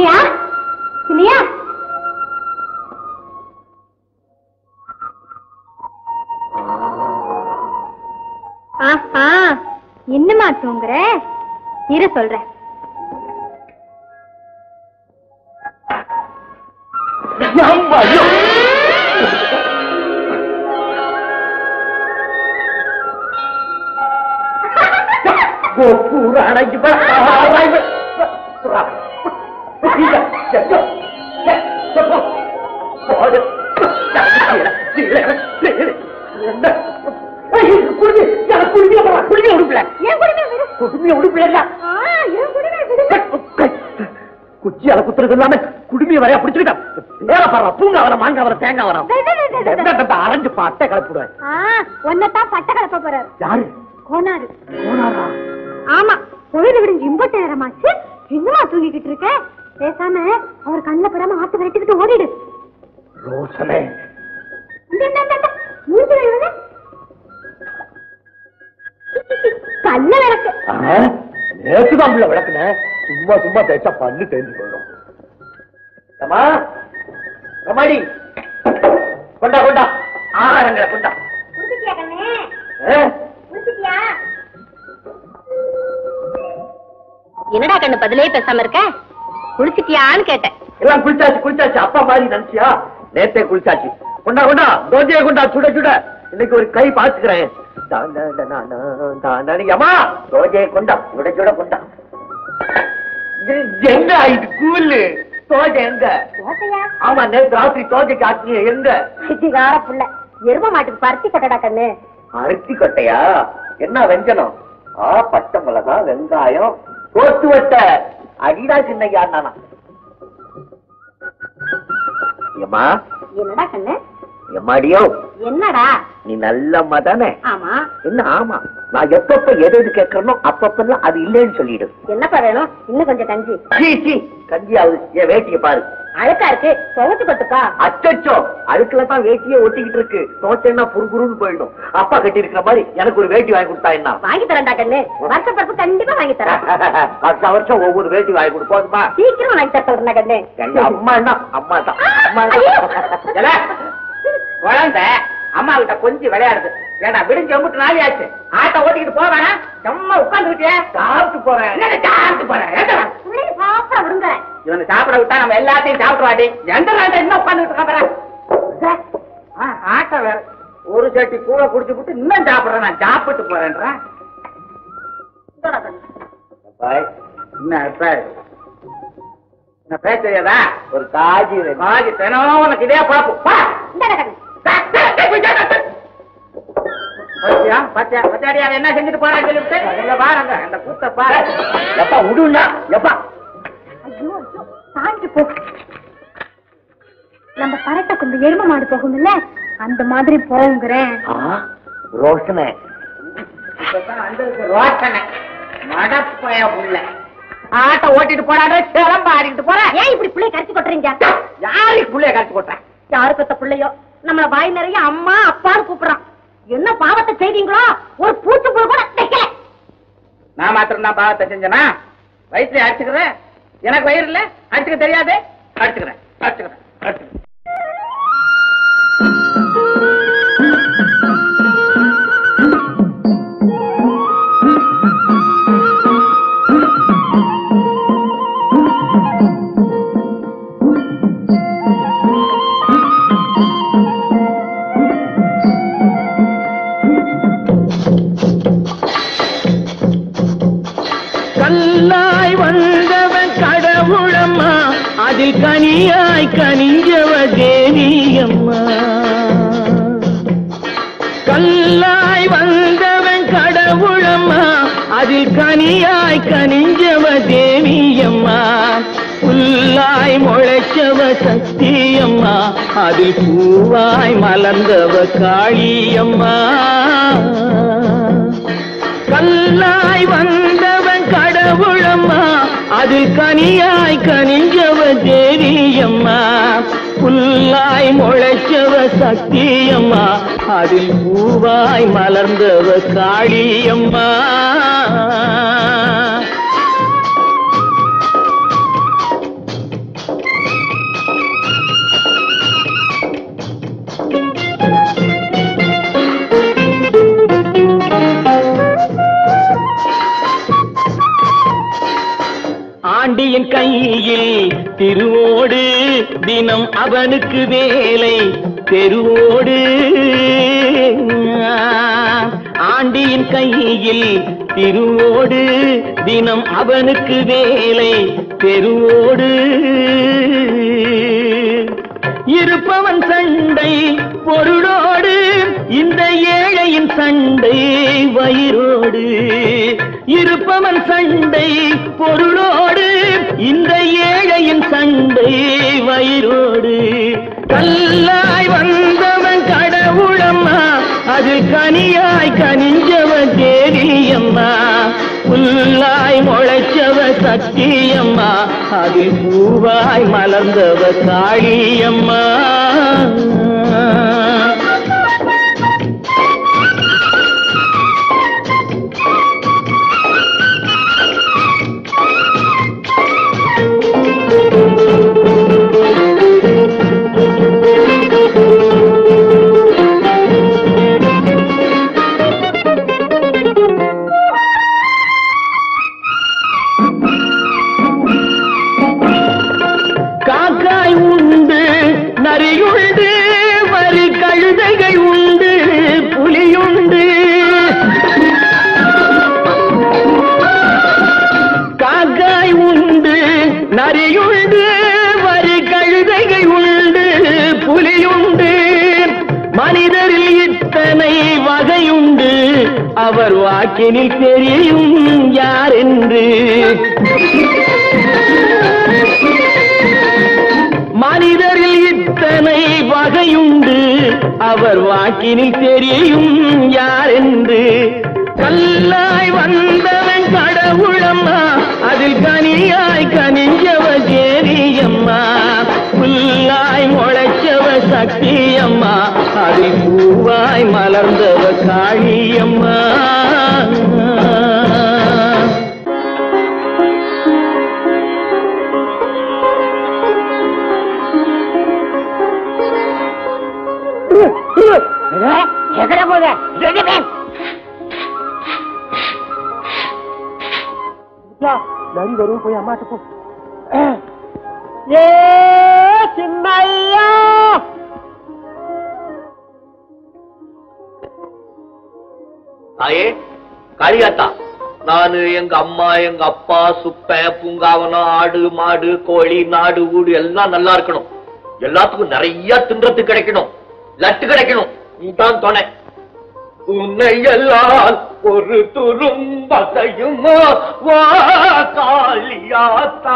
சின்னையா சின்னையா ஆஹா இன்னுமா தூங்குற இரு சொல்றேன் குச்சியால குத்துறது இல்லாம குடுமி வரையா பிடிச்சுக்கிட்டா நேர பாரு பூங்க வர மாங்க வர தேங்காய் வர அரைஞ்சு பட்டை கலப்பிடுவேன் ஒன்னதான் பட்ட கலப்ப போறாரு யாரு கோனாரு போனாரா ஆமா பொழுது விடிஞ்சு இம்பட்டு நேரமாச்சு இன்னுமா தூங்கிக்கிட்டு இருக்க பேசாம அவர் கண்ணில் படாம ஆத்து விரட்டிக்கிட்டு ஓடிடு ரோசனே இந்த, இந்த, இந்த, இந்த, மூஞ்சில இவனு. கல்ல விளக்கு நேற்றுதான் உள்ள விளக்குன சும்மா சும்மா தேய்ச்சா பல்லு தேஞ்சு போயிடும் அம்மா ரமாடி கொண்டா கொண்டா ஆகாரங்களை கொண்டா குடிச்சிட்டியா கண்ணே ஆ? குடிச்சிட்டியா என்னடா கண்ணு பதிலே பேசாம இருக்க குளிச்சிட்டியான்னு கேட்டேன் எல்லாம் குளிச்சாச்சு குளிச்சாச்சு அப்பா மாதிரி நினைச்சியா நேத்தே குளிச்சாச்சு கொண்டா கொண்டா தோஜையை கொண்டா சுட சுட இன்னைக்கு ஒரு கை பாத்துக்கிறேன் அம்மா தோஜையை கொண்டா சுட சுட கொண்டா இது எங்க இது கூலு தோஜை எங்க ஓட்டையா ஆமா நேத்து ராத்திரி தோஜைக்கு ஆச்சு எங்க சித்திகார புள்ள எரும மாட்டுக்கு பருத்தி கொட்டடா கண்ணு அரிசி கொட்டையா என்ன வெஞ்சனம் ஆ பச்சை மிளகா வெங்காயம் கோத்து வட்ட அடிடா சின்னையா நானா ஏமா என்னடா கண்ணு எம்மாடியோ என்னடா நீ நல்லம்மா தானே ஆமா என்ன ஆமா நான் எப்பப்ப எது எது கேட்கறனோ அப்பப்பெல்லாம் அது இல்லைன்னு சொல்லிடு என்னப்பா வேணும் இன்னும் கொஞ்சம் கஞ்சி சீ சீ கஞ்சியாவது என் வேட்டியை பாரு அழுக்கா இருக்கு துவச்சு கொட்டுப்பா அச்சச்சோ அதுக்குள்ள தான் வேட்டியே ஒட்டிக்கிட்டு இருக்கு தோச்சேன்னா புருகுருன்னு போயிடும் அப்பா கட்டி இருக்கிற மாதிரி எனக்கு ஒரு வேட்டி வாங்கி கொடுத்தா என்ன வாங்கி தரேன்டா கண்ணு வருஷ பருப்பு கண்டிப்பா வாங்கி தரேன் வருஷம் வருஷம் ஒவ்வொரு வேட்டி வாங்கி கொடுப்போம்மா சீக்கிரம் வாங்கி தர சொல்றேன் கண்ணு எங்க அம்மா என்ன அம்மா தான் அம்மா ஏலே, குழந்தை அம்மா கிட்ட கொஞ்சம் விளையாடுது ஏடா விடிஞ்சு எம்பிட்டு நாளி ஆச்சு ஆட்டை ஓட்டிக்கிட்டு போக வேணாம் சும்மா உட்காந்துக்கிட்டே சாப்பிட்டு போறேன் என்னடா சாப்பிட்டு போறேன் ஏண்டா? பிள்ளைங்க சாப்பிட விடுங்க இவனை சாப்பிட விட்டா நம்ம எல்லாத்தையும் சாப்பிட்டு வாடி எந்த நாட்டை என்ன உட்காந்துக்கிட்டு இருக்கான் ஆட்டை வேற ஒரு சட்டி கூழ குடிச்சு விட்டு இன்னும் சாப்பிடுறேன் நான் சாப்பிட்டு போறேன்றேன் பாய், என்ன இப்ப என்ன பேச தெரியாதா ஒரு காஜி வேணும். காஜி தினம் உனக்கு இதே பழப்பு பா இந்தாடா கண்ணு பாத்தியா பாத்தியா பத்தியாடி அவன் என்ன செஞ்சுட்டு போறான்னு சொல்லிவிட்டு இங்க பாருங்க அந்த கூத்த பாரு எப்பா விடுண்ணா எப்பா ஐயோ ஐயோ சாஞ்சு போ நம்ம பரட்டை கொண்டு எரும மாடு போகும்ல அந்த மாதிரி போகுங்கிறேன் ஆ, ரோஷனே இப்பதான் வந்திருக்கு ரோட்டனை மடப்பய புள்ள ஆட்டை ஓட்டிட்டு போறாரு சிலம்ப ஆடிக்கிட்டு போற ஏன் இப்படி பிள்ளைய கரைச்சி கொட்டுறீங்க யாருக்கு புள்ளைய கழிச்சு போட்டேன் யாரு பெத்த பிள்ளையோ நம்மள வாய் நிறைய அம்மா அப்பான்னு கூப்பிடுறான் என்ன பாவத்தை செய்தீங்களோ ஒரு பூச்சி புழு கூட தைக்கல நான் மாத்திரம் தான் பாவத்தை செஞ்சனா வயிற்றுல அடிச்சுக்கிறேன் எனக்கு வயிறு இல்ல அடிச்சுக்க தெரியாது அடிச்சுக்கிறேன் அடிச்சுக்கிறேன் அடிச்சுக்கிறேன் கல்லாய் வந்தவன் கடவுளம்மா அதில் கனியாய் கனிஞ்சவ தேவியம்மா கல்லாய் வந்தவன் கடவுளம்மா அதில் கனியாய் கனிஞ்சவ தேவியம்மா புல்லாய் முளைச்சவ சக்தியம்மா அதில் பூவாய் மலர்ந்தவ காளியம்மா கல்லாய் வந்தவன் கடவுளம்மா அதில் கனியாய் கனிஞ்சவ தேவியம்மா புல்லாய் முளைச்சவ சக்தியம்மா அதில் பூவாய் மலர்ந்தவ காளியம்மா கையில் திருவோடு தினம் அவனுக்கு வேலை தெருவோடு ஆண்டியின் கையில் திருவோடு தினம் அவனுக்கு வேலை தெருவோடு இருப்பவன் சண்டை பொருளோடு இந்த ஏழையின் சண்டை வயிறோடு இருப்பவன் சண்டை பொருளோடு இந்த ஏழையின் சண்டை வயிறோடு கல்லாய் வந்தவன் கடவுளம்மா அதில் கனியாய் கனிஞ்சவன் தேரியம்மா புல்லாய் முளைச்சவ சத்தியம்மா அதில் பூவாய் மலர்ந்தவ காளியம்மா காக்காய் உண்டு நரியுண்டு வரி கழுதைகள் உண்டு புலியுண்டு காக்காய் உண்டு நரியுண்டு வரி கழுதைகள் உண்டு புலியுண்டு மனிதரில் இத்தனை வகையுண்டு அவர் வாக்கினில் தெரியும் யார் என்று மனிதரில் இத்தனை வகையுண்டு அவர் வாக்கினில் தெரியும் யார் என்று கல்லாய் வந்தவன் கடவுளம்மா அதில் கனியாய் கனிஞ்சவ தேரியம்மா புல்லாய் முளைச்சவ சக்தியம்மா அதில் பூவாய் மலர்ந்தவ காளியம்மா எகட போத நரி வரும் போய் அம்மாட்ட போ ஏ சின்னையா தாயே காளியாத்தா நானு எங்க அம்மா எங்க அப்பா சுப்பன் பூங்காவனம் ஆடு மாடு கோழி நாடு ஊடு எல்லாம் நல்லா இருக்கணும் எல்லாத்துக்கும் நிறைய தின்றத்து கிடைக்கணும் லட்டு கிடைக்கணும் நீதான் துணை உன்னை எல்லாம் ஒரு துரும்பதையுமா வா காளியாத்தா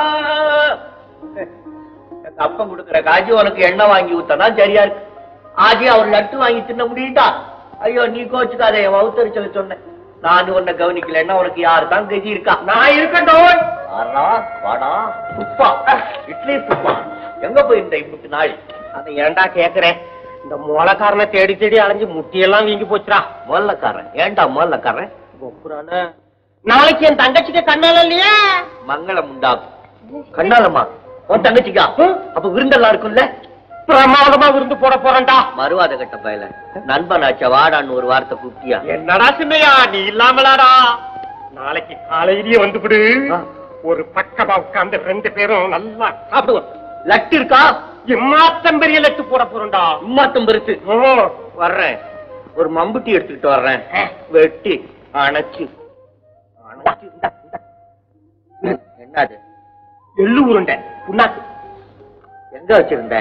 எங்க அப்பன் கொடுக்கிற காஜி உனக்கு எண்ணெய் வாங்கி ஊத்தனா சரியா இருக்கு ஆஜி அவர் லட்டு வாங்கி தின்ன முடியுதா ஐயோ நீ கோச்சுக்காத என் வவுத்தரிச்சல சொன்னேன் நான் உன்னை கவனிக்கலன்னா உனக்கு யாரு தான் கதி இருக்கா நான் இருக்கட்டும் ஆறா வாடா சுப்பா இட்லி சுப்பா எங்க போயிருந்த இப்படி நாள் அதை ஏன்டா கேக்குறேன் இந்த மூலக்காரனை தேடி தேடி அலைஞ்சு முட்டியெல்லாம் வீங்கி போச்சுடா முதல்லக்காரன் ஏன்டா முதல்லக்காரன் ஒப்புறானே நாளைக்கு என் தங்கச்சிக்கு கண்ணால இல்லையா மங்களம் உண்டாகும் கண்ணாலம்மா உன் தங்கச்சிக்கா அப்ப விருந்தெல்லாம் இருக்கும்ல பிரமாதமா விருந்து போட போறேன்டா மறுவாத கட்ட பயல நண்பனாச்சா வாடான்னு ஒரு வார்த்தை கூப்பிட்டியா என்னடா சின்னையா நீ இல்லாமலாடா நாளைக்கு காலையிலேயே வந்துவிடு ஒரு பக்கமா உட்கார்ந்து ரெண்டு பேரும் நல்லா சாப்பிடுவோம் லட்டு இருக்கா இம்மாத்தம் பெரிய லட்டு போட போறோம்டா உம்மாத்தம் பெருசு ஓ, வர்றேன் ஒரு மம்புட்டி எடுத்துக்கிட்டு வர்றேன் வெட்டி அணைச்சு அணைச்சு இந்தா, இந்தா. என்னது எள்ளு உருண்டை புண்ணாக்கு எங்க வச்சிருந்த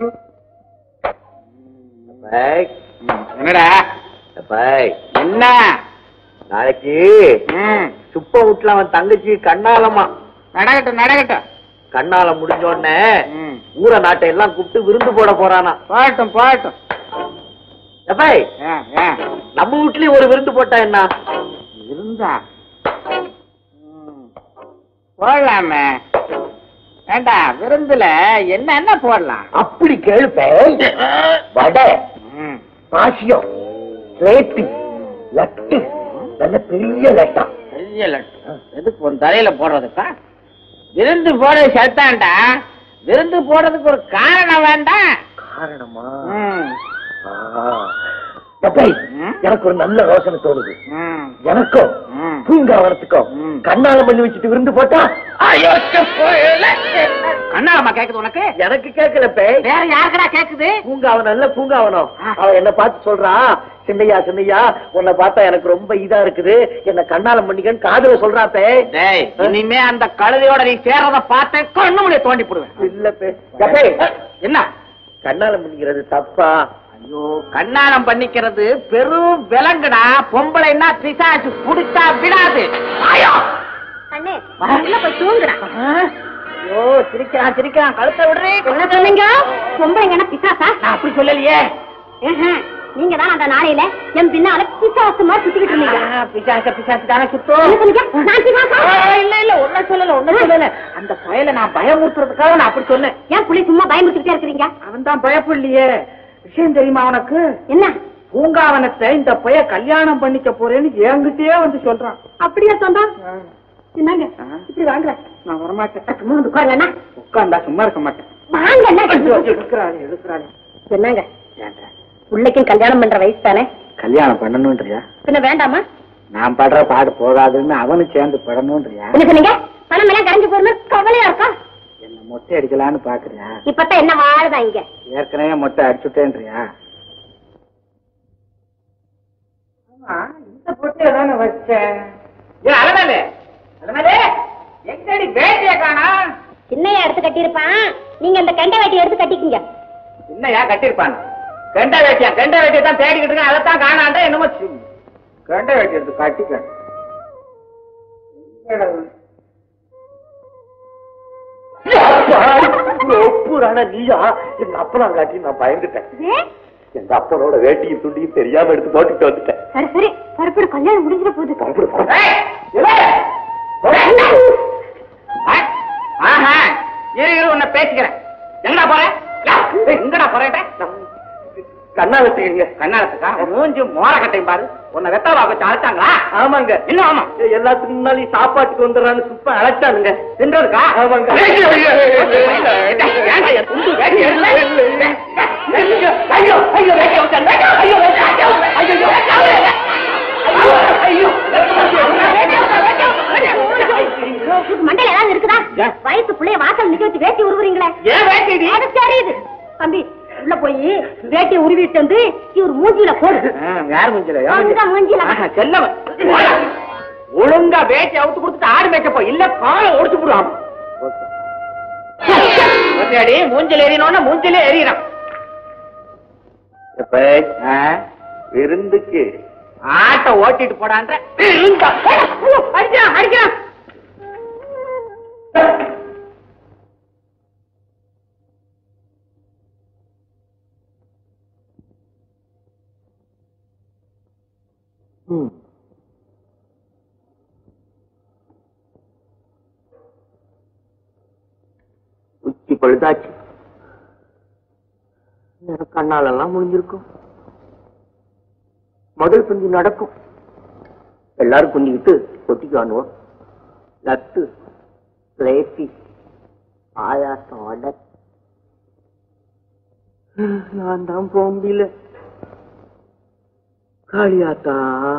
பாய், என்னடா பாய், என்ன நாளைக்கு ம், சுப்ப வீட்டுல அவன் தங்கச்சி கண்ணாலமா நடக்கட்டும் நடக்கட்டும் கண்ணாலம் முடிஞ்ச உடனே ம், ஊர நாட்டை எல்லாம் கூப்பிட்டு விருந்து போட போறானா போகட்டும் போகட்டும் எப்பாய் ஆ, ஆ. நம்ம வீட்லயும் ஒரு விருந்து போட்டா என்ன இருந்தா ம், போடலாமே ஏண்டா விருந்துல என்னென்ன போடலாம் அப்படி கேளுப்ப வடை ம், பாசியம் ரேத்தி லட்டு நல்ல பெரிய லட்டா பெரிய லட்டு எதுக்கு உன் தலையில போடுறதுக்கா விருந்து போட சத்தாண்டா விருந்து போடுறதுக்கு ஒரு காரணம் வேண்டாம் காரணமா ம், ஆ, தப்பை ம்? எனக்கு ஒரு நல்ல யோசனை தோணுது ம். எனக்கும் ம். பூங்காவனத்துக்கும் ம். கண்ணாலம் பண்ணி வச்சுட்டு விருந்து போட்டா கண்ணாலம்மா கேக்குது உனக்கு எனக்கு கேட்கல பேய் வேற யாருக்கடா கேக்குது பூங்காவனம் இல்ல பூங்காவனம் ஆ. அவ என்ன பார்த்து சொல்றா சின்னையா சின்னையா உன்னை பார்த்தா எனக்கு ரொம்ப இதா இருக்குது என்ன கண்ணாலம் பண்ணிக்கன்னு காதுல சொல்றா பேய் டேய் இனிமே அந்த கழுதையோட நீ சேர்றத பார்த்து கண்ணு முடிய தோண்டி போடுவேன் இல்ல பேய் எப்பே, என்ன கண்ணாலம் பண்ணிக்கிறது தப்பா ஐயோ கண்ணாலம் பண்ணிக்கிறது பெரும் விலங்குடா பொம்பளைன்னா பிசாசு புடிச்சா விடாது ஆயா அண்ணே உள்ள போய் தூங்குறா ஐயோ சிரிக்கிறான் சிரிக்கிறான் கழுத்தை விடுறே என்ன சொன்னீங்க பொம்பளைங்கன்னா பிசாசா நான் அப்படி சொல்லலையே ம்ஹும். நீங்க தான் அந்த நாளையில என் பின்னால பிசாசு மாதிரி சுத்திக்கிட்டு இருந்தீங்க ஆ, பிசாசு பிசாசு தானே சுத்தம் என்ன சொன்னீங்க? நான் பிசாசா? ஆ, இல்ல இல்ல ஒன்னும் சொல்லல ஒன்னும் சொல்லல அந்த பயலை நான் பயமுறுத்துறதுக்காக நான் அப்படி சொன்னேன் ஏன் புள்ளி சும்மா பயமுறுத்திட்டே இருக்கிறீங்க அவன் தான் பயப்படலையே விஷயம் தெரியுமா அவனுக்கு என்ன பூங்காவனத்தை இந்த பைய கல்யாணம் பண்ணிக்க போறேன்னு என்கிட்டயே வந்து சொல்றான் அப்படியா சொன்னா என்னங்க ஆ. இப்படி வாங்க நான் வரமாட்டேன் சும்மா வந்து உட்காருங்க உட்காந்தா சும்மா இருக்க மாட்டேன் வாங்க என்ன எடுக்கிறாரு எடுக்கிறாரு என்னங்க பிள்ளைக்கும் கல்யாணம் பண்ற வயசு தானே கல்யாணம் பண்ணணும்ன்றியா பின்ன வேண்டாமா நான் படுற பாடு போகாதுன்னு அவனும் சேர்ந்து படணும்ன்றியா என்ன சொன்னீங்க பணம் எல்லாம் கரைஞ்சு போறணும் கவலையா இருக்கா என்ன மொட்டை அடிக்கலான்னு பாக்குறியா இப்பதான் என்ன வாழுதா இங்க ஏற்கனவே மொட்டை அடிச்சுட்டேன்றியா இந்த பொட்டியை தானே வச்சேன் அலமேலே அலமேலே எங்கடி வேட்டிய காணா சின்னையா எடுத்து கட்டியிருப்பான் நீங்க அந்த கெண்டை வேட்டி எடுத்து கட்டிக்கீங்க என்னையா கட்டிருப்பான் கெண்ட வேட்டியா கெண்ட வேட்டியை தான் தேடிக்கிட்டு இருக்கேன் அதைத்தான் காணாண்டா என்னமோ சி- கெண்ட வேட்டி எடுத்து கட்டிக்க ஒப்புறான நீயா எங்க அப்பனா காட்டி நான் பயந்துட்டேன் எங்க அப்பனோட வேட்டியும் துண்டியும் தெரியாம எடுத்து போட்டுட்டு வந்துட்டேன் சரி சரி பரப்புடு கல்யாணம் முடிஞ்சிட போகுது புறப்படு, புறப்படு. ஏய், இவே! ஆ? ஆஹா, இரு இரு உன்னை பேசிக்கிறேன் எங்கடா போற ஏய், எங்கடா போறேன் கண்ணாலத்துக்குங்க கண்ணாலத்துக்கா மூஞ்சி மோரக்கட்டையும் பாரு உன்னை வெத்தலை வச்சு அழைச்சாங்களா ஆமாங்க என்ன ஆமா ஏய், எல்லாத்துக்கும் முன்னாடி சாப்பாட்டுக்கு வந்துடுறான்னு சுப்ப அழைச்சானுங்க தின்றதுக்கா ஆமாங்க. ஐயோ, ஐயோ, ஐயோ, ஐயோ, ஏன்டா என் துண்டு வேட்டி எடுக்கல? ஐயோ, ஐயோ, வேட்டி அவுத்தாங்க. ஐயோ, ஐயோ, வேட்டி, ஐயோ, ஐயோ, ஐயோ, வேட்டி அவுத்தாங்க. ஐயோ, மண்டையில ஏதாவது இருக்குதா ஏன்? வயசு புள்ளைய வாசல் நிக்க வச்சு வேட்டி உருவுறீங்களே ஏன் வேட்டி இது? அது தெரியுது தம்பி உள்ள போய் வேட்டியை உருவிட்டு வந்து இவர் மூஞ்சில போடு ஆ, யார் மூஞ்சில? யார் அந்த மூஞ்சில. ஆஹா, செல்லவன். ஒழுங்கா வேட்டி அவுத்து கொடுத்துட்டு ஆடு மேய்க்க போ இல்ல காலை ஒடிச்சு போடுவான் ஒத்தையடி மூஞ்சில எறியணும்னா மூஞ்சில எறியறான் எப்ப விருந்துக்கு ஆட்டை ஓட்டிட்டு போடான்ற இருந்தா. ஐயோ, அடிக்கிறான் அடிக்கிறான் உச்சி பழுதாச்சு எனக்கு கண்ணாலெல்லாம் முடிஞ்சிருக்கும் முதல் குஞ்சு நடக்கும் எல்லாரும் குஞ்சுக்கிட்டு கொட்டிக்கானுவோம் லட்டு லேசி பாயாசம் அடை நான் தான் போக முடியல காளியாத்தா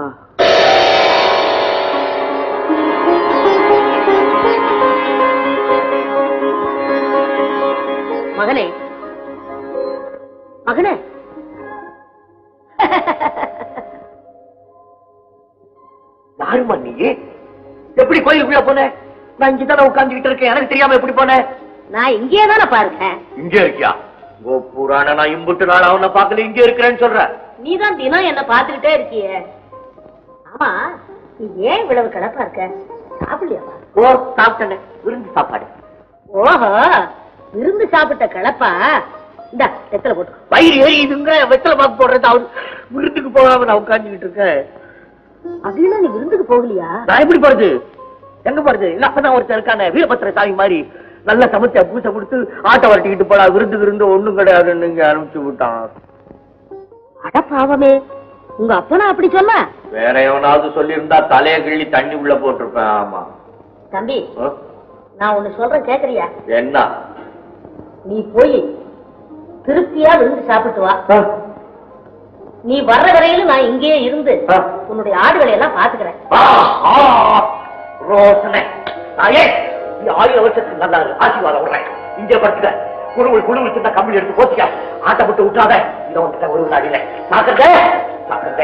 மகனே மகனே யாருமா நீ எப்படி கோயிலுக்குள்ள போன நான் இங்கதானே உட்கார்ந்துகிட்டு இருக்கேன் எனக்கு தெரியாம எப்படி போனேன் நான் இங்கே தானே பாருங்க இங்க இருக்கியா ஓ புராண நான் இம்புட்டு நாள் அவனை பார்க்கல இங்க இருக்கிறேன்னு சொல்ற நீ தான் தினம் என்ன பாத்துக்கிட்டே இருக்கியே ஆமா நீ ஏன் இவ்வளவு கிளப்பா இருக்க சாப்பிடலையாப்பா ஓ சாப்பிட்டேன் விருந்து சாப்பாடு ஓஹோ விருந்து சாப்பிட்ட கிளப்பா இந்த எத்தனை போட்டு வயிறு எரியுதுங்க வெத்தலை பாக்கு போடுறது அவன் விருந்துக்கு போகாம நான் உட்கார்ந்துகிட்டு இருக்கேன் அப்படின்னா நீ விருந்துக்கு போகலையா நான் எப்படி போறது எங்க போறது இல்ல அப்பதான் ஒருத்தர் இருக்கானே வீரபத்திர சாமி மாதிரி நல்லா சமைச்ச பூசை கொடுத்து ஆட்டை வரட்டிக்கிட்டு போடா விருந்து விருந்து ஒண்ணும் கிடையாதுன்னு இங்க ஆரம்பிச்சு விட்டான் அட பாவமே உங்க அப்பனா அப்படி சொன்ன வேற எவனாவது சொல்லியிருந்தா தலைய கிள்ளி தண்ணி உள்ள போட்டிருப்பேன் ஆமா தம்பி ஆ? நான் ஒண்ணு சொல்றேன் கேக்குறியா என்ன நீ போய் திருப்தியா விருந்து சாப்பிட்டு வா ஆ? நீ வர்ற வரையிலும் நான் இங்கேயே இருந்து ஆ. உன்னுடைய ஆடுகளை எல்லாம் பாத்துக்கிறேன் ஆ, ஆ, ரோசனை தாயே நீ ஆயிரம் வருஷத்துக்கு நல்லா இரு. ஆசீர்வாதம் விடுறேன் இங்கே படுத்துக்க குழுவில் குழுவில் சின்ன கம்பி எடுத்து போச்சுக்க ஆட்டை விட்டு விட்டாத இதை வந்துட்ட ஒரு விழாடியில சாக்கிறதே சாக்கிறதே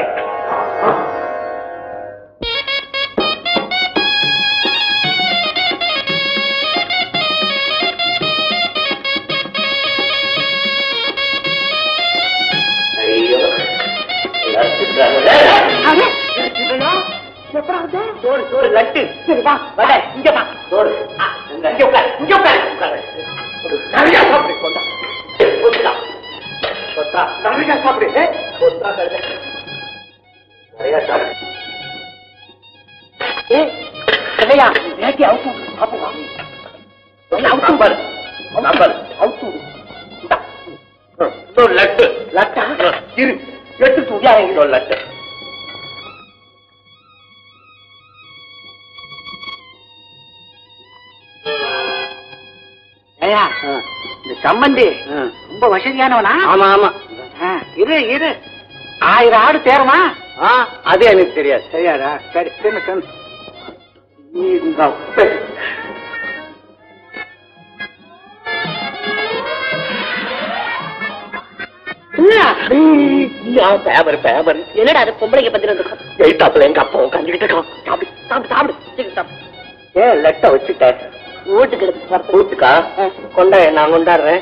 ஐயோ எல்லாரும் திட்டுறாங்களே. சோறு சோறு லட்டு சரி வா வர இங்க வா சோறு ஆ, இங்க இங்க உட்காரு இங்க உட்காரு உட்காரு ஒரு நிறைய சாப்பிடு கொண்டா கொண்டா கொண்டா நிறைய சாப்பிடு ஏ, கொண்டா நிறைய நிறைய சாப்பிடு ஏ கதையா வேட்டி அவுத்து விடு, சாப்பிடலாம் அவுத்து பாரு சாம்பார் அவுத்து விடு. இந்தா. ம், இன்னொரு லட்டு லட்டா இரு எடுத்து துணியா இன்னொரு லட்டு ஐயா இந்த சம்பந்தி ரொம்ப வசதியானவனா ஆமா ஆமா ஆ, இரு இரு ஆயிரம் ஆடு தேருமா ஆ அது எனக்கு தெரியாது சரியாடா சரி தின்னு தின்னு இந்த அப்பே. ஐயா, பேமர் பேமர் என்னடா அது பொம்பளைங்க பத்தி வந்து எயித்தாப்புல எங்க அப்பா உட்காந்துக்கிட்டு இருக்கான் சாப்பிடு சாப்பிடு சாப்பிடு சீக்கிரம் சாப்பிடு ஏன் லெட்ட வச்சுட்டேன் வீட்டுக்கு எடுத்து ஊத்துக்கா கொண்டா நான் கொண்டாடுறேன்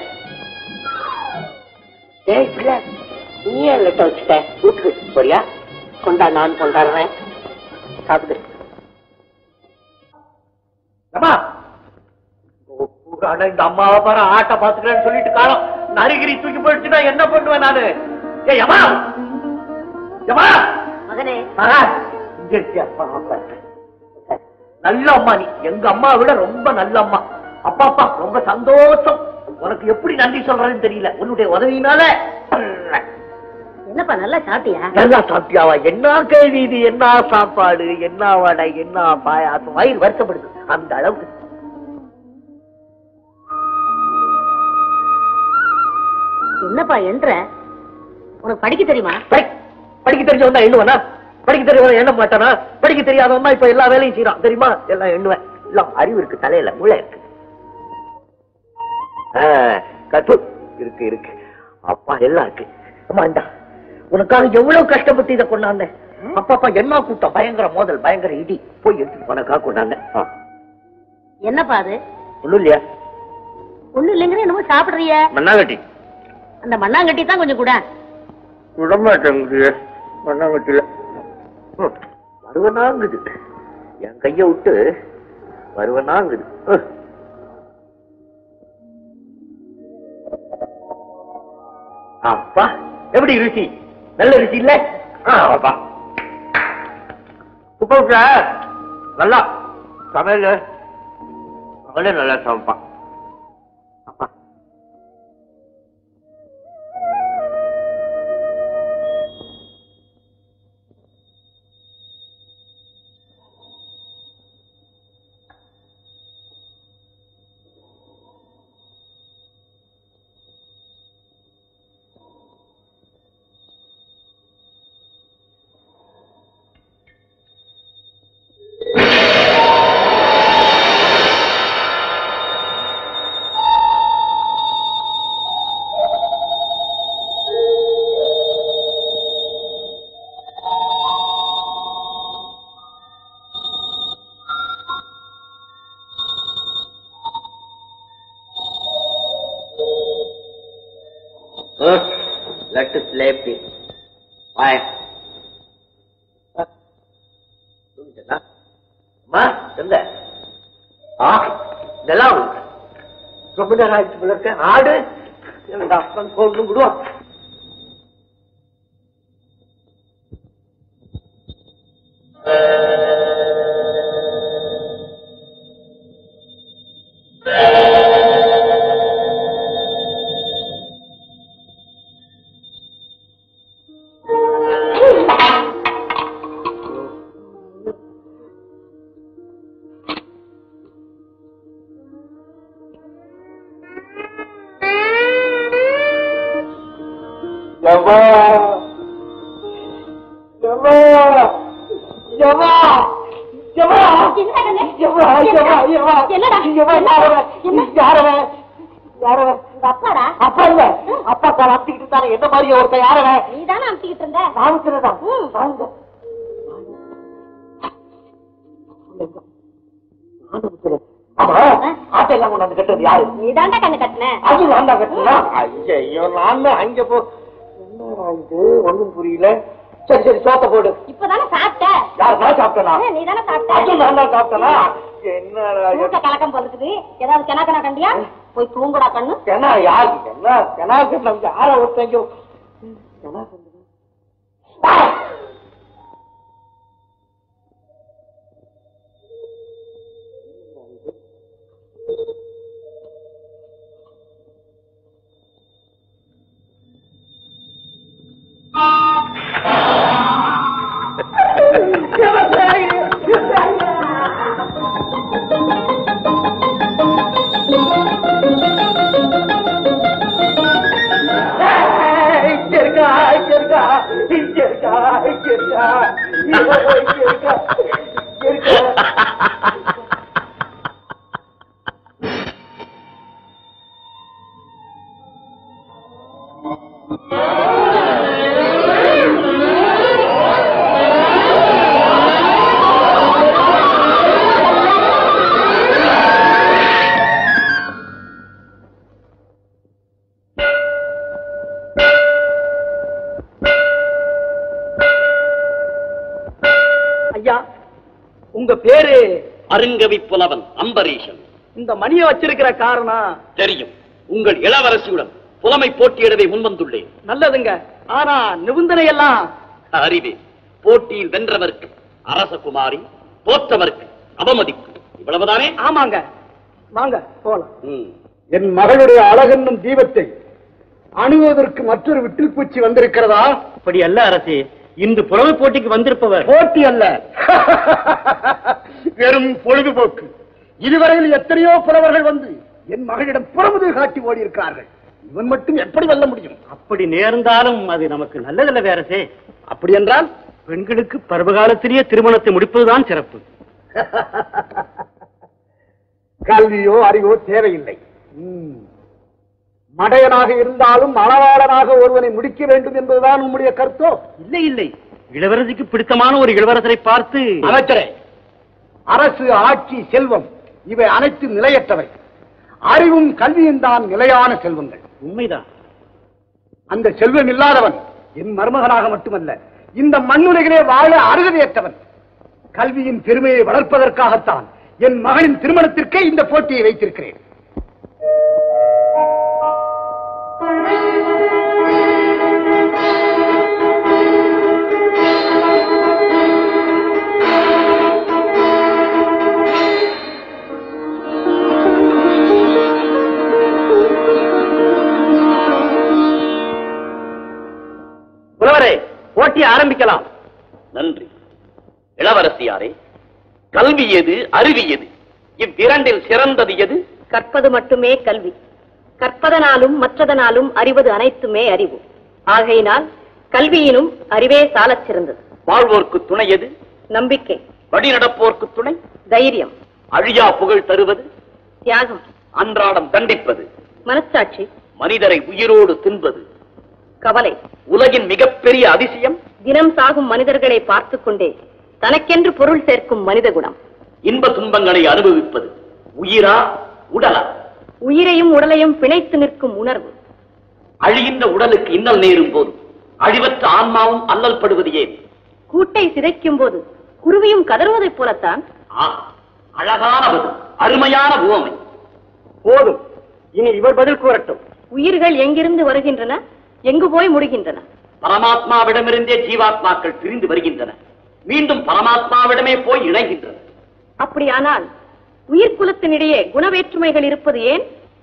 ஏய் பிள்ளை நீ ஏன் லெட்ட வச்சுட்ட ஊத்துக்கு போறியா கொண்டா நான் கொண்டாடுறேன் சாப்பிடு அம்மா பூரான இந்த அம்மாவை பாரு ஆட்ட பாத்துக்கிறேன்னு சொல்லிட்டு காலம் நரிகிரி தூக்கி போயிடுச்சுன்னா என்ன பண்ணுவேன் நானு ஏய் அம்மா அம்மா மகனே ஆ, இங்க இருக்கியா? அப்பா, அப்பா. நல்ல அம்மா நீ எங்க அம்மா விட ரொம்ப நல்ல அம்மா அப்பா அப்பா ரொம்ப சந்தோஷம் உனக்கு எப்படி நன்றி சொல்றேன்னு தெரியல உன்னுடைய உதவியினால என்னப்பா நல்லா சாப்பிட்டியா நல்லா சாப்பிட்டியாவா என்ன கேள்வி இது என்ன சாப்பாடு என்ன வடை என்ன பாயாசம் வயிறு வருத்தப்படுது அந்த அளவுக்கு என்னப்பா என்ற உனக்கு படிக்க தெரியுமா படி- படிக்க தெரிஞ்சவன் தான் எண்ணுவனா படிக்க தெரிஞ்சவன் எண்ண மாட்டானா படிக்க தெரியாதவன் தான் இப்ப எல்லா வேலையும் செய்யறான் தெரியுமா எல்லாம் எண்ணுவேன் எல்லாம் அறிவு இருக்கு தலையில மூளை இருக்கு ஆ, கத்து இருக்கு இருக்கு அப்பா எல்லாம் இருக்கு அம்மா இந்தா உனக்காக எவ்வளவு கஷ்டப்பட்டு இதை கொண்டாந்தேன் அப்பா அப்பா என்ன கூட்டம் பயங்கர மோதல் பயங்கர இடி போய் எடுத்துட்டு உனக்காக கொண்டாந்தேன் ஆ, என்னப்பா அது ஒண்ணும் இல்லையா ஒண்ணு இல்லைங்கிற என்னமோ சாப்பிடுறிய மண்ணாங்கட்டி அந்த மண்ணாங்கட்டி தான் கொஞ்சம் கூட விடமாட்டேங்குது மண்ணாங்கட்டில வருவனாங்குது என் கைய விட்டு வருவனாங்குது அஹ். அப்பா எப்படி ருசி நல்ல ருசி இல்ல அப்பா உப்பா விட்டா நல்லா சமையல் அவளே நல்லா சமைப்பான் அப்பா Let us sleep it. Why? அம்மா எங்க ஆ இதெல்லாம் ரொம்ப நேரம் ஆயிடுச்சு போல இருக்க ஆடு எனக்கு அப்பன் கொண்டு விடுவோம் எவ்வா எவ்வா எவ்வா எவ்வா எவ்வா எவ்வா என்னடா? எவ்வா யாரவன் யாரவன் யாரவன் உங்க அப்பாடா அப்பா இல்ல அப்பா தான் அத்திக்கிட்டு தானே என்ன மாதிரி ஒருத்தன் யாரவன் நீ தானே அமுத்திக்கிட்டு இருந்த ராமச்சந்திரதா ம். வாங்க ஆமா ஆட்டை எல்லாம் கொண்டாந்து கட்டுறது யாரு நீ தாண்டா கண்ணு கட்டின அது நான் தான் கட்டுனா ஐயோ நான் தான் அங்க போ என்னடா இது ஒண்ணும் புரியல சரி சரி சோத்த போடு இப்பதானே சாப்பிட்ட யார் நான் சாப்பிட்டனா நீ தானே அது சாப்பிட்ட நான் தான் சாப்பிட்டனா என்னடா இது? மூக்க கலக்கம் போல இருக்குது ஏதாவது கிணா கிணா கண்டியா போய் தூங்குடா கண்ணு என்ன யாரு என்ன கணாக்கு நம்ம யார ஒருத்தங்க கணாக்கு இங்க இருக்கா இங்க இருக்கா இங்க இருக்கா இங்க இருக்கா இங்க இருக்கா இங்க இருக்கா ஐயா உங்க பேரு அருங்கவி புலவன் அம்பரீஷன் இந்த மணியை வச்சிருக்கிற காரணம் தெரியும் உங்கள் இளவரசியுடன் புலமை போட்டியிடவே முன்வந்துள்ளேன் நல்லதுங்க ஆனா நிபந்தனை எல்லாம் அறிவே போட்டியில் வென்றவருக்கு அரசகுமாரி தோற்றவருக்கு அவமதிப்பு இவ்வளவுதானே ஆமாங்க வாங்க போலாம் ம். என் மகளுடைய அழகென்னும் தீபத்தை அணுகுவதற்கு மற்றொரு விட்டில் பூச்சி வந்திருக்கிறதா அப்படி அல்ல அரசே இன்று புலமை போட்டிக்கு வந்திருப்பவர் போட்டி அல்ல வெறும் பொழுதுபோக்கு இதுவரையில் எத்தனையோ புலவர்கள் வந்து என் மகளிடம் புறமுது காட்டி ஓடி இருக்கிறார்கள் இவன் மட்டும் எப்படி வெல்ல முடியும் அப்படி நேர்ந்தாலும் அது நமக்கு நல்லதல்ல அரசே அப்படி என்றால் பெண்களுக்கு பருவகாலத்திலேயே திருமணத்தை முடிப்பதுதான் சிறப்பு கல்வியோ அறிவோ தேவையில்லை ம். மடையனாக இருந்தாலும் மணவாளனாக ஒருவனை முடிக்க வேண்டும் என்பதுதான் உம்முடைய கருத்தோ இல்லை இல்லை இளவரசிக்கு பிடித்தமான ஒரு இளவரசரை பார்த்து அமைச்சரே அரசு ஆட்சி செல்வம் இவை அனைத்து நிலையற்றவை அறிவும் கல்வியும் தான் நிலையான செல்வங்கள் உண்மைதான் அந்த செல்வம் இல்லாதவன் என் மருமகனாக மட்டுமல்ல இந்த மண்ணுலகிலே வாழ அருகதையற்றவன் கல்வியின் பெருமையை வளர்ப்பதற்காகத்தான் என் மகனின் திருமணத்திற்கே இந்த போட்டியை வைத்திருக்கிறேன் புலவரே போட்டி ஆரம்பிக்கலாம் நன்றி இளவரசியாரே கல்வி எது அறிவு எது இவ்விரண்டில் சிறந்தது எது கற்பது மட்டுமே கல்வி கற்பதனாலும் மற்றதனாலும் அறிவது அனைத்துமே அறிவு ஆகையினால் கல்வியினும் அறிவே சாலச் சிறந்தது வாழ்வோர்க்கு துணை எது நம்பிக்கை வழிநடப்போர்க்கு துணை தைரியம் அழியா புகழ் தருவது தியாகம் அன்றாடம் தண்டிப்பது மனச்சாட்சி மனிதரை உயிரோடு தின்பது கவலை உலகின் மிகப்பெரிய அதிசயம் தினம் சாகும் மனிதர்களை பார்த்துக் கொண்டே தனக்கென்று பொருள் சேர்க்கும் மனித குணம் இன்ப துன்பங்களை அனுபவிப்பது உயிரா உடலா உயிரையும் உடலையும் பிணைத்து நிற்கும் உணர்வு அழிகின்ற உடலுக்கு இன்னல் நேரும் போது அழிவற்ற ஆன்மாவும் அல்லல் படுவது ஏன் கூட்டை சிதைக்கும் போது குருவியும் கதறுவதைப் போலத்தான் ஆ, அழகான பதில் அருமையான உவமை போதும் இனி இவர் பதில் கூறட்டும் உயிர்கள் எங்கிருந்து வருகின்றன எங்கு போய் முடிகின்றன பரமாத்மாவிடமிருந்தே ஜீவாத்மாக்கள் பிரிந்து வருகின்றன மீண்டும் பரமாத்மாவிடமே போய் இணைகின்றன அப்படியானால் உயிர்குலத்தினிடையே குணவேற்றுமைகள் இருப்பது ஏன்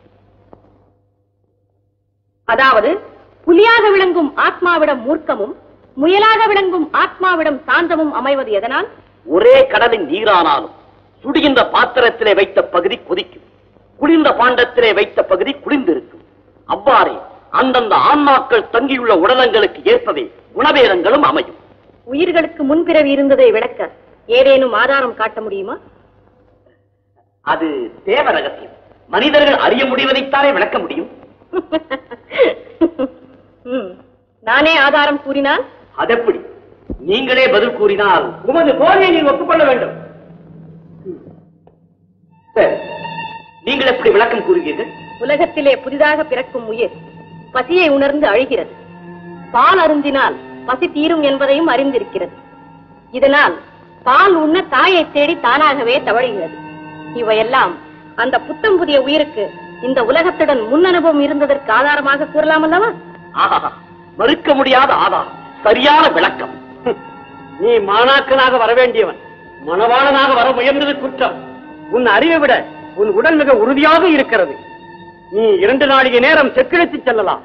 அதாவது புலியாக விளங்கும் ஆத்மாவிடம் மூர்க்கமும் முயலாக விளங்கும் ஆத்மாவிடம் சாந்தமும் அமைவது எதனால் ஒரே கடலின் நீரானாலும் சுடுகின்ற பாத்திரத்திலே வைத்த பகுதி கொதிக்கும் குளிர்ந்த பாண்டத்திலே வைத்த பகுதி குளிர்ந்திருக்கும் அவ்வாறே அந்தந்த ஆன்மாக்கள் தங்கியுள்ள உடலங்களுக்கு ஏற்பவே குணபேதங்களும் அமையும் உயிர்களுக்கு முன்பிறவி இருந்ததை விளக்க ஏதேனும் ஆதாரம் காட்ட முடியுமா அது தேவ ரகசியம் மனிதர்கள் அறிய முடிவதைத்தானே விளக்க முடியும் ம், நானே ஆதாரம் கூறினால் அதெப்படி நீங்களே பதில் கூறினால் உமது போதையை நீங்கள் ஒப்புக்கொள்ள வேண்டும் சரி நீங்கள் எப்படி விளக்கம் கூறுவீர்கள் உலகத்திலே புதிதாக பிறக்கும் உயிர் பசியை உணர்ந்து அழுகிறது பால் அருந்தினால் பசி தீரும் என்பதையும் அறிந்திருக்கிறது இதனால் பால் உண்ண தாயை தேடி தானாகவே தவழுகிறது இவையெல்லாம் அந்த புத்தம் புதிய உயிருக்கு இந்த உலகத்துடன் முன் அனுபவம் இருந்ததற்கு ஆதாரமாக கூறலாம் அல்லவா ஆஹா மறுக்க முடியாத ஆதாரம் சரியான விளக்கம் நீ மாணாக்கனாக வர வேண்டியவன் மணவாளனாக வர முயன்றது குற்றம் உன் அறிவை விட உன் உடல் மிக உறுதியாக இருக்கிறது நீ இரண்டு நாளிகை நேரம் செக்கிழத்து செல்லலாம்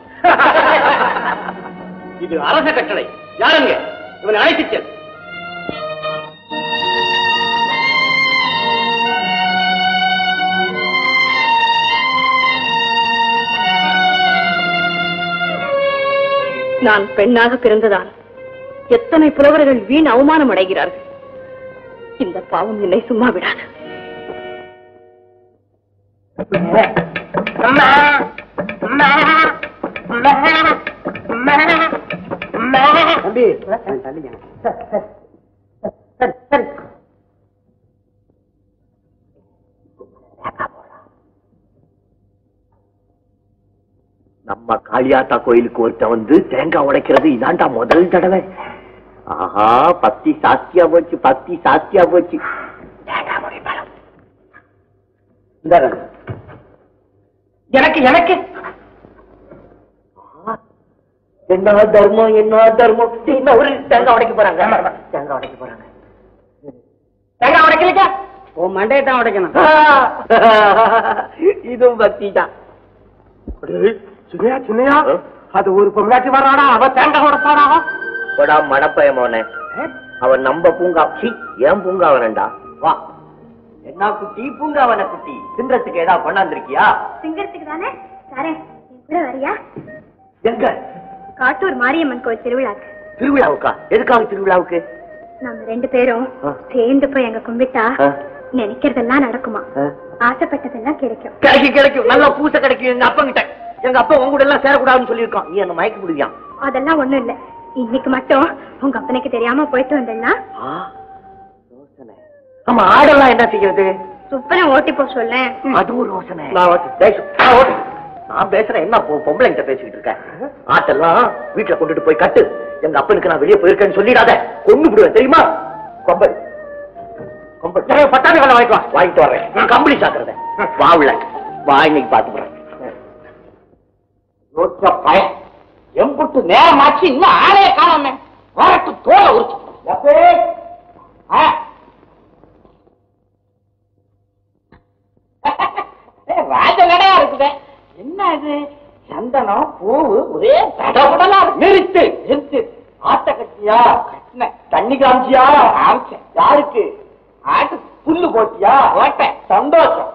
இது அரச கட்டளை யாருங்க இவனை அழைத்துச் செல் நான் பெண்ணாக பிறந்ததால் எத்தனை புலவர்கள் வீண் அவமானம் அடைகிறார்கள் இந்த பாவம் என்னை சும்மா விடாது நம்ம காளியாத்தா கோயிலுக்கு ஒருத்தன் வந்து தேங்காய் உடைக்கிறது இதாண்டா முதல் தடவை ஆஹா பக்தி சாஸ்தியா போச்சு பக்தி சாஸ்தியா போச்சு தேங்காய் உடைப்பழம் எனக்கு எனக்கு என்ன தர்மம் என்ன தர்மம் என்ன ஒரு தேங்காய் உடைக்க போறாங்க தேங்காய் உடைக்க போறாங்க தேங்காய் உடைக்கலைக்கா உன் மண்டையை தான் உடைக்கணும் இதுவும் பக்தி தான் சின்னையா சின்னையா அது ஒரு பொம்னாட்டி வர்றாடா அவ தேங்காய் உடைப்பாடா போடா மடப்பயமோனே அவன் நம்ம பூங்கா சி ஏன் பூங்காவனண்டா வா என்ன குட்டி பூங்காவன குட்டி தின்றதுக்கு ஏதாவது கொண்டாந்துருக்கியா சிங்கத்துக்கு தானே தரேன் என் கூட வரியா எங்க காட்டூர் மாரியம்மன் கோயில் திருவிழாக்கு திருவிழாவுக்கா எதுக்காக திருவிழாவுக்கு நம்ம ரெண்டு பேரும் ஆ. சேர்ந்து போய் அங்க கும்பிட்டா ஆ. நினைக்கிறதெல்லாம் நடக்குமா ஆ. ஆசைப்பட்டதெல்லாம் கிடைக்கும் கிடைக்கும் கிடைக்கும் நல்லா பூசை கிடைக்கும் எங்க அப்பங்கிட்ட எங்க அப்பா உங்க கூட எல்லாம் சேரக்கூடாதுன்னு சொல்லியிருக்கான் நீ அந்த மயக்க முடியா அதெல்லாம் ஒண்ணும் இல்ல இன்னைக்கு மட்டும் உங்க அப்பனுக்கு தெரியாம போயிட்டு வந்தேன்னா ஆமா ஆடெல்லாம் என்ன செய்யறது சுப்பனை ஓட்டி போ சொல்லேன் அது ஒரு யோசனை டேய், நான் ஓட்டு. நான் பேசுறேன் என்ன பொ- பொம்பளைங்கிட்ட பேசிக்கிட்டு இருக்கேன் ஆட்டெல்லாம் வீட்டுல கொண்டுட்டு போய் கட்டு எங்க அப்பனுக்கு நான் வெளியே போயிருக்கேன்னு சொல்லிடாத கொண்டு விடுவேன் தெரியுமா கொம்பல் கொம்பல் பட்டாணி வேலை வாங்கிட்டு வா வாங்கிட்டு வர்றேன் நான் கம்பளி சாக்குறத வா உள்ள வா இன்னைக்கு பாத்துக்கிறேன் யோசிச்ச பயம் எம்புட்டு நேரமாச்சு இன்னும் ஆளே காணாம வரட்டு தோலை உரிச்சு ராஜகடையா இருக்குது என்ன இது சந்தனம் பூவு ஒரே தடபடலா இருக்கு. நிறுத்து நிறுத்து ஆட்ட கட்டியா கட்டின தண்ணி காமிச்சியா காமிச்சேன் யாருக்கு ஆட்டு புல்லு போட்டியா ஓட்டேன் சந்தோஷம்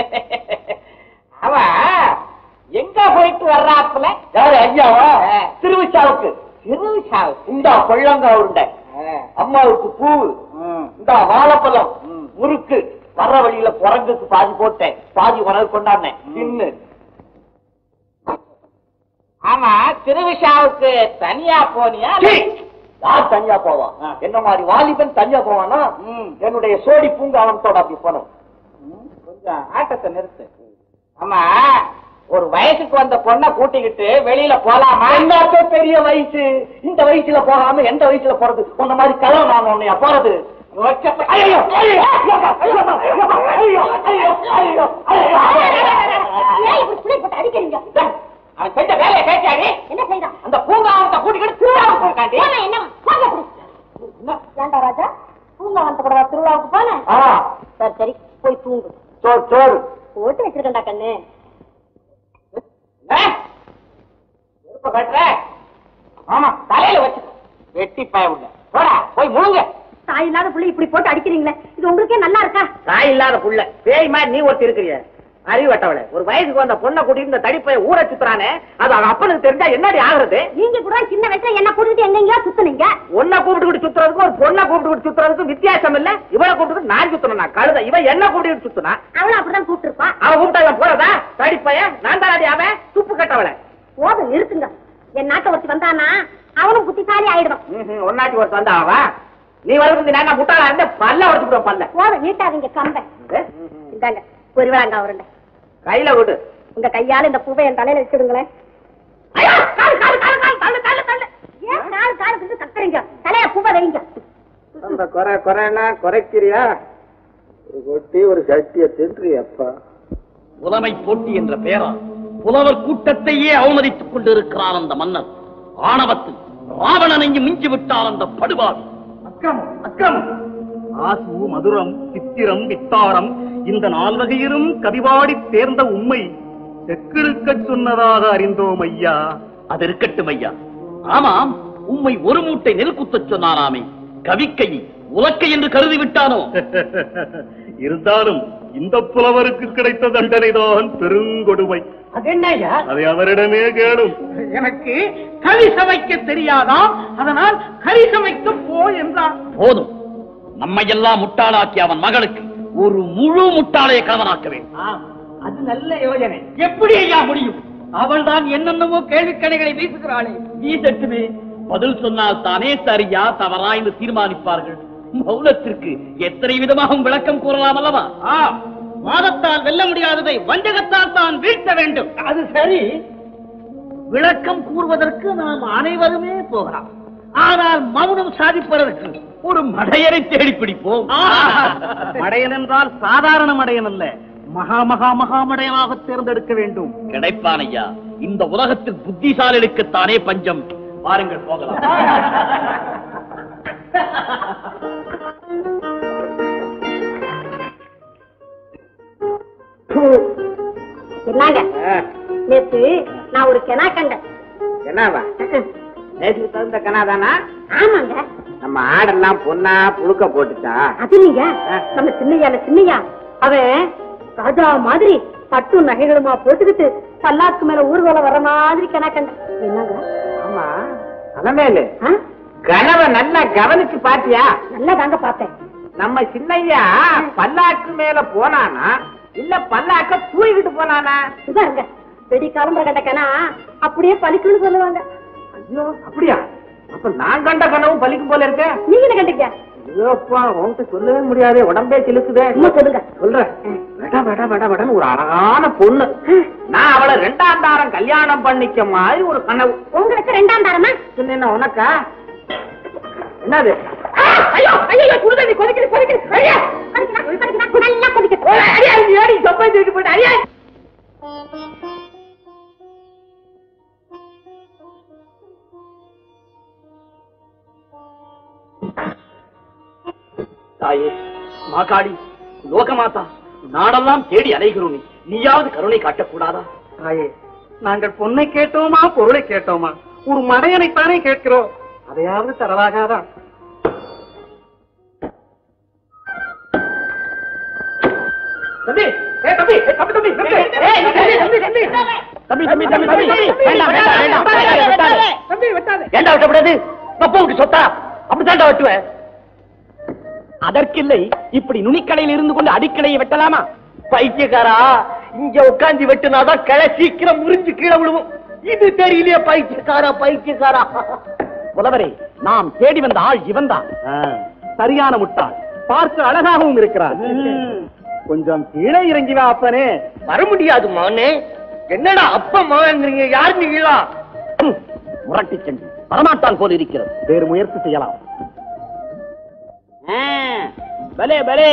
அவன் எங்க போயிட்டு வர்றாப்புல யாரு ஐயாவா திருவிச்சாவுக்கு திருவிச்சாவுக்கு இந்த கொள்ளங்கா உருண்டை அம்மாவுக்கு பூவு இந்த வாழைப்பழம் முறுக்கு வர்ற வழியில குரங்குக்கு பாதி போட்டேன் பாதி உனக்கு கொண்டாடினேன் தின்னு ஆமா திருவிஷாவுக்கு தனியா போனியா யார் தனியா போவான் என்ன மாதிரி வாலிபன் தனியா போவானா என்னுடைய சோடி பூங்காவனத்தோட அப்படி போனோம் கொஞ்சம் ஆட்டத்தை நிறுத்து ஆமா ஒரு வயசுக்கு வந்த பொண்ணை கூட்டிக்கிட்டு வெளியில போலாமா என்னப்ப பெரிய வயசு இந்த வயசுல போகாம எந்த வயசுல போறது உன்ன மாதிரி கலவை நான் உன்னைய போறது ஐயோ, ஐயோ, ஐயோ, ஐயோ, ஐயோ, ஐயோ, ஐயோ, ஐயோ. அவன் செஞ்ச வேலையை கேட்டாடி என்ன செய்யறான் அந்த பூங்காவனத்தை கூட்டிக்கிட்டு திருவிழாவுக்கு போயிருக்காண்டி என்ன ஏண்டா ராஜா பூங்காவனத்தை கூட திருவிழாவுக்கு போனேன் ஆ, சரி சரி போய் தூங்கு சோறு சோறு போட்டு வச்சிருக்கேன்டா கண்ணு ஏ? செருப்பை கட்டுற? ஆமா தலையில வச்சு வெட்டி பய விட போடா போய் முழுங்க தாய் இல்லாத புள்ளி இப்படி போட்டு அடிக்கிறீங்களே இது உங்களுக்கே நல்லா இருக்கா தாய் இல்லாத புள்ள பேய் மாதிரி நீ ஒருத்தி இருக்கிறிய அறிவட்டவளே ஒரு வயசுக்கு வந்த பொண்ணை கூட்டிட்டு இந்த தடிப்பைய ஊரை சுத்துறானே அது அவன் அப்பனுக்கு தெரிஞ்சா என்னடி ஆகுறது நீங்க கூட சின்ன வயசுல என்ன கூட்டிட்டு எங்கெங்கயோ சுத்துனீங்க உன்னை கூப்பிட்டு சுத்துறதுக்கும் ஒரு பொண்ணை கூப்பிட்டு சுத்துறதுக்கும் வித்தியாசம் இல்ல இவனை கூப்பிட்டு நான் சுத்தணும் நான் கழுத இவன் என்ன கூப்பிட்டு சுத்துனா அவளும் அப்படிதான் கூப்பிட்டுருப்பா அவன் கூப்பிட்டா இவன் போறதா தடிப்பைய நான் தானடி அவன் துப்பு கட்டவளை போதும் நிறுத்துங்க என் நாட்டை ஒருத்தி வந்தானா அவனும் புத்திசாலி ஆயிடுவான் ம்ஹும், ஒன்னாட்டி ஒருத்தன் வந்தா அவன் நீ வளர்ந்து நான் முட்டாளா இருந்து பல்ல உடச்சு பல்ல போதும் நீட்டாதீங்க கம்பை இந்தாங்க ஒரு விழாங்க அவருண்ட கையில விடு உங்க கையால இந்த பூவை என் தலையில வச்சுடுங்களேன் ஐயோ, காலு, காலு, காலு, காலு, தள்ளு, தள்ளு, தள்ளு. ஏன் காலு, காலு வந்து கத்துறீங்க? தலையில பூவை வைங்க. அந்த குறை குறைனா குறைக்கிறியா ஒரு கொட்டி ஒரு சட்டிய தின்றியப்பா புலமை போட்டி என்ற பெயரால் புலவர் கூட்டத்தையே அவமதித்துக் கொண்டிருக்கிறான் அந்த மன்னர் ஆணவத்தில் ராவணனையும் மிஞ்சி விட்டார் அந்த படுபாவி அக்கிரமம் அக்கிரமம் ஆசு மதுரம் சித்திரம் வித்தாரம் இந்த நால்வகையிலும் கவிபாடி தேர்ந்த உண்மை செக்கிழுக்கச் சொன்னதாக அறிந்தோம் ஐயா அது இருக்கட்டும் ஐயா ஆமாம் உம்மை ஒரு மூட்டை நெல் குத்தச் சொன்னாராமே கவிக்கை உலக்கை என்று கருதி விட்டானோ இருந்தாலும் இந்த புலவருக்கு கிடைத்த தண்டனைதான் பெருங்கொடுமை அது என்ன ஐயா அதை அவரிடமே கேளும் எனக்கு கறி சமைக்க தெரியாதாம் அதனால் கறி சமைக்க போ என்றான் போதும் நம்மை எல்லாம் முட்டாளாக்கி அவன் மகளுக்கு ஒரு முழு முட்டாளைய கணவனாக்க வேண்டும் அது நல்ல யோஜனை எப்படி ஐயா முடியும் அவள் தான் என்னென்னவோ கேள்விக்கணைகளை வீசுகிறாளே வீசட்டுமே பதில் சொன்னால் தானே சரியா தவறா என்று தீர்மானிப்பார்கள் மௌனத்திற்கு எத்தனை விதமாகவும் விளக்கம் கூறலாம் அல்லவா வாதத்தால் வெல்ல முடியாததை வஞ்சகத்தால் தான் வீழ்த்த வேண்டும் அது சரி விளக்கம் கூறுவதற்கு நாம் அனைவருமே போகலாம் ஆனால் மௌனம் சாதிப்பதற்கு ஒரு மடையரை தேடி பிடிப்போம் மடையன் என்றால் சாதாரண மடையன் அல்ல மகா மகா மகா மடையனாக தேர்ந்தெடுக்க வேண்டும் கிடைப்பான் ஐயா இந்த உலகத்தில் புத்திசாலிகளுக்குத்தானே பஞ்சம் பாருங்கள் போகலாம் என்னங்க நேத்து நான் ஒரு கெனா கண்டேன் என்னவா நேற்றுக்கு தகுந்த கனாதானா ஆமாங்க நம்ம ஆடெல்லாம் பொண்ணா புழுக்க போட்டுச்சா அது நீங்க நம்ம சின்னையால சின்னையா அவன் ராஜா மாதிரி பட்டு நகைகளுமா போட்டுக்கிட்டு பல்லாக்கு மேல ஊர்வலம் வர மாதிரி கெனா கண்டேன் என்னங்க ஆமா அலமேலு ஆ? கனவை நல்லா கவனிச்சு பாத்தியா நல்லா தாங்க பார்த்தேன் நம்ம சின்னையா பல்லாக்கு மேல போனானா இல்ல பல்லாக்க தூக்கிட்டு போனானா இதாங்க வெடி காலம்பர கண்ட கெனா அப்படியே பலிக்குன்னு சொல்லுவாங்க ஐயோ அப்படியா அப்ப நான் கண்ட கனவும் பலிக்கும் போல இருக்க நீங்க என்ன கண்டீங்க ஐயோப்பா உன்கிட்ட சொல்லவே முடியாது உடம்பே சிலுக்குதே சும்மா சொல்லுங்க சொல்றேன் வெட வெட வெட வெடன்னு ஒரு அழகான பொண்ணு நான் அவளை ரெண்டாம் தாரம் கல்யாணம் பண்ணிக்க மாதிரி ஒரு கனவு உங்களுக்கு ரெண்டாம் தாரமா சொன்னேன்னா உனக்கா என்னது ஐயோ ஐயோ குடுதண்ணி கொதிக்குது கொதிக்குது ஐயா கொதிக்குதா கொதிக்குதா நல்லா கொதிக்குது அடியா ஏடி சொப்பை தூக்கி போட்டு அடியா தாயே மாகாளி லோகமாதா நாடெல்லாம் தேடி அலைகிறோம் நீ நீயாவது கருணை காட்டக்கூடாதா தாயே நாங்கள் பொண்ணை கேட்டோமா பொருளை கேட்டோமா ஒரு மடையனைத்தானே கேட்கிறோம் அதையாவது தரவாகாதா தம்பி ஏ தம்பி ஏ தம்பி தம்பி தம்பி ஏய் தம்பி தம்பி தம்பி தம்பி தம்பி தம்பி தம்பி வேண்டாம் வேண்டாம் வேண்டாம் வெட்டாதே, வெட்டாதே. தம்பி வெட்டாத ஏண்டா வெட்டக்கூடாது அப்பா விட்டு சொத்தா அப்படித்தாண்டா வெட்டுவேன் அதற்கில்லை இப்படி நுனிக்கடையில் இருந்து கொண்டு அடிக்கடையை வெட்டலாமா பைத்தியக்காரா இங்க உட்கார்ந்து வெட்டுனாதான் கிளை சீக்கிரம் முறிஞ்சு கீழே விழுவும் இது தெரியலையே பைத்தியக்காரா பைத்தியக்காரா புலவரே நாம் தேடி வந்த ஆள் இவன்தான் சரியான முட்டாள் பார்க்க அழகாகவும் இருக்கிறார் கொஞ்சம் கீழே இறங்கி வா அப்பனே வர முடியாது மானே என்னடா அப்பா மான்றீங்க யார் நீங்களா முரட்டி சென்று வரமாட்டான் போல் இருக்கிறது வேறு முயற்சி செய்யலாம் பலே பலே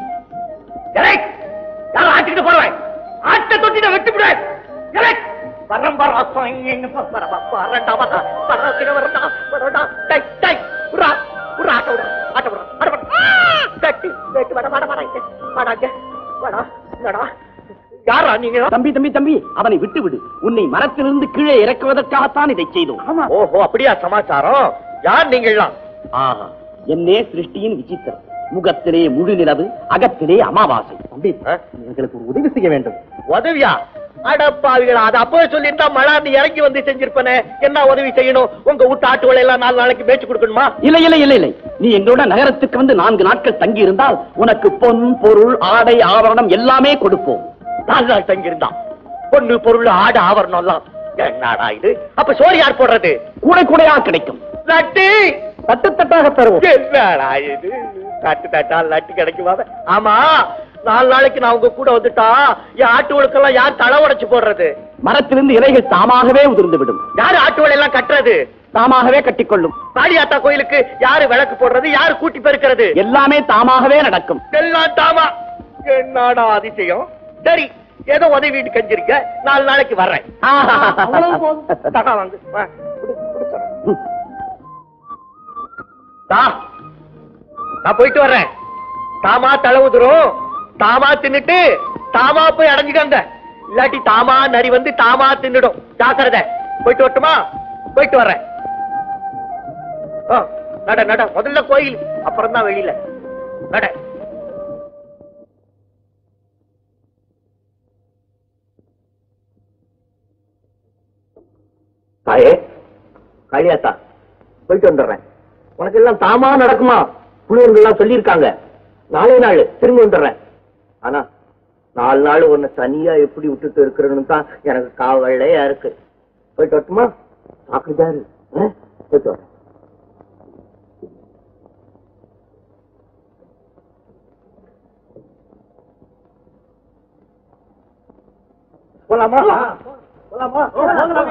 யார் ஆட்டிட்டு போறவன் ஆட்ட தொட்டிட வெட்டி விடுவேன் வரம் வரம் எங்க வரண்டா வரா வரத்திட வரண்டா வரண்டா டை டை உரா உரா ஆட்ட விடுறா ஆட்ட விடுறா ஆட்ட விடுறா வெட்டி வெட்டி வட வட வட வடாங்க வடா நடா யாரா நீங்க தம்பி தம்பி தம்பி அவனை விட்டு விடு உன்னை மரத்திலிருந்து கீழே இறக்குவதற்காகத்தான் இதை செய்தோம் ஓஹோ அப்படியா சமாச்சாரம் யார் நீங்களாம் ஆஹா என்னே சிருஷ்டியின் விசித்திரம் முகத்திலே முழு நிலவு அகத்திலே அமாவாசை ஆ? எங்களுக்கு ஒரு உதவி செய்ய வேண்டும் உதவியா அடப்பாவிகளா அது அப்பவே சொல்லியிருந்தா மழை இறங்கி வந்து செஞ்சிருப்பனே என்ன உதவி செய்யணும் உங்க வீட்டு ஆட்டுகளை எல்லாம் நாலு நாளைக்கு மேய்ச்சி கொடுக்கணுமா இல்லை இல்லை இல்லை இல்லை நீ எங்களோட நகரத்துக்கு வந்து நான்கு நாட்கள் தங்கி இருந்தால் உனக்கு பொன் பொருள் ஆடை ஆபரணம் எல்லாமே கொடுப்போம் நாலு நாள் தங்கி இருந்தான் பொண்ணு பொருள் ஆடு ஆவரணம் எல்லாம் என்னடா இது அப்ப சோறு யார் போடுறது கூடை கூடையா கிடைக்கும் லட்டு தட்டு தட்டாக தருவோம் என்னடா இது தட்டு தட்டா லட்டு கிடைக்குமா ஆமா நாலு நாளைக்கு நான் உங்க கூட வந்துட்டா என் ஆட்டுகளுக்கெல்லாம் யார் தலை உடைச்சு போடுறது மரத்திலிருந்து இலைகள் தாமாகவே உதிர்ந்து விடும் யாரு ஆட்டுகள் எல்லாம் கட்டுறது தாமாகவே கட்டிக்கொள்ளும் காளியாத்தா கோயிலுக்கு யாரு விளக்கு போடுறது யாரு கூட்டி பெருக்கிறது எல்லாமே தாமாகவே நடக்கும் எல்லாம் தாமா என்னடா அதிசயம் சரி ஏதோ உதவி கஞ்சிருக்க நாலு நாளைக்கு வர்றேன் அவ்வளவு போதும். தகா வாங்கு. வா, குடு, குடு தரேன். தா, நான் போயிட்டு வர்றேன் தாமா தலை உதுரும் தாமா தின்னுட்டு தாமா போய் அடைஞ்சுக்கங்க இல்லாட்டி தாமா நரி வந்து தாமா தின்னுடும் ஜாக்கிரதை போயிட்டு வரட்டுமா போயிட்டு வர்றேன் ஆ, நட நட முதல்ல கோயில் அப்புறம் தான் வெளியில நட தாயே காளியாத்தா போயிட்டு வந்துடுறேன் உனக்கு எல்லாம் தாமா நடக்குமா புளியர்கள் எல்லாம் சொல்லியிருக்காங்க நாளே நாள் திரும்பி வந்துடுறேன் ஆனா நாலு நாள் உன்னை தனியா எப்படி விட்டுட்டு இருக்கிறன்னு தான் எனக்கு காவலையா இருக்கு போயிட்டு வரட்டுமா சாப்பிட்டுதாரு போயிட்டு வரேன் போலாமா போலாமா போலாமா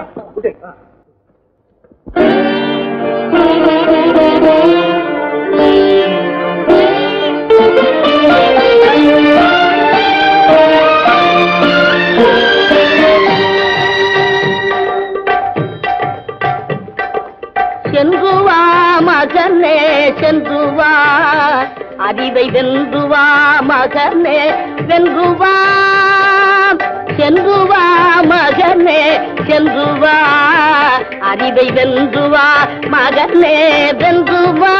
சென்று வா மகனே சென்று வா அறிவை வென்று வா மகனே வென்று வா சென்று வா மகனே சென்று வா அறிவை வென்று வா மகனே வென்று வா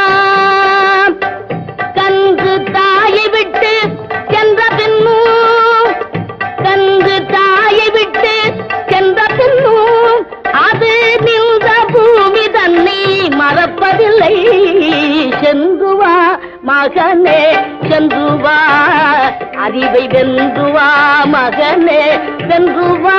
கன்று தாயை விட்டு சென்ற பின்னும் கன்று தாயை விட்டு சென்ற பின்னும் அது நின்ற பூமி தன்னை மறப்பதில்லை சென்று வா மகனே சென்று வா அறிவை வென்று வா மகனே வென்று வா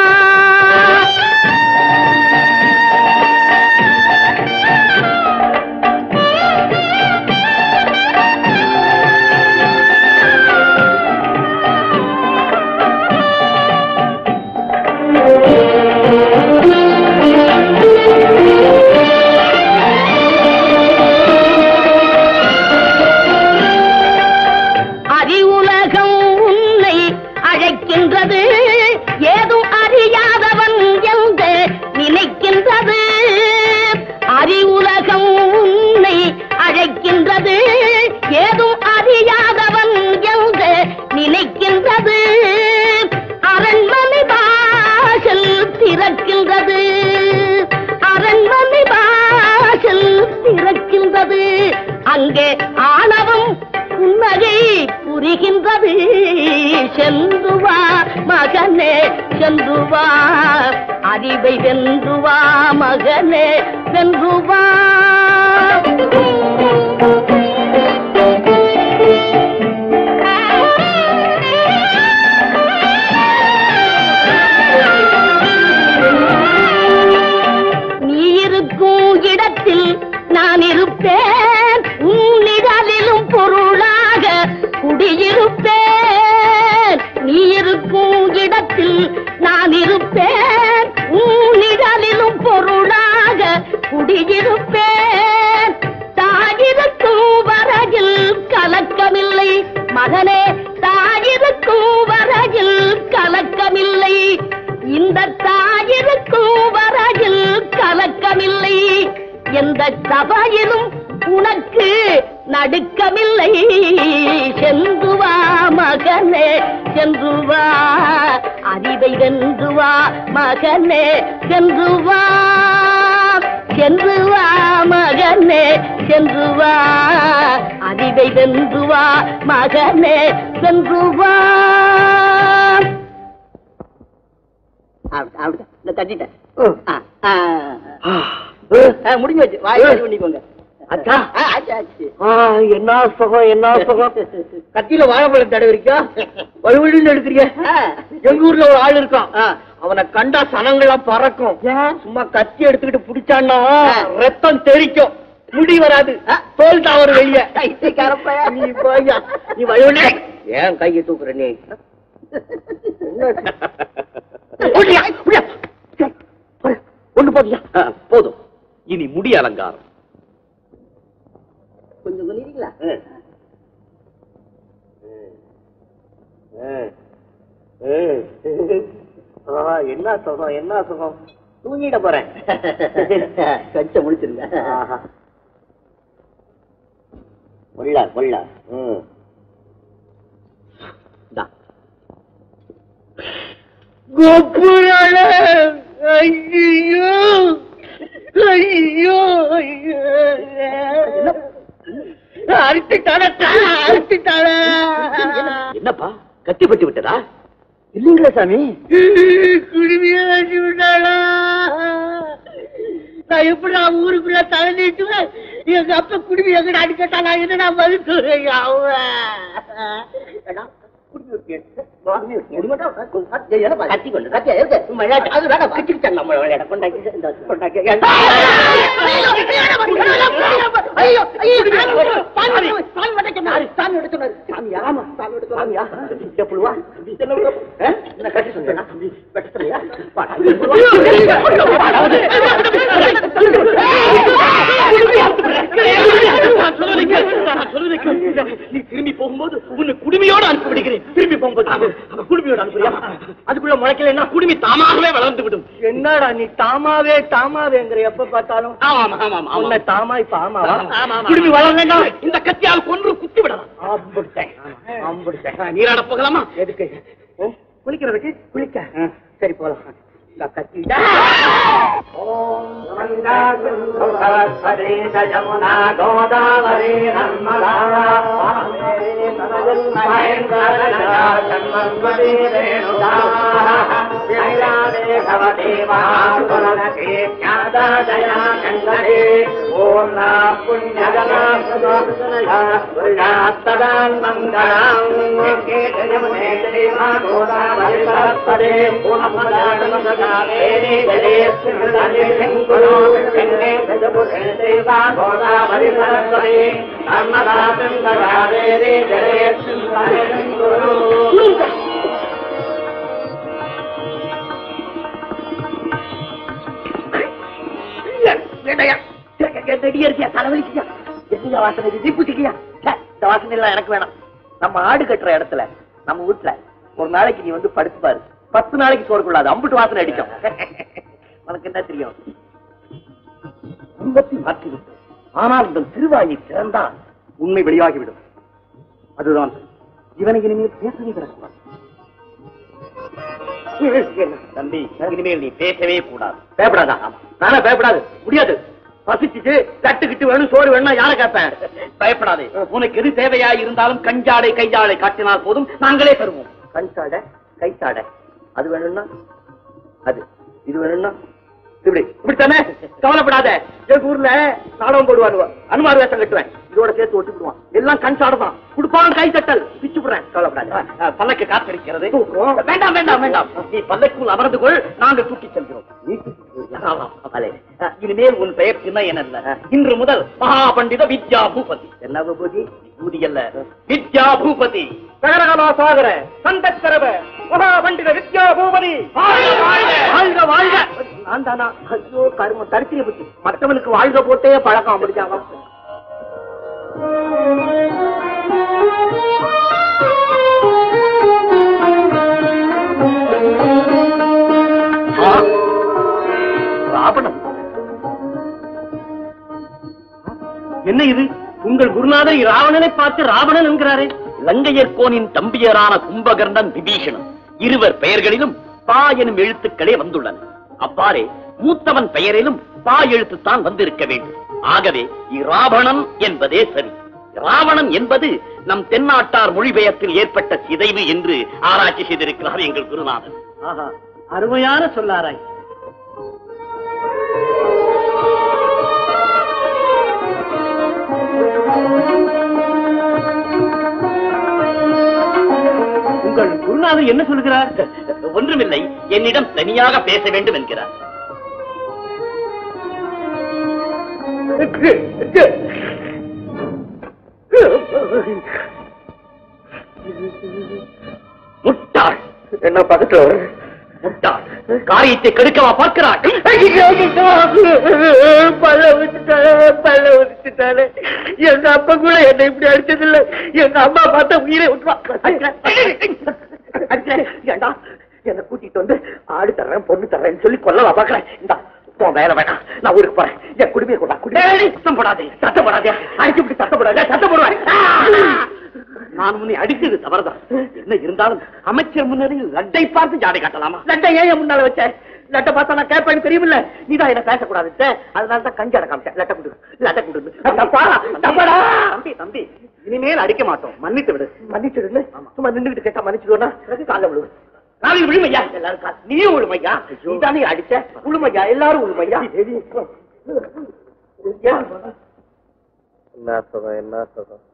அறிவுலகம் உன்னை அழைக்கின்றது ஏதும் அறியாதவன் என்று நினைக்கின்றது அறிவுலகம் உன்னை அழைக்கின்றது ஏதும் அறியாதவன் என்று நினைக்கின்றது அரண்மனை வாசல் திறக்கின்றது அரண்மனை வாசல் திறக்கின்றது அங்கே ஆணவம் புன்னகை புரிகின்றது சென்று வா மகனே சென்று வா அறிவை வென்று வா மகனே வென்று வா நீ இருக்கும் இடத்தில் நான் இருப்பேன் உன்னிடலிலும் பொருளாக குடியிருப்பேன் நீ இருக்கும் இடத்தில் நான் இருப்பேன் உன்னிடலிலும் பொருளாக குடியிருப்பேன் தாயிருக்கும் வரையில் கலக்கமில்லை மகனே தாயிருக்கும் வரையில் கலக்கமில்லை இந்த தாயிருக்கும் வரையில் கலக்கமில்லை எந்த சபையிலும் உனக்கு நடுக்கமில்லை சென்று வா மகனே சென்று வா அறிவை வென்று வா மகனே சென்று வா சென்று வா மகனே சென்று வா அறிவை வென்று வா மகனே சென்று வா அப்படி- அப்படிதான். இந்த தட்டிட்டேன் ஆ, ஆ. ஆ, முடிஞ்சு வச்சு வாய் சரி பண்ணிக்கோங்க அச்சா. ஆ, ஆச்சு, ஆச்சு. என்ன சுகம் என்ன சுகம் கத்தியில வாழைப்பழம் தடவிருக்கா வலுவழுன்னு எடுக்கிறிய ஆ. எங்க ஊர்ல ஒரு ஆள் இருக்கான் அவனை கண்டா சனங்களாம் பறக்கும் சும்மா கத்தி எடுத்துக்கிட்டு புடிச்சான்னா ரத்தம் தெறிக்கும் முடி வராது தோல் தான் ஒரு வெளிய பைத்தியக்காரப்பையா. நீ போய்யா நீ வலுவழு ஏன் கையை தூக்குற நீ ஓடியா, ஓடியா. ஒண்ணு போதியா போதும் இனி முடி அலங்காரம் கொஞ்சம் சொல்லிடுங்களா என்ன சுகம் என்ன சுகம் தூங்கிட போறேன் கச்ச முடிச்சிருங்க ஆஹா. முள்ளா முள்ளா ம் இந்தா. கோபுராளே, ஐயையோ, ஐயோ, ஐயோ. அறுத்துட்டாளா, அறுத்துட்டாளா. என்னப்பா கத்தி பட்டு விட்டதா இல்லைங்களா சாமி குடுமையா வச்சு விட்டாளா நான் எப்படி நான் ஊருக்குள்ள தலை நீட்டுவேன் எங்க அப்பா குடுமி எங்கட அடிக்கட்டாளா என்னடா பதில் சொல்றீங்க அவன் கத்தி கொண்டு கத்தி எதுக்கு? சும்மா விளையாட்டு. அது வேணாம், வச்சுக்கிட்டேன் நம்ம விளையாட. கொண்டாக்கி, இந்த கொண்டாக்கி. ஐயோ, ஐயோ, சாமி, சாமி வட்ட சொன்னாரு, சாமி வட்ட சொன்னாரு. சாமியா? ஆமா, சாமி வட்ட சொன்னாரு. சாமியா? இந்த புழுவா? என்ன புழுவா? ஆ? என்ன கட்டி சொன்னா? வெட்ட சொன்னியா? வாடா, இந்த புழுவா? வாடா, நீ திரும்பி போகும்போது உன்னை குடுமையோட அனுப்பி விடுகிறேன் திரும்பி போகும்போது அவன் குடுமையோட அனுப்புறியா அதுக்குள்ள முளைக்கலன்னா குடுமி தாமாகவே வளர்ந்து விடும் என்னடா நீ தாமாவே தாமாவேங்கிற எப்ப பார்த்தாலும் ஆமா ஆமா உன்னை தாமா இப்ப ஆமாவா குடுமி வளர்ந்தா இந்த கத்தியால் கொன்று குத்தி விடலாம் அம்பிட்டேன் அம்பிட்டேன் நீராட போகலாமா எதுக்கு குளிக்கிறதுக்கு குளிக்க சரி போலாம் இந்த கத்தி யமுனா கோதாவரி நர்மதா எனக்கு வேணாம் நம்ம ஆடு கட்டுற இடத்துல நம்ம வீட்டுல ஒரு நாளைக்கு நீ வந்து படுத்து பாரு பத்து நாளைக்கு சோறு கொள்ளாது அம்புட்டு வாசனை அடிக்கும் உனக்கு என்ன தெரியும் துன்பத்தை மாற்றிவிட்டு ஆனால் இந்த திருவாயை திறந்தால் உண்மை வெளியாகிவிடும் அதுதான் இவனை இனிமேல் பேசவே விடக்கூடாது தம்பி இனிமேல் நீ பேசவே கூடாது பயப்படாதா நானே பயப்படாது முடியாது பசிச்சுட்டு தட்டுக்கிட்டு வேணும் சோறு வேணும் யாரை கேட்பேன் பயப்படாதே உனக்கு எது தேவையா இருந்தாலும் கஞ்சாடை கையாடை காட்டினால் போதும் நாங்களே தருவோம் கஞ்சாடை கைத்தாடை அது வேணும்னா அது இது வேணும்னா இப்படி இப்படித்தானே கவலைப்படாத எங்க ஊர்ல நாடகம் போடுவாரு அனுமார் வேஷம் கட்டுவேன் இதோட சேர்த்து ஒட்டி விடுவான் எல்லாம் கண் சாடதான் கொடுப்பான் கை தட்டல் பிச்சு விடுறேன் கவலைப்படாத பல்லக்கு காத்திருக்கிறது வேண்டாம் வேண்டாம் வேண்டாம் நீ பல்லக்குள் அமர்ந்து கொள் நாங்கள் தூக்கி செல்கிறோம் நீ தூக்கி செல்கிறாய். ஆமாம், அவளே. அஹ், இனிமேல் உன் பெயர் சின்ன என்ன இன்று முதல் மகா பண்டித வித்யா பூபதி என்ன பூபதி பூதி அல்ல வித்யா பூபதி சகரகலா சாகர சந்தக்கரவ மகா பண்டித வித்யா பூபதி வாழ்க வாழ்க நான் தானா ஐயோ கரும தரித்திரிய புத்தி மற்றவனுக்கு வாழ்க போட்டே பழக்கம் அப்படிச்சாங்க ராவணன் என்ன இது உங்கள் குருநாதர் ராவணனை பார்த்து ராவணன் என்கிறாரே லங்கையர்கோனின் தம்பியரான கும்பகர்ணன் விபீஷணன் இருவர் பெயர்களிலும் பா எனும் எழுத்துக்களே வந்துள்ளன அவ்வாறே மூத்தவன் பெயரிலும் தாய் எழுத்து தான் வந்திருக்க வேண்டும் ஆகவே இராவணன் என்பதே சரி ராவணன் என்பது நம் தென்னாட்டார் மொழிபெயர்ப்பில் ஏற்பட்ட சிதைவு என்று ஆராய்ச்சி செய்திருக்கிறார் எங்கள் குருநாதன் ஆஹா அருமையான சொல்லாராய் உங்கள் குருநாதர் என்ன சொல்கிறார் ஒன்றுமில்லை என்னிடம் தனியாக பேச வேண்டும் என்கிறார் முட்டாள் என்ன பக்கத்துல வர முட்டாள் காரியத்தை கெடுக்கவா பார்க்கிறாள் பல்ல விட்டுட்டாலே பல்ல விட்டுட்டாலே எங்க அப்பா கூட என்னை இப்படி அடிச்சதில்ல எங்க அம்மா பார்த்தா உயிரை விட்டுருவா ஏண்டா என்ன கூட்டிட்டு வந்து ஆடு தர்றேன் பொண்ணு தர்றேன்னு சொல்லி கொல்லவா பாக்குறேன் இந்த உன் வேலை வேணாம் நான் ஊருக்கு போறேன் என் குடுமையை கொண்டா குடி சத்தம் போடாதே சத்தம் போடாதே அடிச்சு விட்டு சத்தம் போடாதே சத்தம் போடுவேன் நான் உன்னை அடித்தது தவறுதான் என்ன இருந்தாலும் அமைச்சர் முன்னணியில் லட்டை பார்த்து ஜாடை காட்டலாமா லட்டை ஏன் என் முன்னால வச்ச லட்டை பார்த்தா நான் கேட்பேன்னு தெரியுமில்ல நீதான் என்ன பேசக்கூடாது அதனால தான் கஞ்சாட காமிச்சேன் லட்டை குடு லட்டை குடு தப்பா தப்பாடா தம்பி தம்பி இனிமேல் அடிக்க மாட்டோம் மன்னித்து விடு மன்னிச்சிடு சும்மா நின்றுகிட்டு கேட்டா மன்னிச்சிடுவோனா காலைல விழுவு நாளைக்கு விழுமையா எல்லாரும் காசு நீயும் உழுமையா நீதானே அடிச்ச உழுமையா எல்லாரும் உழுமையா என்ன சுகம் என்ன சுகம்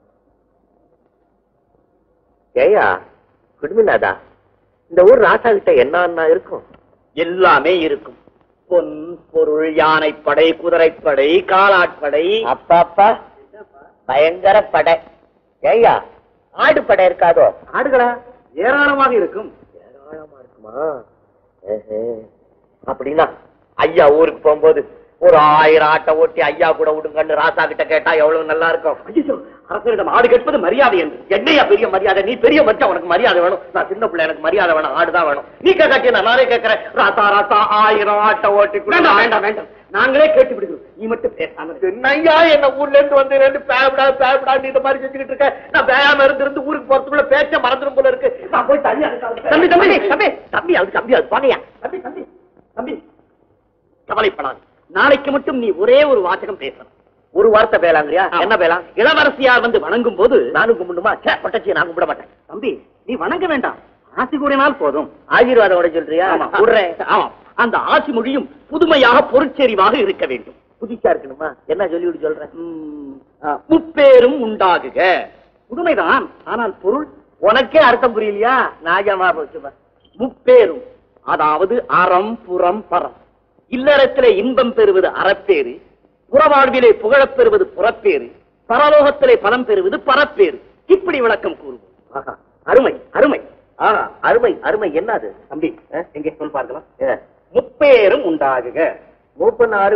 ஏயா குடுமிநாதா இந்த ஊர் ராசா கிட்ட என்ன இருக்கும் எல்லாமே இருக்கும் பொன் பொருள் யானைப்படை குதிரைப்படை காலாட்படை அப்பா அப்பா பயங்கர படை ஏய்யா ஆடு படை இருக்காதோ ஆடுகளா ஏராளமாக இருக்கும் ஏராளமா இருக்குமா ஏஹே. அப்படின்னா ஐயா ஊருக்கு போகும்போது ஒரு ஆயிரம் ஆட்டை ஓட்டி ஐயா கூட விடுங்கன்னு ராசா கிட்ட கேட்டா எவ்வளவு நல்லா இருக்கும் ஐயோ அரசரிடம் ஆடு கேட்பது மரியாதை என்று என்னையா பெரிய மரியாதை நீ பெரிய மச்சான் உனக்கு மரியாதை வேணும் நான் சின்ன பிள்ளை எனக்கு மரியாதை வேணும் ஆடுதான் வேணும் நீ கேட்காட்டி நான் நானே கேட்கிறேன் ராசா ராசா ஆயிரம் ஆட்டை ஓட்டி கொடு. வேண்டாம் வேண்டாம் வேண்டாம் நாங்களே கேட்டு விடுகிறோம் நீ மட்டும் பேசாம இரு. என்னய்யா என்ன ஊர்ல இருந்து வந்து ரெண்டு பேபடா பேபடா நீ இந்த மாதிரி செஞ்சுக்கிட்டு இருக்க நான் பேயாம இருந்து இருந்து ஊருக்கு போறதுக்குள்ள பேச்ச மறந்துடும் போல இருக்கு நான் போய் தள்ளி தம்பி, தம்பி, தம்பி தம்பி அது தம்பி அது பானையா தம்பி தம்பி தம்பி கவலைப்படாது நாளைக்கு மட்டும் நீ ஒரே ஒரு வாசகம் பேசணும் ஒரு வார்த்தை பேலாங்கிறியா ஆமா. என்ன பேலாம் இளவரசியார் வந்து வணங்கும் போது நானும் கும்பிடுமா சே பட்டச்சி நான் கும்பிட மாட்டேன் தம்பி நீ வணங்க வேண்டாம் ஆசி கூறினால் போதும் ஆசீர்வாதம் உடைய சொல்றியா ஆமா. விடுறேன் ஆமா அந்த ஆட்சி மொழியும் புதுமையாக பொருட்செறிவாக இருக்க வேண்டும் புதுசா இருக்கணுமா என்ன சொல்லிவிட்டு சொல்றேன் ம், ஆ, முப்பேரும் உண்டாகுக புதுமைதான் ஆனால் பொருள் உனக்கே அர்த்தம் புரியலையா நாஜமா போச்சுமா முப்பேரும் அதாவது அறம் புறம் பரம் இல்லறத்திலே இன்பம் பெறுவது அறப்பேறு புறவாழ்விலே புகழப் பெறுவது புறப்பேறு பரலோகத்திலே பலம் பெறுவது பரப்பேறு இப்படி விளக்கம் கூறுவோம் ஆஹா. அருமை அருமை ஆஹா, அருமை அருமை என்னது தம்பி எங்கே சொல் பார்க்கலாம் ஏ, முப்பேரும் உண்டாகுக மூப்பனாரு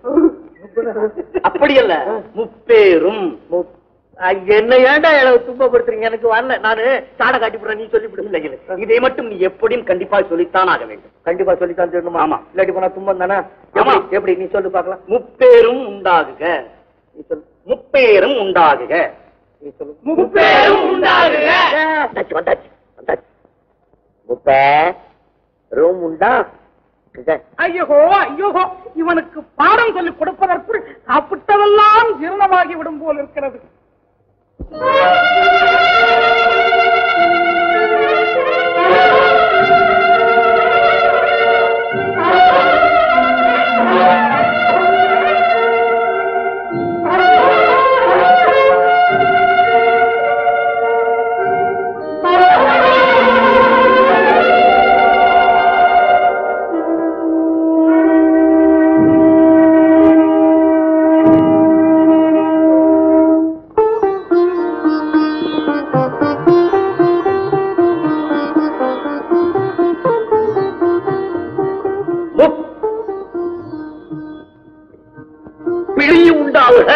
அப்படி அல்ல முப்பேரும் என்ன ஏன்டா எனக்கு துன்பப்படுத்துறீங்க எனக்கு வரல நானு சாடை காட்டி போடுறேன் நீ சொல்லி இல்லை, இல்லை. இதை மட்டும் நீ எப்படியும் கண்டிப்பாக சொல்லித்தான் ஆக வேண்டும் கண்டிப்பா சொல்லித்தான் சொல்லணுமா ஆமா. இல்லாட்டி போனா துன்பம் தானே ஆமா. எப்படி- எப்படி நீ சொல்லு பாக்கலாம் முப்பேரும் உண்டாகுக நீ சொல்லு முப்பேரும் உண்டாகுக நீ சொல்லு முப்பேரும் உண்டாகுக வந்தாச்சு வந்தாச்சு வந்தாச்சு முப்ப ரூம் உண்டா இத- ஐயோ ஐயோ இவனுக்கு பாடம் சொல்லிக் கொடுப்பதற்குள் சாப்பிட்டதெல்லாம் ஜீரணமாகி விடும் போல் இருக்கிறது பிழி உண்டாவுக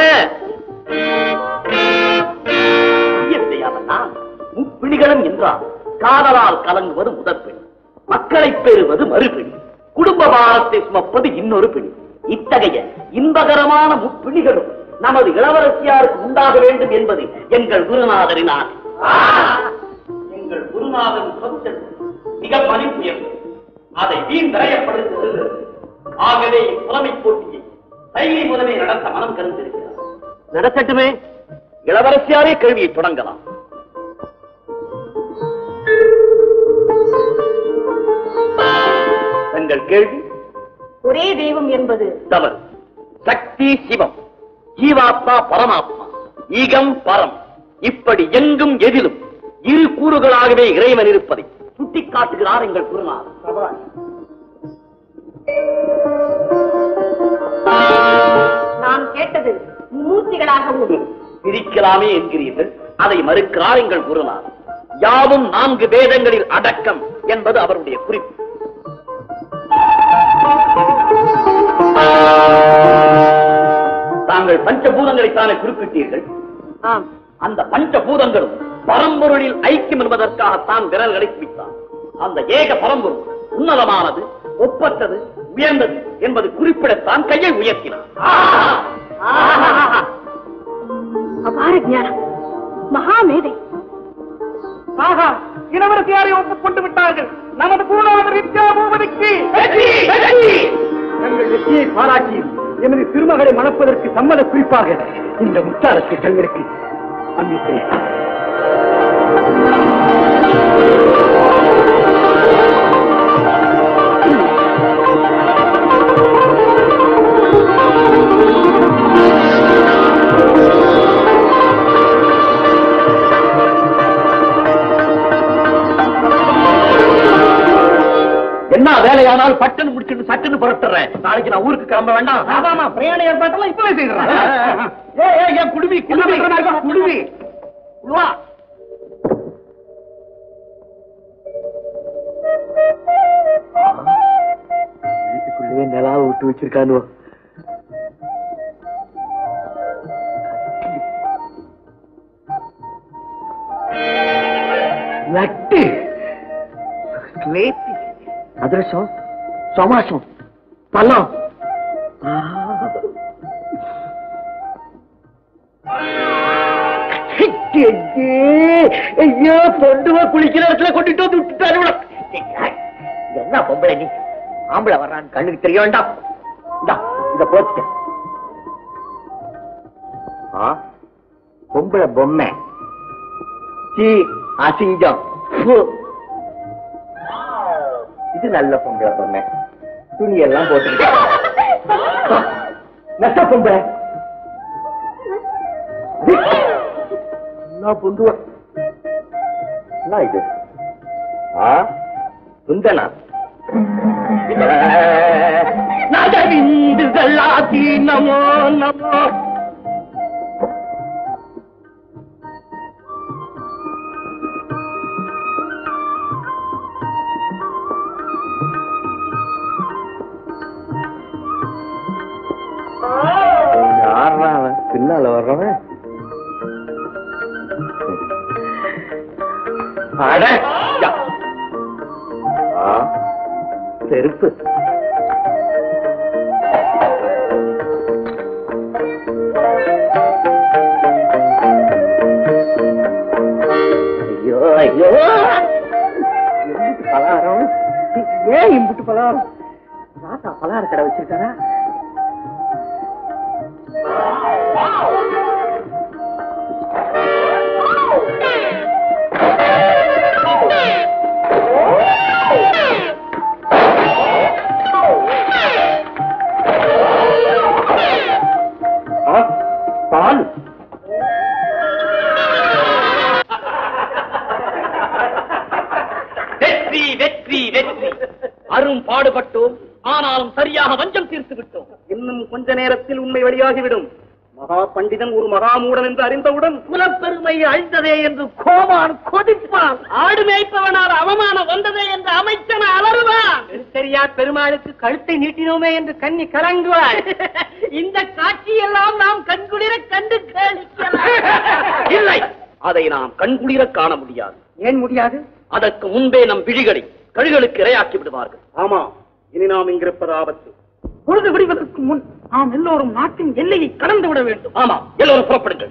இயற்கையாவெல்லாம் முப்பிணிகளும் என்றால் காதலால் கலங்குவது முதற் பிணி மக்களை பெறுவது மறுபிணி குடும்ப பாரத்தை சுமப்பது இன்னொரு பிணி இத்தகைய இன்பகரமான முப்பிணிகளும் நமது இளவரசியாருக்கு உண்டாக வேண்டும் என்பது எங்கள் குருநாதரின் ஆசை எங்கள் குருநாதன் சொத்து மிக மதிப்புயர்ந்தது அதை வீண் விரயப்படுத்துகிறது ஆகவே இப்புலமை போட்டியை கையை முதலே நடத்த மனம் கருந்திருக்கிறார் நடத்தட்டுமே இளவரசியாரே கேள்வியை தொடங்கலாம் தங்கள் கேள்வி ஒரே தெய்வம் என்பது தவறு சக்தி சிவம் ஜீவாத்மா பரமாத்மா ஈகம் பரம் இப்படி எங்கும் எதிலும் இரு கூறுகளாகவே இறைவன் இருப்பதை சுட்டிக்காட்டுகிறார் எங்கள் குருநாதர் நான் கேட்டது மூர்த்திகளாகவும் பிரிக்கலாமே என்கிறீர்கள் அதை மறுக்கிறார் எங்கள் குருநாதர் யாவும் நான்கு வேதங்களில் அடக்கம் என்பது அவருடைய குறிப்பு தாங்கள் பஞ்சபூதங்களைத்தானே குறிப்பிட்டீர்கள் ஆம் அந்த பஞ்சபூதங்களும் பரம்பொருளில் ஐக்கியம் என்பதற்காகத்தான் விரல்களை குவித்தார் அந்த ஏக பரம்பொருள் உன்னதமானது ஒப்பற்றது உயர்ந்தது என்பது குறிப்பிடத்தான் கையை உயர்த்தினார் அபார ஞானம் மகாமேதை ஆஹா இளவரசியாரை ஒப்புக்கொண்டு விட்டார்கள் நமது பூனாவர் வித்யா பூபதிக்கு தங்கள் வெற்றியை பாராட்டி எனது திருமகளை மணப்பதற்கு சம்மத குறிப்பாக இந்த முத்தாரத்தை தங்களுக்கு அன்பிக்கிறேன் என்ன வேலையானால் பட்டுன்னு முடிச்சுட்டு சட்டுன்னு புறட்டுறேன் நாளைக்கு நான் ஊருக்கு கிளம்ப வேண்டாம் ஆமாமா பிரயாண ஏற்பாட்டெல்லாம் இப்பவே செய்யறேன் ஏ ஏ ஏ குடுமி குடுமி குடுமி வா வீட்டுக்குள்ளேயே நிலாவை விட்டு வச்சிருக்கானு நட்டு நேத்தி அதிரசம் சமாசம் பழம் ஐயோ பொண்டுவா குளிக்கிற இடத்துல கொண்டுட்டு வந்து விட்டுட்டாரு இவள. என்ன பொம்பளை நீ ஆம்பளை வர்றான்னு கண்ணுக்கு தெரிய வேண்டாம் இந்தா இத போச்சுக்க ஆ பொம்பளை பொம்மை சீ அசிங்கம் ஃபு. இது நல்ல பொம்பளை பொம்மை துணி எல்லாம் போட்டு நஷ்ட பொம்பளை என்ன பொண்டுவா என்ன இது ஆ சுந்தனா நகரிந்துகளாதி நமோ நமோ யாரா அவன் பின்னால வர்றவன் அட யா. ஆ, செருப்பு ஐயோ ஐயோ இம்புட்டு பலகாரம் ஏன் இம்புட்டு பலகாரம் ராத்தா பலகார கடை வச்சிருக்காரா ஆ, பால் வெற்றி வெற்றி வெற்றி அரும் பாடுபட்டோம் ஆனாலும் சரியாக வஞ்சம் தீர்த்து விட்டோம் இன்னும் கொஞ்ச நேரத்தில் உண்மை வெளியாகிவிடும் மகா பண்டிதன் ஒரு மகாமூடன் என்று அறிந்தவுடன் குலப்பெருமை அழிந்ததே என்று கோமான் கொதிப்பான் ஆடு மேய்ப்பவனால் அவமானம் வந்ததே என்று அமைச்சன் அலறுவான் சரியா பெருமாளுக்கு கழுத்தை நீட்டினோமே என்று கண்ணி கலங்குவாள் இந்த காட்சியெல்லாம் நாம் கண்குளிர கண்டு கேளிக்கலாம் இல்லை அதை நாம் கண்குளிர காண முடியாது ஏன் முடியாது அதற்கு முன்பே நம் விழிகளை கழுகளுக்கு இரையாக்கி விடுவார்கள் ஆமா இனி நாம் இங்கிருப்பது ஆபத்து பொழுது விடுவதற்கு முன் நாம் எல்லோரும் நாட்டின் எல்லையை கடந்து விட வேண்டும் ஆமா எல்லோரும் புறப்படுங்கள்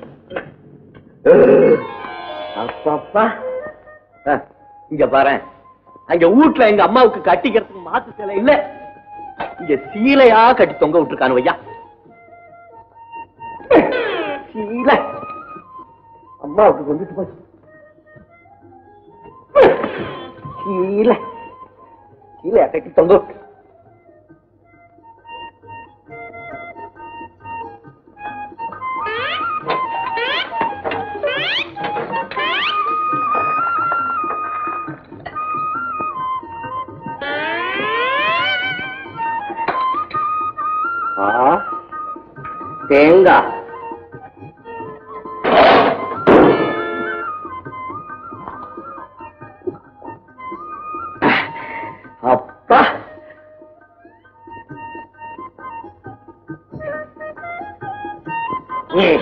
அப்பப்பா அஹ், இங்க பாரு அங்க வீட்டுல எங்க அம்மாவுக்கு கட்டிக்கிறதுக்கு மாத்து சிலை இல்ல இங்க சீலையா கட்டி தொங்க விட்டுருக்கானு ஐயா இல்ல அம்மாவுக்கு கொண்டுட்டு போய் கீழே கீழே கட்டி தொங்க விட்டு. ஆ தேங்காய் அப்பா ம்.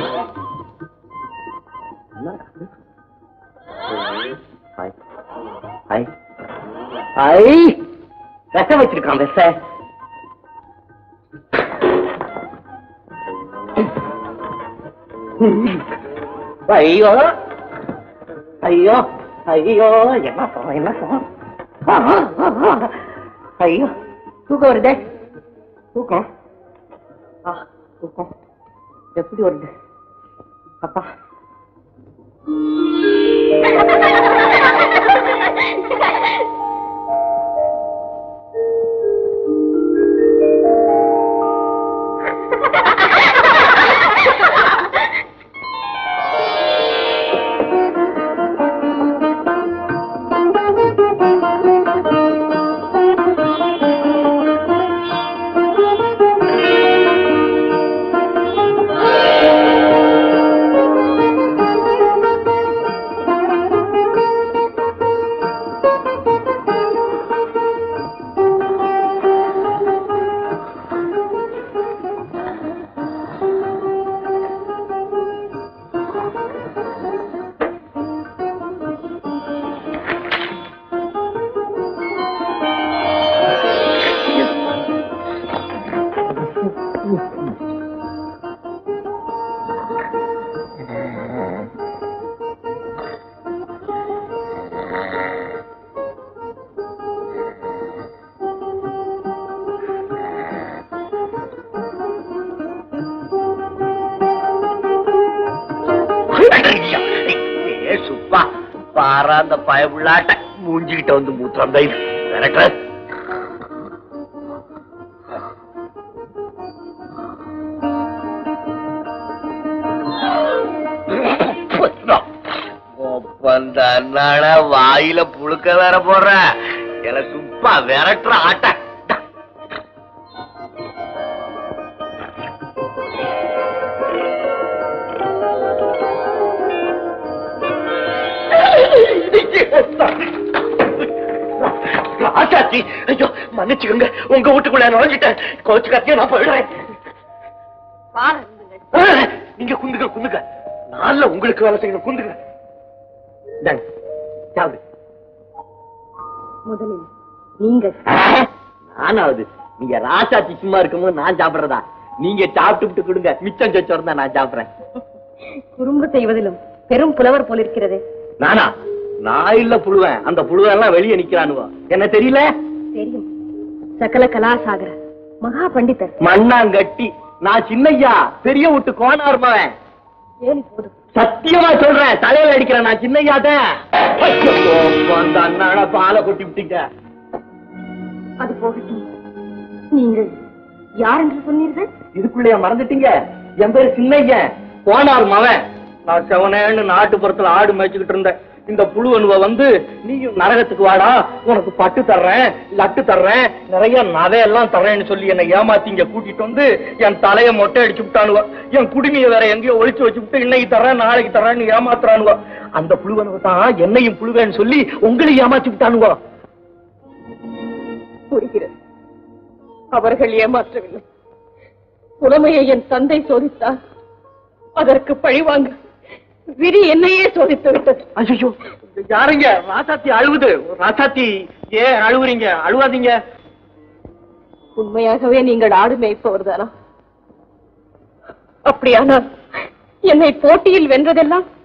ஐ. ஐ. ஐ. விஷம் வச்சிருக்கான் விஷ ஐயோ ஐயோ ஐயோ என்ன சொல்றேன் என்ன சொல்றேன் ஆ, ஆ, ஆ, ஆ. ஐயோ தூக்கம் வருதே தூக்கம் ஆ தூக்கம் எப்படி வருது அப்பா ஏ சுப்பா பாரா அந்த பயபுள்ளாட்ட மூஞ்சிக்கிட்ட வந்து மூத்திரம் தான் இது விரட்டுற ஒப்பந்த அண்ணாட வாயில புழுக்க வேற போடுற எனக்கு சுப்பா விரட்டுற ஆட்ட ஆச்சாச்சி ஐயோ மன்னிச்சுக்கோங்க உங்க வீட்டுக்குள்ள நுழைஞ்சிட்டேன் கோச்சு கத்தியா நான் போயிடுறேன் பால் அருந்துங்கள் ஆ, நீங்க குந்துங்க குந்துங்க நான்ல உங்களுக்கு வேலை செய்யணும் குந்துங்க இந்தாங்க, சாப்பிடு முதலில் நீங்கள் நானாவது நீங்க ராசாச்சி சும்மா இருக்கும்போது நான் சாப்பிடுறதா நீங்க சாப்பிட்டு கொடுங்க மிச்சம் சொச்சோம் தான் நான் சாப்பிடுறேன் குறும்பு செய்வதிலும் பெரும் புலவர் போலிருக்கிறது நானா நான் இல்ல புழுவேன் அந்த புழுவன் எல்லாம் வெளியே நிக்கிறானுவோ என்ன தெரியல தெரியும் சகல கலாசாகர மகா பண்டிதர் மண்ணாங்கட்டி நான் சின்னையா பெரிய விட்டு கோனார் மவன் வேலி போதும் சத்தியமா சொல்றேன் தலையில அடிக்கிறேன் நான் சின்னையாதான் அந்த அண்ணாட பாலை கொட்டி விட்டீங்க அது போகட்டும் நீங்கள் யார் என்று சொன்னீர்கள் இதுக்குள்ளேயே மறந்துட்டீங்க என் பேரு சின்னையன் போனார் மவன் நான் செவனேன்னு நாட்டுப்புறத்துல ஆடு மேய்ச்சிக்கிட்டு இருந்தேன் இந்த புழுவனுவ வந்து நீயும் நரகத்துக்கு வாடா உனக்கு பட்டு தர்றேன் லட்டு தர்றேன் நிறைய நகையெல்லாம் தர்றேன்னு சொல்லி என்னை ஏமாத்தி இங்க கூட்டிட்டு வந்து என் தலைய மொட்டை அடிச்சு விட்டானுவ என் குடுமையை வேற எங்கேயோ ஒளிச்சு வச்சு விட்டு இன்னைக்கு தர்றேன் நாளைக்கு தர்றேன்னு ஏமாத்துறானுவ அந்த புழுவனுவ தான் என்னையும் புழுவேன்னு சொல்லி உங்களையும் ஏமாத்தி விட்டானுவ புரிகிறது அவர்கள் ஏமாற்றவில்லை புலமையை என் தந்தை சோதித்தார் அதற்கு பழிவாங்க விதி என்னையே சோதித்து விட்டது ஐயோ யாருங்க ராசாத்தி அழுவுது ராசாத்தி ஏன் அழுவுறீங்க அழுவாதீங்க உண்மையாகவே நீங்கள் ஆடு மேய்ப்பவர்தானா அப்படியானால் என்னை போட்டியில் வென்றதெல்லாம்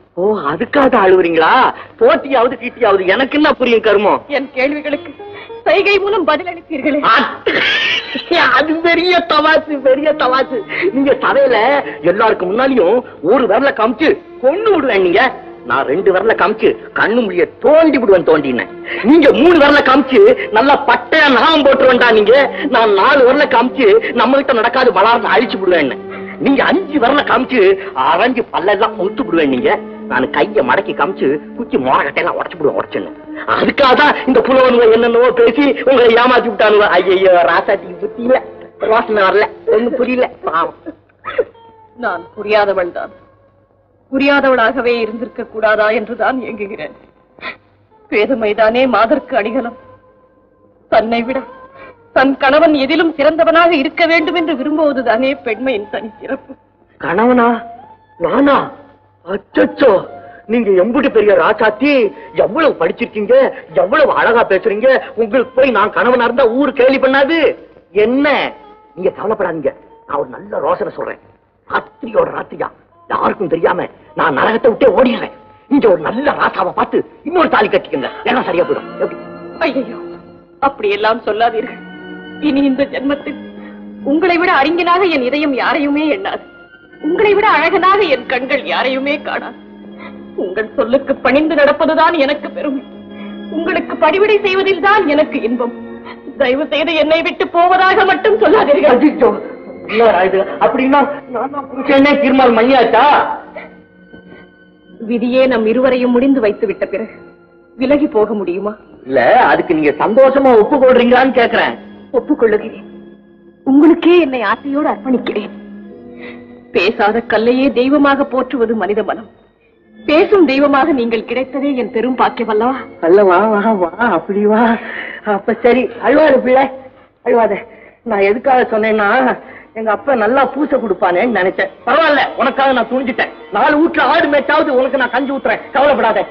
ஓ அதுக்காக அழுவுறீங்களா போட்டியாவது கீட்டியாவது எனக்கு என்ன புரியும் கருமம் என் கேள்விகளுக்கு சைகை மூலம் பதில் அளித்தீர்களே அது பெரிய தவாசு பெரிய தவாசு நீங்க சபையில எல்லாருக்கும் முன்னாடியும் ஒரு விரல காமிச்சு கொண்டு விடுவேன் நீங்க நான் ரெண்டு விரல காமிச்சு கண்ணு முடிய தோண்டி விடுவேன் தோண்டினேன் நீங்க மூணு விரல காமிச்சு நல்லா பட்டையா நாமம் போட்டுருவேன்டா நீங்க நான் நாலு விரல காமிச்சு நம்ம கிட்ட நடக்காது வளர்ந்து அழிச்சு விடுவேன் நீங்க அஞ்சு விரல காமிச்சு அரைஞ்சு பல்லெல்லாம் முத்து விடுவேன் நீங்க நான் கைய மடக்கி காமிச்சு குச்சி மோரக்கட்டையெல்லாம் உடச்சு விடுவேன் உடச்சுன்னு அதுக்காக தான் இந்த புலவனுவ என்னென்னவோ பேசி உங்களை ஏமாத்தி விட்டானுவ ஐயோ ராசாத்திக்கு புத்தி இல்ல ரோசனை வரல ஒண்ணும் புரியல பாவம் நான் புரியாதவள் தான் புரியாதவளாகவே இருந்திருக்க கூடாதா என்றுதான் இயங்குகிறேன் பேதமைதானே மாதர்க்கு அடிகலம் தன்னை விட தன் கணவன் எதிலும் சிறந்தவனாக இருக்க வேண்டும் என்று விரும்புவதுதானே பெண்மையின் தனி சிறப்பு கணவனா நானா அச்சச்சோ நீங்க எம்புட்டு பெரிய ராசாத்தி எவ்வளவு படிச்சிருக்கீங்க எவ்வளவு அழகா பேசுறீங்க உங்களுக்கு போய் நான் கணவனா இருந்தா ஊரு கேலி பண்ணாது என்ன நீங்க கவலைப்படாதீங்க நான் ஒரு நல்ல ரோசனை சொல்றேன் ராத்திரியோட ராத்திரியா யாருக்கும் தெரியாம நான் நரகத்தை விட்டே ஓடிடுறேன் இங்க ஒரு நல்ல ராசாவை பார்த்து இன்னொரு தாலி கட்டிக்கங்க எல்லாம் சரியா போயிடும் எப்படி ஐயோ அப்படியெல்லாம் சொல்லாதீர்கள் இனி இந்த ஜென்மத்தில் உங்களை விட அறிஞனாக என் இதயம் யாரையுமே எண்ணாது உங்களை விட அழகனாக என் கண்கள் யாரையுமே காணாது உங்கள் சொல்லுக்கு பணிந்து நடப்பதுதான் எனக்கு பெருமை உங்களுக்கு பணிவிடை செய்வதில் தான் எனக்கு இன்பம் தயவு செய்து என்னை விட்டு போவதாக மட்டும் சொல்லாதீர்கள் அச்சச்சோ, என்னடா இது? அப்படின்னா நான் தான் புருஷனே தீர்மானம் பண்ணியாச்சா விதியே நம் இருவரையும் முடிந்து வைத்து விட்ட பிறகு விலகி போக முடியுமா இல்ல அதுக்கு நீங்க சந்தோஷமா ஒப்புக்கொள்றீங்களான்னு கேக்குறேன் ஒப்புக்கொள்ளுகிறேன் உங்களுக்கே என்னை ஆசையோடு அர்ப்பணிக்கிறேன் பேசாத கல்லையே தெய்வமாக போற்றுவது மனித மனம் பேசும் தெய்வமாக நீங்கள் கிடைத்ததே என் பெரும் பாக்கியம் அல்லவா அல்ல வா வா வா அப்படி வா அப்ப சரி அழுவாத பிள்ளை அழுவாத நான் எதுக்காக சொன்னேன்னா எங்க அப்பா நல்லா பூசை கொடுப்பானேன்னு நினைச்சேன் பரவாயில்ல உனக்காக நான் துணிஞ்சிட்டேன் நாலு வீட்டுல ஆடு மேய்ச்சாவது உனக்கு நான் கஞ்சி ஊத்துறேன் கவலைப்படாத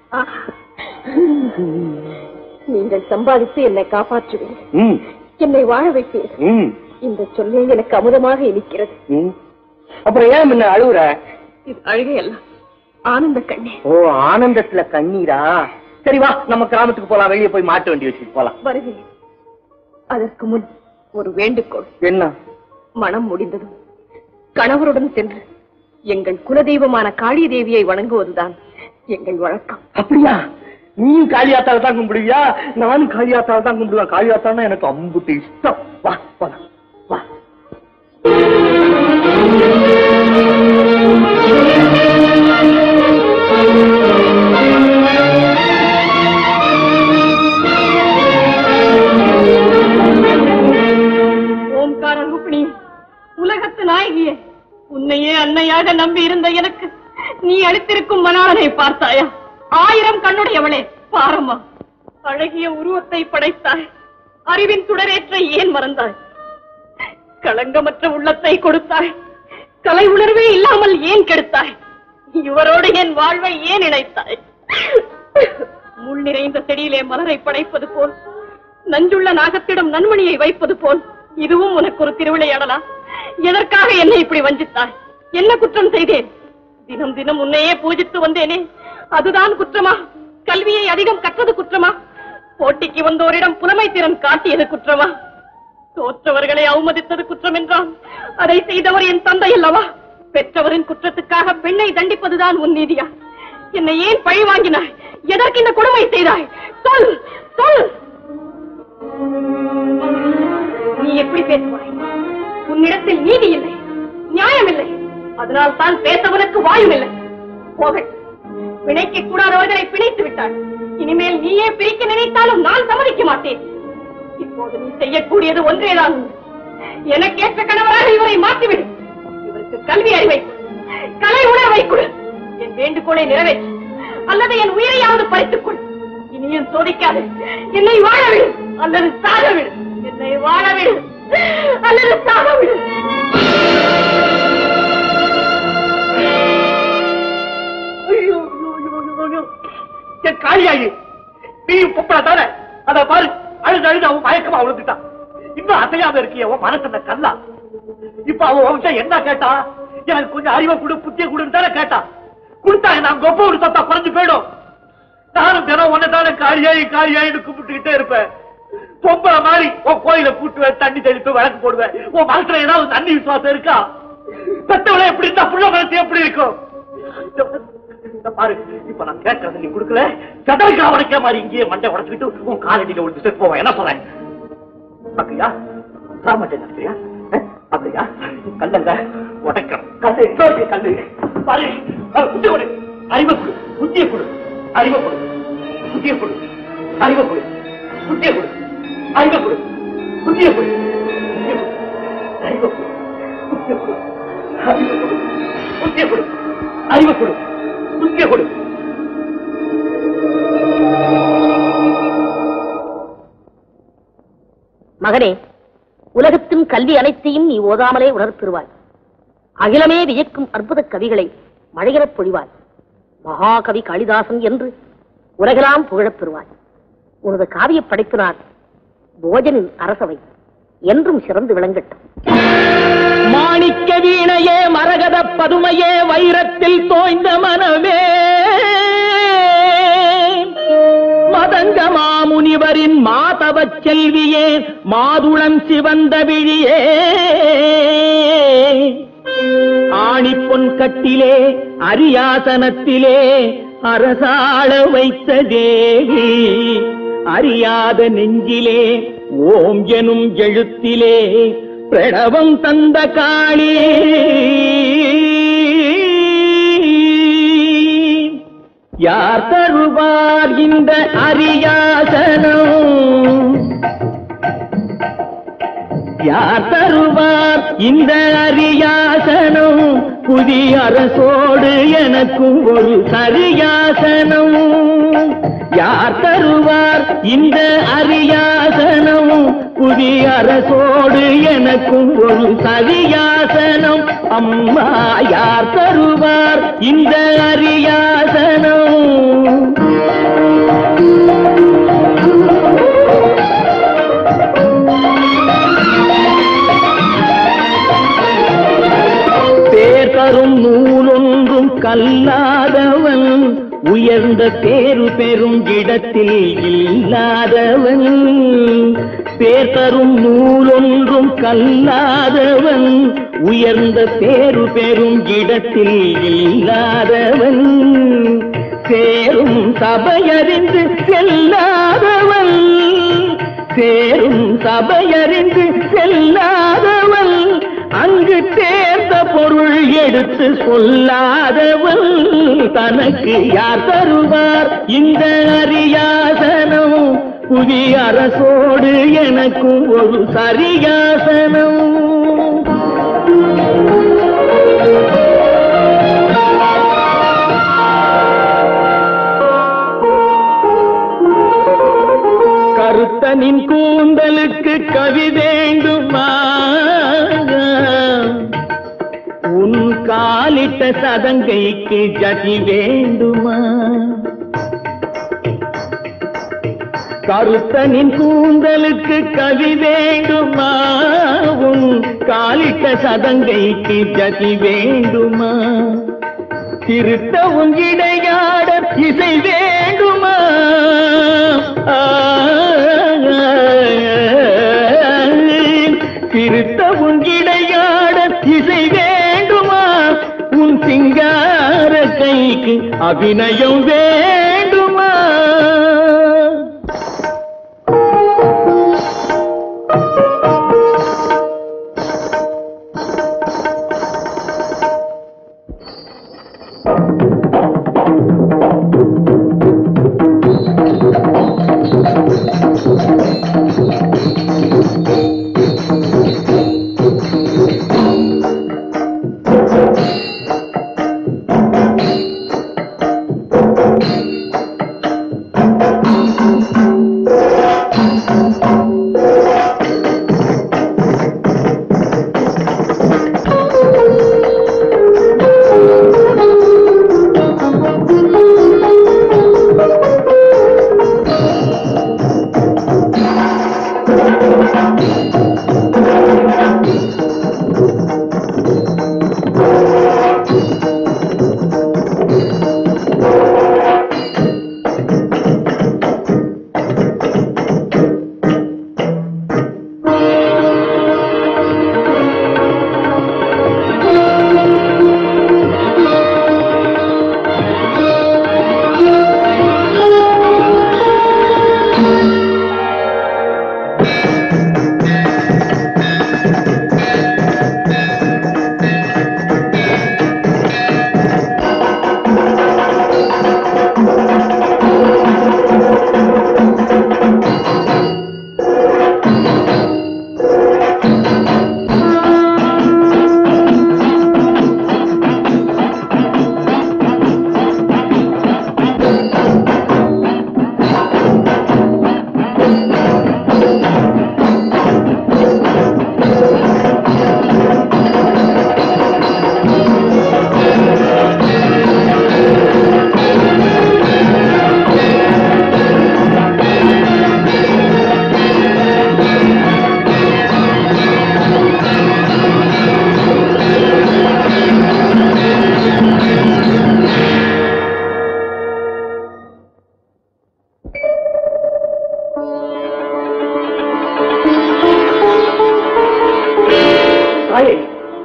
நீங்கள் சம்பாதித்து என்னை காப்பாற்றுவீர்கள் ம் என்னை வாழ வைப்பீர்கள் ம் இந்த சொல்லே எனக்கு அமுதமாக இனிக்கிறது ம் அப்புறம் ஏன் முன்ன அழுவுற இது அழுகை அல்ல ஆனந்த கண்ணே ஓ ஆனந்தத்துல கண்ணீரா சரி வா நம்ம கிராமத்துக்கு போலாம் வெளியே போய் மாட்டு வண்டி வச்சுட்டு போலாம் வருகிறேன் அதற்கு முன் ஒரு வேண்டுகோள் என்ன மனம் முடிந்ததும் கணவருடன் சென்று எங்கள் குலதெய்வமான காளி தேவியை வணங்குவதுதான் எங்கள் வழக்கம் அப்படியா நீயும் காளியாத்தாவை தான் கும்பிடுவியா நானும் காளியாத்தாவை தான் கும்பிடுவேன் காளியாத்தான்னா எனக்கு அம்புட்டு இஷ்டம் வா போலாம் வா ஓம்கார ரூபிணி உலகத்து நாயகியே உன்னையே அன்னையாக நம்பி இருந்த எனக்கு நீ அளித்திருக்கும் மணாளனை பார்த்தாயா ஆயிரம் கண்ணுடையவளே பாரம்மா அழகிய உருவத்தை படைத்தாய் அறிவின் சுடரேற்ற ஏன் மறந்தாய் களங்கமற்ற உள்ளத்தை கொடுத்தாய் கலை உணர்வே இல்லாமல் ஏன் கெடுத்தாய் இவரோடு என் வாழ்வை ஏன் இணைத்தாய் முள் நிறைந்த செடியிலே மலரை படைப்பது போல் நஞ்சுள்ள நாகத்திடம் நன்மணியை வைப்பது போல் இதுவும் உனக்கு ஒரு திருவிளையாடலா எதற்காக என்னை இப்படி வஞ்சித்தாய் என்ன குற்றம் செய்தேன் தினம் தினம் உன்னையே பூஜித்து வந்தேனே அதுதான் குற்றமா கல்வியை அதிகம் கற்றது குற்றமா போட்டிக்கு வந்தோரிடம் புலமை திறன் காட்டியது குற்றமா தோற்றவர்களை அவமதித்தது குற்றம் என்றால் அதை செய்தவர் என் தந்தை அல்லவா பெற்றவரின் குற்றத்துக்காக பெண்ணை தண்டிப்பதுதான் உன் நீதியா என்னை ஏன் பழி வாங்கினாய் எதற்கு இந்த கொடுமை செய்தாய் சொல் சொல் நீ எப்படி பேசுவாய் உன்னிடத்தில் நீதி இல்லை நியாயம் இல்லை அதனால் தான் பேசவனுக்கு வாயும் இல்லை போகல் பிணைக்க கூடாதவர்களை பிணைத்து விட்டாள் இனிமேல் நீயே பிரிக்க நினைத்தாலும் நான் சம்மதிக்க மாட்டேன் இப்போது நீ செய்யக்கூடியது ஒன்றேதான் உண்டு. எனக்கேற்ற கணவராக இவரை மாற்றிவிடு இவருக்கு கல்வி அறிவை கொடு. கலை உணர்வை கொடு என் வேண்டுகோளை நிறைவேற்று அல்லது என் உயிரையாவது பறித்துக் கொள் இனியும் சோதிக்காது என்னை வாழ விடு அல்லது சாக விடு என்னை வாழ விடு அல்லது சாக விடு ஐயோ, ஐயோ, ஐயோ, ஐயோ, ஐயோ. என் காளியாயி நீ பொப்பளா தானே அத பாரு அழுது அழுது அவன் மயக்கமா விழுந்துட்டான் இன்னும் அசையாம இருக்கிய உன் மனசுல கல்லா இப்ப அவன் வம்சம் என்ன கேட்டா எனக்கு கொஞ்சம் அறிவை கொடு புத்திய கொடுன்னு தானே கேட்டான் கொடுத்தா நான் கொப்ப ஒரு சத்தா குறைஞ்சு போயிடும் நானும் தினம் ஒன்னதான காளியாயி காளியாயின்னு கும்பிட்டுக்கிட்டே இருப்பேன் பொம்பளை மாதிரி உன் கோயில கூட்டுவேன் தண்ணி தெளிப்பு வழக்கு போடுவேன் உன் மனசுல ஏதாவது தண்ணி விசுவாசம் இருக்கா பெத்தவளை எப்படி இருந்தா புள்ள மனசு எப்படி இருக்கும் இந்த பாரு இப்ப நான் கேட்கறது நீ கொடுக்கல சதலுக்கு அவனுக்கே மாதிரி இங்கேயே மண்டை உடச்சுக்கிட்டு உன் காலடியில விழுந்து செத்து போவேன் என்ன சொல்றேன் அப்படியா ராமட்டேன் அப்படியா அப்படியா கல்லங்க உடைக்கணும் கல்லு இன்னொரு கல்லு பாரு அது புத்தி கொடு அறிவை கொடு புத்திய கொடு அறிவை கொடு புத்திய கொடு அறிவை கொடு புத்திய கொடு அறிவை கொடு புத்திய கொடு புத்திய கொடு அறிவை கொடு புத்திய கொடு அறிவை கொடு புத்திய கொடு அறிவை கொடு புத்திய கொடு மகனே உலகத்தின் கல்வி அனைத்தையும் நீ ஓதாமலே உணர்த்திருவாய் அகிலமே வியக்கும் அற்புத கவிகளை மழையரப் பொழிவாய் மகாகவி காளிதாசன் என்று உலகெல்லாம் புகழப் பெறுவாய் உனது காவிய படைப்பினார் போஜனின் அரசவை என்றும் சிறந்து விளங்கட்டும் மாணிக்க வீணையே மரகத பதுமையே வைரத்தில் தோய்ந்த மனமே மதங்க மாமுனிவரின் மாதவச் செல்வியே மாதுளம் சிவந்த விழியே ஆணிப்பொன் கட்டிலே அரியாசனத்திலே அரசாள வைத்த தேவி அறியாத நெஞ்சிலே ஓம் எனும் எழுத்திலே பிரணவம் தந்த காளி யார் தருவார் இந்த அரியாசனம் யார் தருவார் இந்த அரியாசனம் புதிய அரசோடு எனக்கும் ஒரு சரியாசனம் யார் தருவார் இந்த அரியாசனம் புதிய அரசோடு எனக்கும் ஒரு சரியாசனம் அம்மா யார் தருவார் இந்த அரியாசனம் பேர் தரும் நூலொன்றும் கல்லாதவன் உயர்ந்த பேரு பெறும் இடத்தில் இல்லாதவன் பேர் தரும் நூலொன்றும் கல்லாதவன் உயர்ந்த பேரு பெறும் இடத்தில் இல்லாதவன் சேரும் சபையறிந்து செல்லாதவன் சேரும் சபையறிந்து செல்லாதவன் அங்கு தேர்ந்த பொருள் எடுத்து சொல்லாதவன் தனக்கு யார் தருவார் இந்த அரியாசனம் புதிய அரசோடு எனக்கும் ஒரு சரியாசனம் கருத்தனின் கூந்தலுக்கு கவி வேண்டுமா உன் காலிட்ட சதங்கைக்கு ஜதி வேண்டுமா கருத்தனின் கூந்தலுக்கு கவி வேண்டுமா உன் காலிட்ட சதங்கைக்கு ஜதி வேண்டுமா திருத்த உன் இடையாட இசை வேண்டுமா ஆ, திருத்த உன் இடையாட இசை வேண்டுமா உன் சிங்கார கைக்கு அபிநயம் வேண்டுமா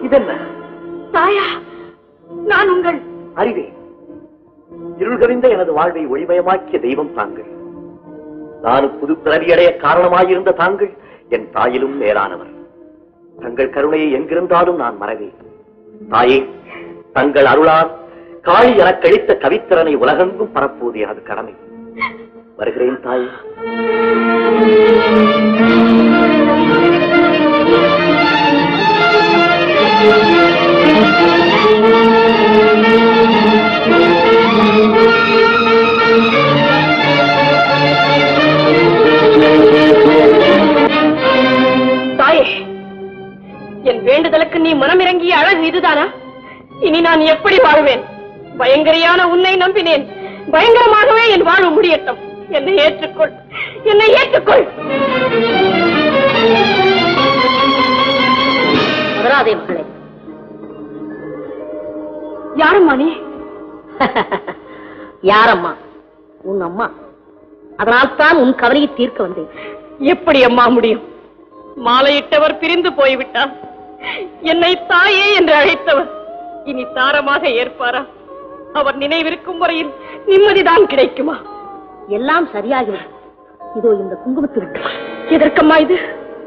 இதென்ன தாயா நான் உங்கள் அறிவே இருள்கறிந்த எனது வாழ்வை ஒளிமயமாக்கிய தெய்வம் தாங்கள் நான் புது பிறவியடைய காரணமாயிருந்த தாங்கள் என் தாயிலும் மேலானவர் தங்கள் கருணையை எங்கிருந்தாலும் நான் மறவேன் தாயே தங்கள் அருளால் காளி எனக் கழித்த கவித்திறனை உலகெங்கும் பரப்புவது எனது கடமை வருகிறேன் தாயே தாயே என் வேண்டுதலுக்கு நீ மனமிறங்கிய அழகு இதுதானா இனி நான் எப்படி வாழ்வேன் பயங்கரையான உன்னை நம்பினேன் பயங்கரமாகவே என் வாழ்வு முடியட்டும் என்னை ஏற்றுக்கொள் என்னை ஏற்றுக்கொள் மதுராதே மகளே யாரம்மா நீ யாரம்மா உன் அம்மா அதனால்தான் உன் கவலையை தீர்க்க வந்தேன் எப்படி அம்மா முடியும் மாலையிட்டவர் பிரிந்து போய்விட்டார் என்னை தாயே என்று அழைத்தவர் இனி தாரமாக ஏற்பாரா அவர் நினைவிருக்கும் வரையில் நிம்மதிதான் கிடைக்குமா எல்லாம் சரியாகிவிடும் இதோ இந்த குங்குமத்திற்கு எதற்கம்மா இது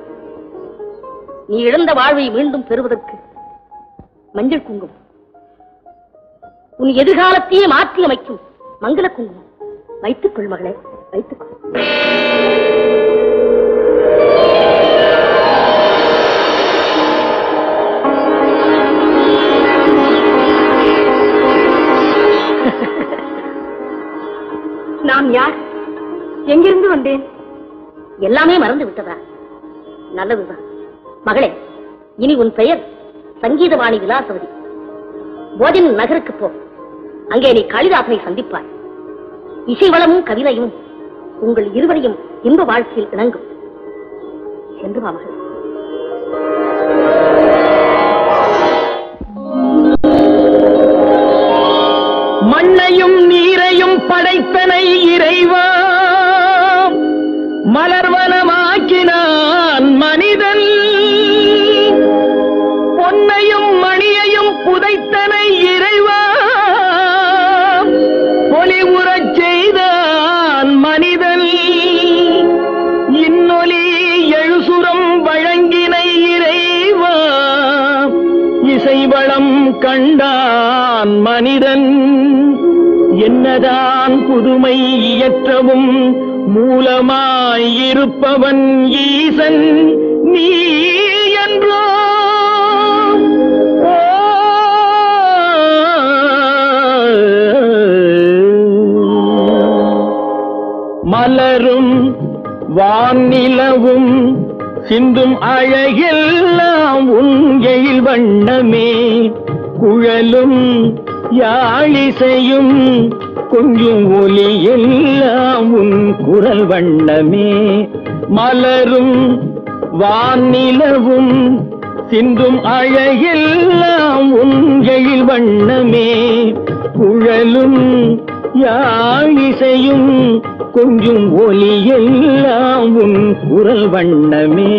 நீ இழந்த வாழ்வை மீண்டும் பெறுவதற்கு மஞ்சள் குங்குமம் உன் எதிர்காலத்தையே மாற்றி அமைக்கும் மங்கள குங்குமம் வைத்துக் கொள் மகளே வைத்துக் கொள் நான் யார் எங்கிருந்து வந்தேன் எல்லாமே மறந்து விட்டதா நல்லதுதான் மகளே இனி உன் பெயர் சங்கீதவாணி விலாசவதி போஜன் நகருக்கு போ அங்கே நீ காளிதாசனை சந்திப்பாய் இசை வளமும் கவிதையும் உங்கள் இருவரையும் இன்ப வாழ்க்கையில் இணங்கும் சென்று வா மகளே மண்ணையும் நீரையும் படைத்தனை இறைவா மலர்வனமாக்கினான் மனிதன் பொன்னையும் மணியையும் புதைத்தனை இறைவா பொலிவுறச் செய்தான் மனிதன் இன்னொலி எழுசுரம் வழங்கினை இறைவா இசைவளம் கண்டான் மனிதன் என்னதான் புதுமை இயற்றவும் மூலமாயிருப்பவன் ஈசன் நீ என்றோ ஓ மலரும் வானிலவும் சிந்தும் அழகெல்லாம் உன் எழில் வண்ணமே குழலும் யாழிசையும் கொஞ்சும் ஒலி எல்லாம் உன் குரல் வண்ணமே மலரும் வானிலவும் சிந்தும் அழகெல்லாம் உன் எழில் வண்ணமே குழலும் யாழிசையும் கொஞ்சும் ஒலி எல்லாம் உன் குரல் வண்ணமே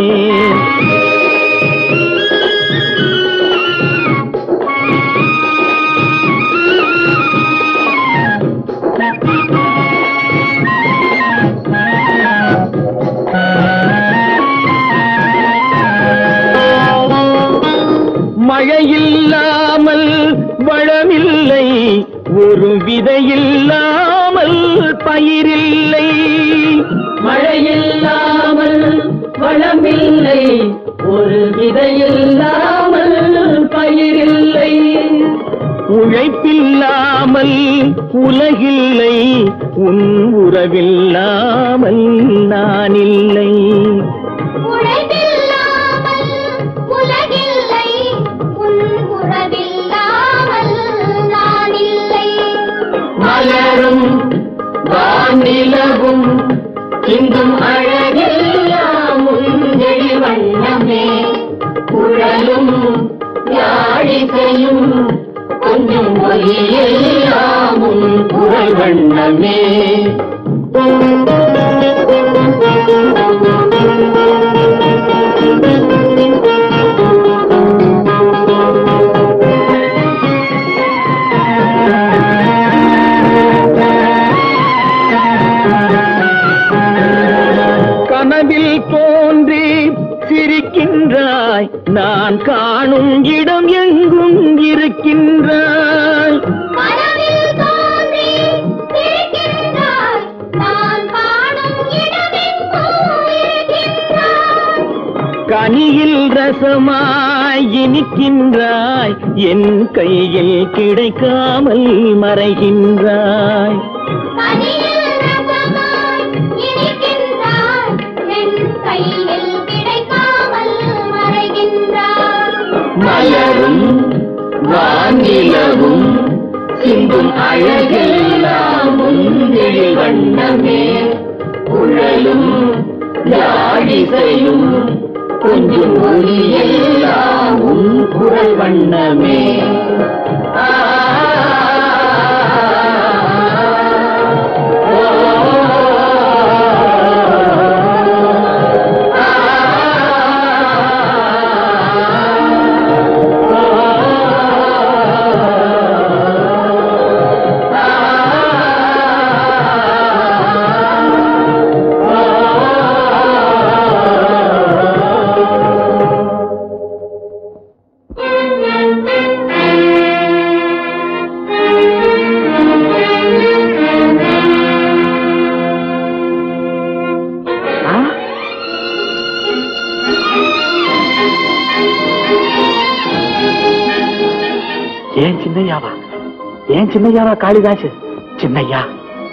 மழையில்லாமல் வளமில்லை ஒரு விதையில்லாமல் பயிரில்லை மழையில்லாமல் வளமில்லை ஒரு விதையில்லாமல் பயிரில்லை உழைப்பில்லாமல் உலகில்லை உன் உறவில்லாமல் நான் இல்லை உழைப்பில்லாமல் உலகில்லை உன் உறவில்லாமல் நான் இல்லை மலரும் வானிலவும் சிந்தும் அழகெல்லாம் உஞ்செழி வண்ணமே குழலும் யாழிசையும் கொஞ்சம் ஒலியெல்லாம் உன் குரல் வண்ணமே காணும் இடம் எங்கும் இருக்கின்றாய் கனவில் தோன்றி இருக்கின்றாய் நான் காணும் இடமெங்கும் இருக்கின்றாய் கனியில் ரசமாய் இனிக்கின்றாய் என் கையில் கிடைக்காமல் மறைகின்றாய் கனியில் ரசமாய் இனிக்கின்றாய் என் கையில் கிடைக்காமல் மறைகின்றாய் மலரும் வானிலவும் சிந்தும் அழகெல்லாம் உந்திரி வண்ணமே குழலும் யாழிசையும் கொஞ்சம் ஒலியெல்லாம் உன் குரல் வண்ணமே ஏன் சின்னையாவா ஏன் சின்னையாவா காளிதாசு சின்னையா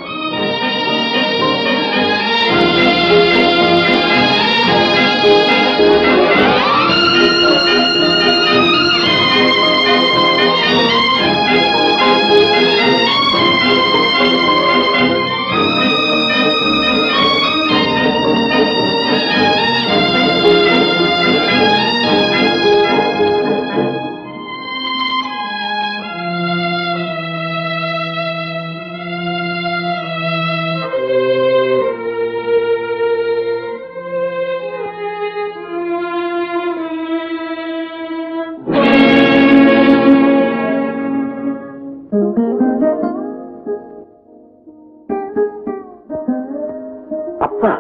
அப்பா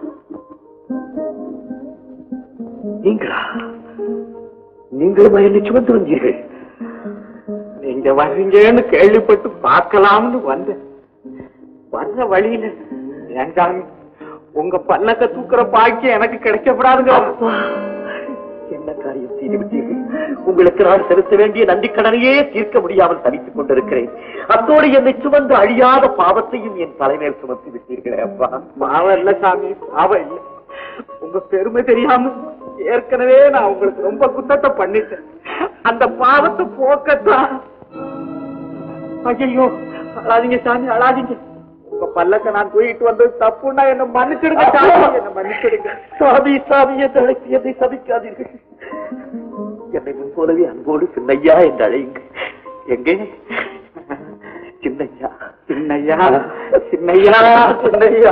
நீங்களா நீங்களும் என்னை சுமந்து வந்தீர்கள் நீங்க வர்றீங்கன்னு கேள்விப்பட்டு பார்க்கலாம்னு வந்தேன் வர்ற வழியில ஏண்டாங்க உங்க பல்லக்க தூக்குற பாக்கியம் எனக்கு கிடைக்கப்படாதுங்க என்ன காரியம் செய்து விட்டீர்கள் உங்களுக்கு நான் செலுத்த வேண்டிய நன்றி கடனையே தீர்க்க முடியாமல் தவித்துக் கொண்டிருக்கிறேன் அத்தோடு என்னை சுமந்து அழியாத பாவத்தையும் என் தலைமையில் சுமத்தி விட்டீர்களே அப்பா பாவம் இல்ல சாமி பாவம் இல்ல உங்க பெருமை தெரியாம ஏற்கனவே நான் உங்களுக்கு ரொம்ப குத்தத்தை பண்ணிட்டேன் அந்த பாவத்தை போக்கத்தான் ஐயோ அழாதீங்க சாமி அழாதீங்க உங்க பல்லக்க நான் தூக்கிட்டு வந்தது தப்புன்னா என்ன மன்னிச்சிடுங்க சாமி என்ன மன்னிச்சிடுங்க சாமி சாமி என்ற அழைப்பியத்தை சபிக்காதீர்கள் என்னை முன் போலவே அன்போடு சின்னையா என்று அழையுங்க எங்கே சின்னையா சின்னையா சின்னையா சின்னையா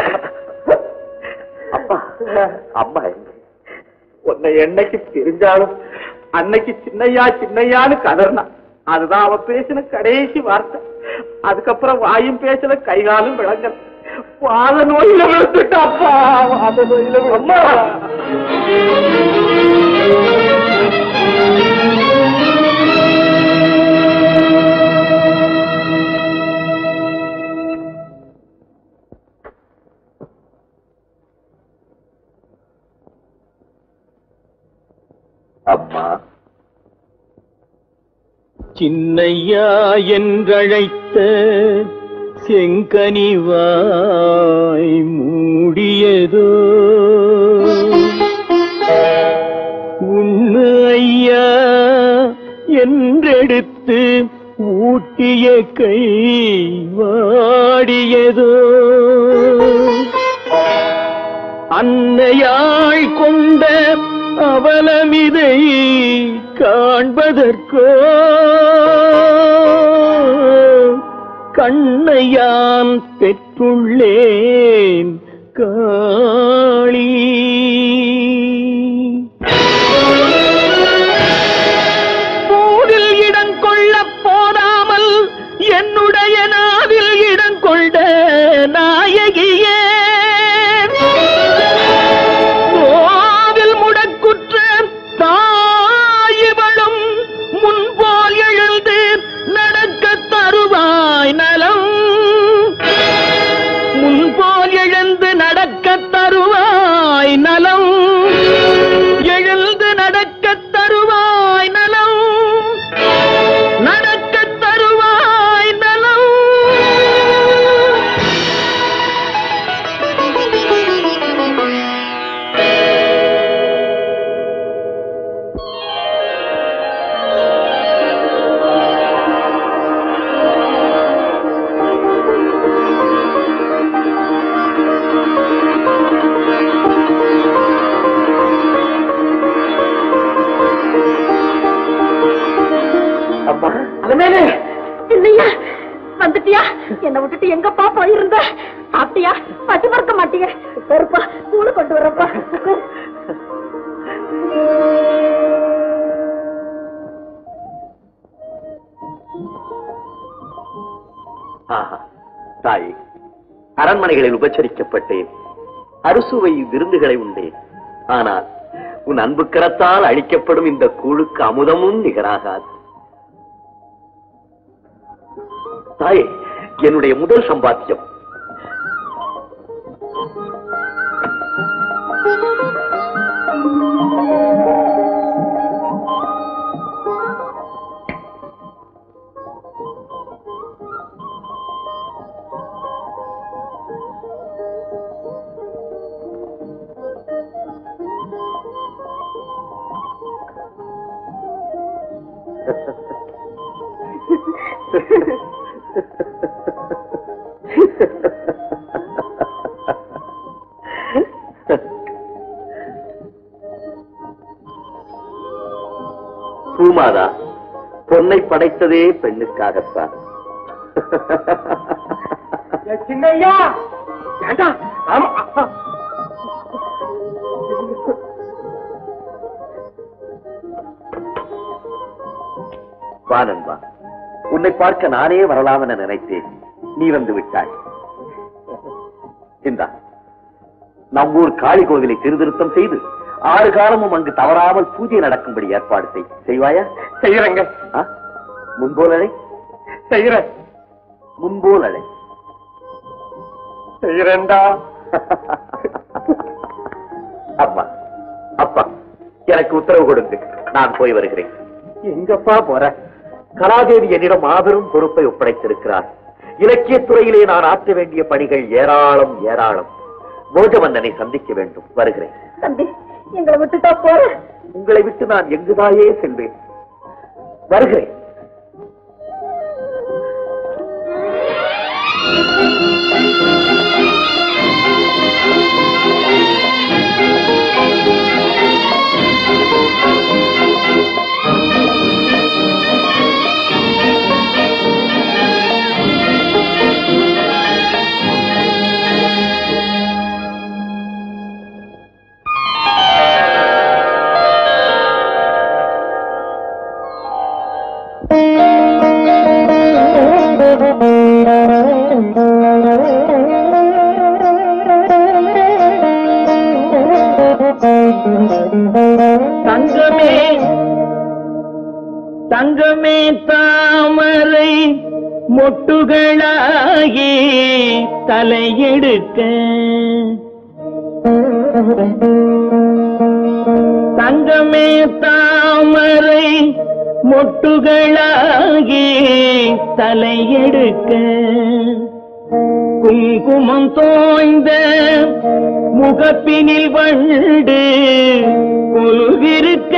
அப்பா அம்மா எங்க உன்னை என்னைக்கு தெரிஞ்சாலும் அன்னைக்கு சின்னையா சின்னையான்னு கதறினா அதுதான் அவ பேசின கடைசி வார்த்தை அதுக்கப்புறம் வாயும் பேசல கைகாலும் விளங்கல வாத நோயில விழுந்துட்டாப்பா வாத நோயில அம்மா அம்மா சின்னையா என்றழைத்த செங்கனிவாய் மூடியதோ உண்ணு ஐயா என்றெடுத்து ஊட்டிய கை வாடியதோ அன்னையாள் கொண்ட அவலமிதை காண்பதற்கோ கண்ணையான் பெற்றுள்ளேன் காளி போதில் இடம் கொள்ள போதாமல் என்னுடைய நாவில் இடம் கொண்ட நாயகியே கோவில் முடக்குற்ற தாயிவளோ அம்மா அலமேலு இல்லையா வந்துட்டியா என்ன விட்டுட்டு எங்கப்பா போயிருந்த சாப்பிட்டியா பசி மறக்க மாட்டீங்க பொறுப்பா கூழு கொண்டு வரப்பா ஆஹா தாயே அரண்மனைகளில் உபச்சரிக்கப்பட்டேன் அறுசுவை விருந்துகளை உண்டேன் ஆனால் உன் அன்பு கரத்தால் அளிக்கப்படும் இந்த கூழுக்கு அமுதமும் நிகராகாது தாயே என்னுடைய முதல் சம்பாத்தியம் பூமாதா பொன்னை படைத்ததே பெண்ணுக்காகத்தான் சின்னையா ஏண்டா ஆமா அப்பா. வா நண்பா உன்னை பார்க்க நானே வரலாம் என நினைத்தேன் நீ வந்து விட்டாய் இந்தா நம்மூர் காளி கோவிலை திருதிருத்தம் செய்து ஆறு காலமும் அங்கு தவறாமல் பூஜை நடக்கும்படி ஏற்பாடு செய் செய்வாயா செய்யறேங்க ஆ? முன்போல் அழை செய்யறேன் முன்போல் அழை செய்யறேன்டா அப்பா அப்பா எனக்கு உத்தரவு கொடுங்க நான் போய் வருகிறேன் எங்கப்பா போற கலாதேவி என்னிடம் மாபெரும் பொறுப்பை ஒப்படைத்திருக்கிறார் இலக்கியத் துறையிலே நான் ஆற்ற வேண்டிய பணிகள் ஏராளம் ஏராளம் போஜமன்னனை சந்திக்க வேண்டும் வருகிறேன் தம்பி எங்களை விட்டுட்டா போற உங்களை விட்டு நான் எங்குதாயே செல்வேன் வருகிறேன் தங்கமே தங்கமே தாமரை மொட்டுகளாகி தலையெடுக்க தங்கமே தாமரை மொட்டுகளாகி தலையெடுக்க குங்குமம் தோய்ந்த முகப்பினில் வண்டு கொலுவிருக்க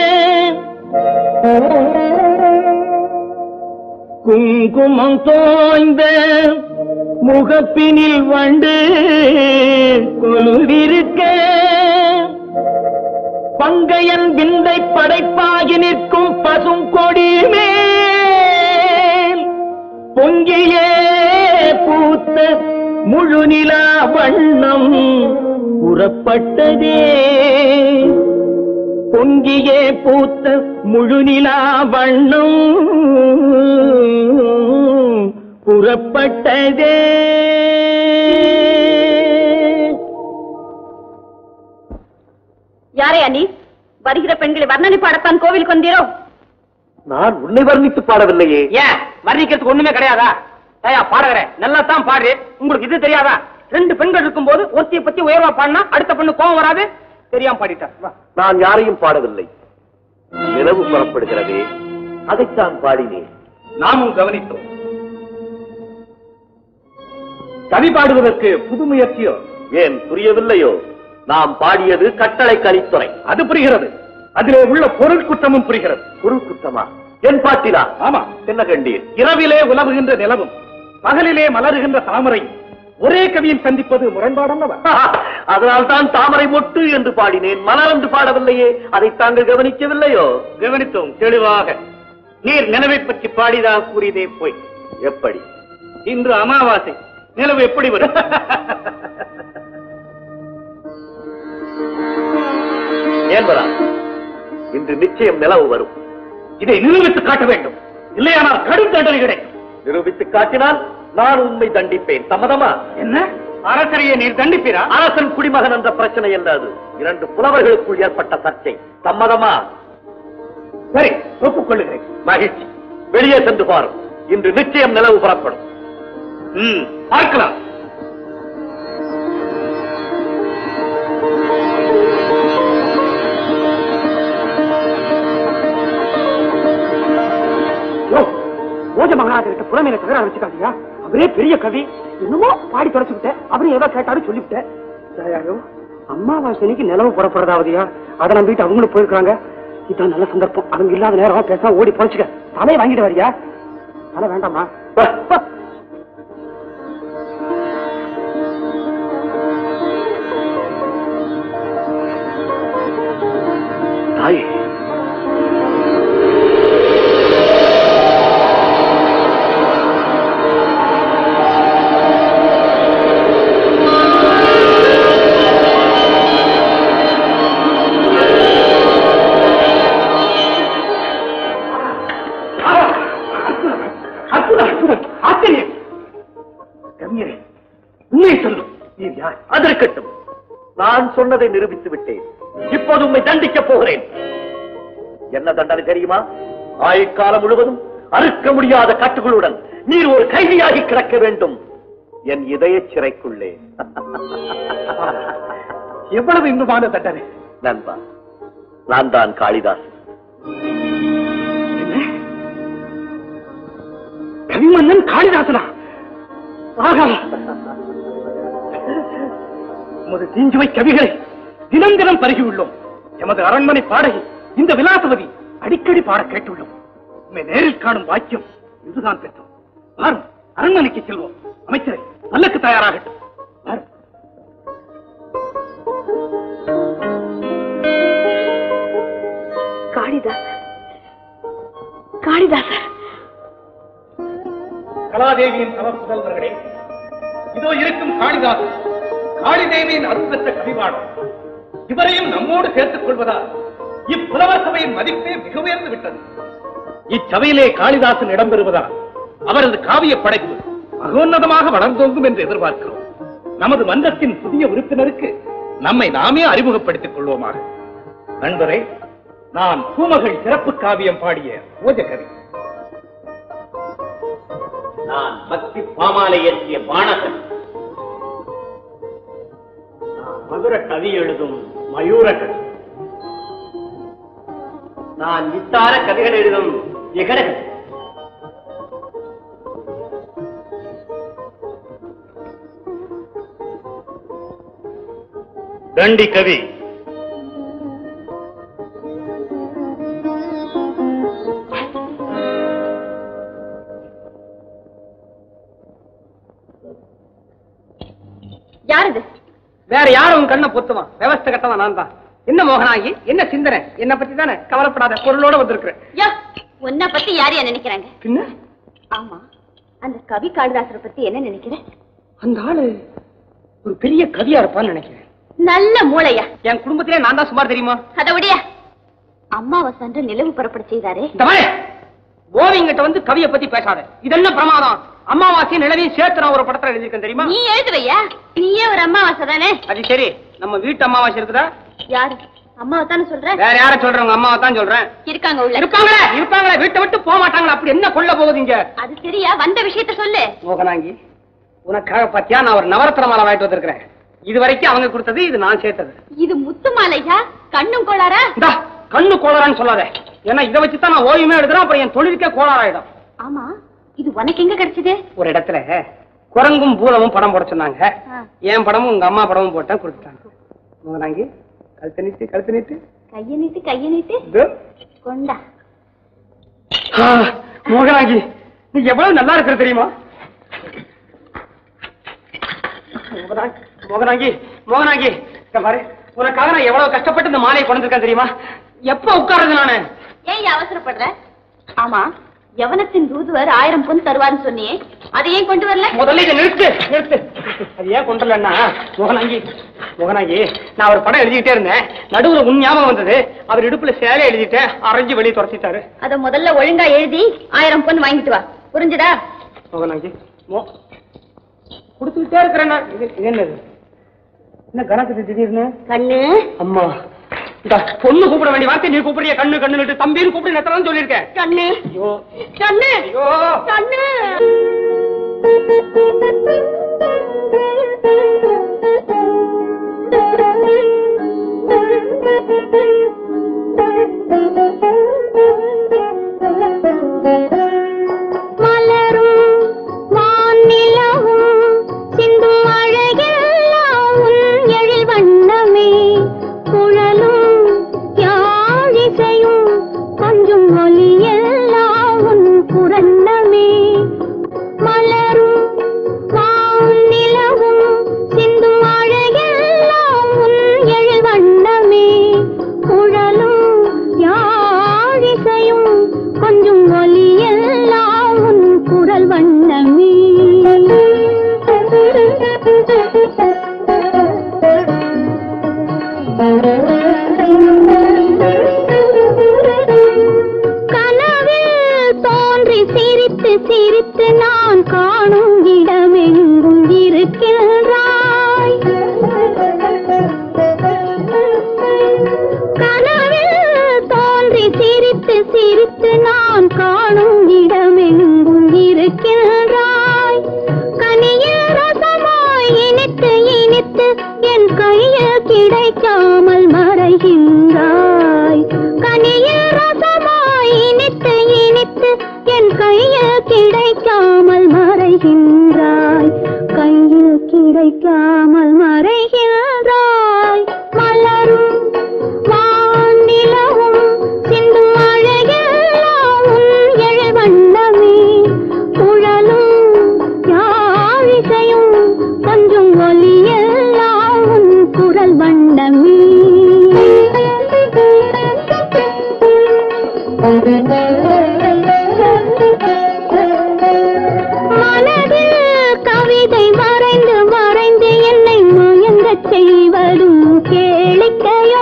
குங்குமம் தோய்ந்த முகப்பினில் வண்டு கொலுவிருக்க பங்கையன் விந்தை படைப்பாகி நிற்கும் பசும் கொடி மேல் பொங்கியே பூத்த முழு நிலா வண்ணம் புறப்பட்டதே பொங்கியே பூத்த முழு நிலா வண்ணம் புறப்பட்டதே யாரையா நீ வருகிற பெண்களை வர்ணனை பாடத்தான் கோவிலுக்கு வந்தீரோ நான் உன்னை வர்ணித்து பாடவில்லையே ஏன் வர்ணிக்கிறதுக்கு ஒண்ணுமே கிடையாதா ஏயா பாடுகிற நல்லா தான் பாடு உங்களுக்கு இது தெரியாதா ரெண்டு பெண்கள் இருக்கும்போது ஒருத்தியை பத்தி உயர்வா பாடினா அடுத்த பெண்ணு கோவம் வராது தெரியாம பாடிட்டேன் வா. நான் யாரையும் பாடவில்லை நிலவு புறப்படுகிறதே அதைத்தான் பாடினேன் நாமும் கவனித்தோம் கவி பாடுவதற்கு புது முயற்சியோ ஏன் புரியவில்லையோ நாம் பாடியது கட்டளை கலித்துறை அது புரிகிறது அதிலே உள்ள பொருள் குற்றமும் புரிகிறது குரு குத்தமா என் பாட்டிலா ஆமா என்ன கண்டீர் இரவிலே உலவுகின்ற நிலவும் பகலிலே மலருகின்ற தாமரை ஒரே கவியில் சந்திப்பது முரண்பாடல்லவா அதனால் தான் தாமரை மொட்டு என்று பாடினேன் மலர் என்று பாடவில்லையே அதை தாங்கள் கவனிக்கவில்லையோ கவனித்தோம் தெளிவாக நீர் நிலவை பற்றி பாடிதாக கூறியதே போய் எப்படி இன்று அமாவாசை நிலவு எப்படி வரும் ஏன் வராது இன்று நிச்சயம் நிலவு வரும் இதை நிரூபித்து காட்ட வேண்டும் இல்லையானால் கடும் தண்டனை கிடைக்கும் நிரூபித்து காட்டினால் நான் உண்மை தண்டிப்பேன் சம்மதமா என்ன அரசரையே நீர் தண்டிப்பீரா அரசன் குடிமகன் என்ற பிரச்சனை அல்ல அது இரண்டு புலவர்களுக்குள் ஏற்பட்ட சர்ச்சை சம்மதமா சரி ஒப்புக்கொள்ளுகிறேன் மகிழ்ச்சி வெளியே சென்று பாரும் இன்று நிச்சயம் நிலவு புறப்படும் ம், பார்க்கலாம் பூஜ மகாராஜர்கிட்ட புலமையில தவிர ஆரம்பிச்சுக்காதீங்க அவரே பெரிய கவி என்னமோ பாடி தொலைச்சுக்கிட்டேன் அவரும் ஏதோ கேட்டாலும் சொல்லிவிட்டேன் ஐயோ அம்மாவாசனைக்கு நிலவு புறப்படுறதாவதியா அதை நம்பிட்டு அவங்களும் போயிருக்காங்க இதான் நல்ல சந்தர்ப்பம் அவங்க இல்லாத நேரம் பேச ஓடி பொழைச்சுக்க தலையை வாங்கிட்டு வரியா தலை வேண்டாமா தாயே அற்புதம் அற்புதம் ஆச்சரியம் கவிஞரே உண்மையை சொல்லும் நீர் யார் அதற்கட்டும் நான் சொன்னதை நிரூபித்து விட்டேன் இப்போது உண்மை தண்டிக்கப் போகிறேன் என்ன தண்டனை தெரியுமா ஆயுட்காலம் முழுவதும் அறுக்க முடியாத கட்டுகளுடன் நீர் ஒரு கைதியாகி கிடக்க வேண்டும் என் இதய சிறைக்குள்ளே எவ்வளவு இன்பமான தண்டனை நண்பா நான் தான் காளிதாஸ் கவிமன்னன் காளிதாசனா ஆகா உமது தீஞ்சுவை கவிகளை தினம் தினம் பருகி உள்ளோம் எமது அரண்மனை பாடகி இந்த விலாசவதி அடிக்கடி பாட கேட்டுள்ளோம் உண்மை நேரில் காணும் வாக்கியம் இதுதான் பெற்றோம் வாரும் அரண்மனைக்கு செல்வோம் அமைச்சரை நல்லக்கு தயாராகட்டும் வாரும் காளிதாஸ் காளிதாசர் கலாதேவியின் தவ புதல்வர்களே இதோ இருக்கும் காளிதாசன் காளிதேவியின் அருள்பெற்ற கவிபாடம் இவரையும் நம்மோடு சேர்த்துக் கொள்வதால் இப்புலவர் சபையின் மதிப்பே மிக உயர்ந்து விட்டது இச்சபையிலே காளிதாசன் இடம்பெறுவதால் அவரது காவிய படைப்பு மகோன்னதமாக வளர்ந்தோங்கும் என்று எதிர்பார்க்கிறோம் நமது மன்றத்தின் புதிய உறுப்பினருக்கு நம்மை நாமே அறிமுகப்படுத்திக் கொள்வோமாக நண்பரே நான் பூமகள் சிறப்பு காவியம் பாடிய ஓஜகவி நான் பக்தி பாமாலை இயற்றிய பாணகன் நான் மதுர கவி எழுதும் மயூரகன் நான் வித்தார கவிகள் எழுதும் விகடகன் தண்டி கவி யார் இது வேற யாரும் உன் கண்ணை பொத்துவான் விவஸ்த கட்டவன் நான் தான் என்ன மோகனாகி என்ன சிந்தனை என்ன பத்தி தானே கவலைப்படாத பொருளோட வந்திருக்கிறேன் யோ உன்னை பத்தி யார் என்ன நினைக்கிறாங்க பின்ன ஆமா அந்த கவி காளிதாசரை பத்தி என்ன நினைக்கிறேன் அந்த ஆளு ஒரு பெரிய கவியா இருப்பான்னு நினைக்கிறேன் நல்ல மூளையா என் குடும்பத்திலே நான் தான் சுமார் தெரியுமா அத விடியா அம்மாவை சென்று நிலவு புறப்பட செய்தாரே இந்த மாதிரி ஓவியங்கிட்ட வந்து கவியை பத்தி பேசாத இது என்ன பிரமாதம் அம்மாவாசையும் நிலவையும் சேர்த்து நான் ஒரு படத்துல எழுதியிருக்கேன் தெரியுமா நீ எழுதுவையா நீயே ஒரு அம்மாவாசை தானே அது சரி நம்ம வீட்டு அம்மாவாசை இருக்குதா யாரு அம்மாவை தானே சொல்ற வேற யார சொல்றேன் உங்க அம்மாவை தான் சொல்றேன் இருக்காங்க உள்ள இருப்பாங்களே இருப்பாங்களே வீட்டை விட்டு போக மாட்டாங்களா அப்படி என்ன கொள்ள போகுது இங்க அது சரியா வந்த விஷயத்த சொல்லு மோகனாங்கி உனக்காக பாத்தியா நான் ஒரு நவரத்ன மாலை வாங்கிட்டு வந்திருக்கிறேன் இது வரைக்கும் அவங்க கொடுத்தது இது நான் சேர்த்தது இது முத்து மாலையா கண்ணும் கோளாரா இந்தா கண்ணு கோளாறான்னு சொல்லாத ஏன்னா இதை வச்சு தான் நான் ஓவியமே எழுதுறேன் அப்புறம் என் தொழிலுக்கே கோளாறாயிடும் ஆமா இது உனக்கு எங்க கிடைச்சது ஒரு இடத்துல குரங்கும் பூலமும் படம் போட சொன்னாங்க ஆ. என் படமும் உங்க அம்மா படமும் போட்டேன் கொடுத்துட்டாங்க மோகனாங்கி கழுத்து நீட்டு கழுத்து நீட்டு கைய நீட்டு கைய நீட்டு இதோ. கொண்டா ஆ, மோகனாங்கி நீ எவ்வளவு நல்லா இருக்கிற தெரியுமா மோகனாங்கி, மோகனாங்கி மோகனாங்கி இங்க பாரு உனக்காக நான் எவ்வளவு கஷ்டப்பட்டு இந்த மாலையை கொண்டு வந்திருக்கேன் தெரியுமா எப்ப உட்காருது நானு ஏன் அவசரப்படுற ஆமா யவனத்தின் தூதுவர் ஆயிரம் பொன் தருவார்னு சொன்னியே அதை ஏன் கொண்டு வரல முதல்ல இதை நிறுத்து நிறுத்து அது ஏன் கொண்டு வரலன்னா மோகனாங்கி மோகனாங்கி நான் ஒரு படம் எழுதிக்கிட்டே இருந்தேன் நடுவுல உன் ஞாபகம் வந்தது அவர் இடுப்புல சேலை எழுதிட்டேன் அரைஞ்சு வெளியே துரத்திட்டாரு அத முதல்ல ஒழுங்கா எழுதி ஆயிரம் பொன் வாங்கிட்டு வா புரிஞ்சுதா மோகனாங்கி மோ கொடுத்துக்கிட்டே இருக்கிறேன் நான். இது இது என்னது என்ன கணக்கு திடீர்னு கண்ணு அம்மா இந்த பொண்ணு கூப்பிட வேண்டிய வார்த்தை நீ கூப்பிடுறிய கண்ணு கண்ணு தம்பின்னு கூப்பிடு நெத்தலாம் சொல்லியிருக்கேன் கண்ணு ஐயோ கண்ணு ஐயோ கண்ணு மலரும் வானிலவும் சிந்தும் அழகெல்லாம் உன் எழில் வண்ணமே குழலும் யாழிசையும் கொஞ்சம் ஒலியெல்லாம் உன் புரண்டமே மலரும் வானிலவும் சிந்தும் அழகெல்லாம் உன் எழில் வண்ணமே குழலும் யாழிசையும் கொஞ்சம் ஒலியெல்லாம் உன் குரல் வண்ணமே கனவில் தோன்றி சிரித்து சிரித்து நான் காணும் இடமெங்கும் இருக்கின்றாய் கனவில் தோன்றி சிரித்து சிரித்து நான் காணும் இடமெங்கும் இருக்கின்றாய் கனியில் ரசமாய் இனித்து இனித்து என் கையில் கிடைக்காமல் மறைகின்றாய் கனியில் ரசமாய் இனித்து இனித்து என் கையில் கிடைக்காமல் மறைகின்றாய் கையில் கிடைக்காமல் மறைகின்றாய் மலரும் வானிலவும் சிந்தும் அழகெல்லாம் உன் எழில் வண்ணமே குழலும் யாழிசையும் கொஞ்சம் ஒலியெல்லாம் உன் குரல் வண்ணமே மனதில் கவிதை வரைந்து வரைந்து என்னை மயங்கச் செய்வதும் கேளிக்கையோ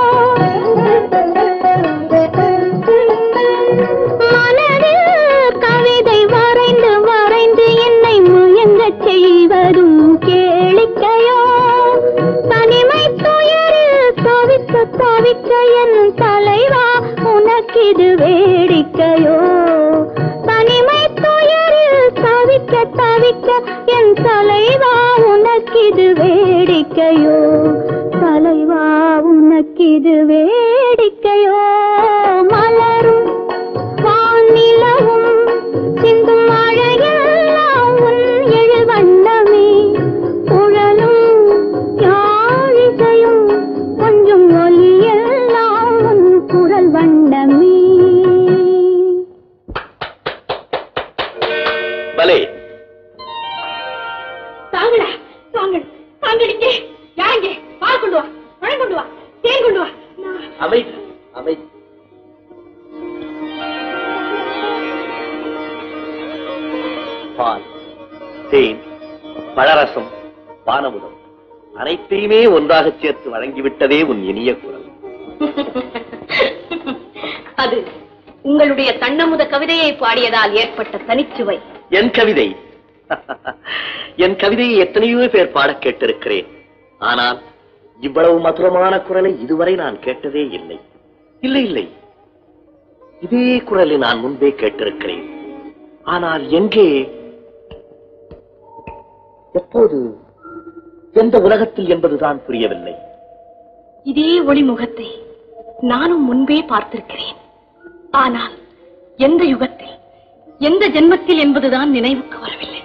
மனதில் கவிதை வரைந்து வரைந்து என்னை மயங்கச் செய்வதும் கேளிக்கையோ தனிமை துயரில் தவிக்க தவிக்க என் தலைவா உனக்கிது வேடிக்கையோ தனிமை துயரில் தவிக்க தவிக்க என் தலைவா உனக்கிது வேடிக்கையோ தலைவா உனக்கிது வேடிக்கையோ மலரும் வானிலவும் சிந்தும் அழகெல்லாம் உன் எழில் வண்ணமே குழலும் யாழிசையும் கொஞ்சம் ஒலியெல்லாம் உன் குரல் வண்ணமே பலே தாங்கடா தாங்கள் தாங்கடிங்க யாங்க பால் கொண்டு வா பழம் கொண்டு வா தேன் கொண்டு வா நான் அமைதி அமைதி பால் தேன் பழரசம் பானமுதம் அனைத்தையுமே ஒன்றாக சேர்த்து வழங்கிவிட்டதே உன் இனிய குரல் அது உங்களுடைய தன்னமுத கவிதையை பாடியதால் ஏற்பட்ட தனிச்சுவை என் கவிதை என் கவிதையை எத்தனையோ பேர் பாடக் கேட்டிருக்கிறேன் ஆனால் இவ்வளவு மதுரமான குரலை இதுவரை நான் கேட்டதே இல்லை இல்லை இல்லை இதே குரலை நான் முன்பே கேட்டிருக்கிறேன் ஆனால் எங்கே எப்போது எந்த உலகத்தில் என்பதுதான் புரியவில்லை இதே ஒளிமுகத்தை நானும் முன்பே பார்த்திருக்கிறேன் ஆனால் எந்த யுகத்தில் எந்த ஜென்மத்தில் என்பதுதான் நினைவுக்கு வரவில்லை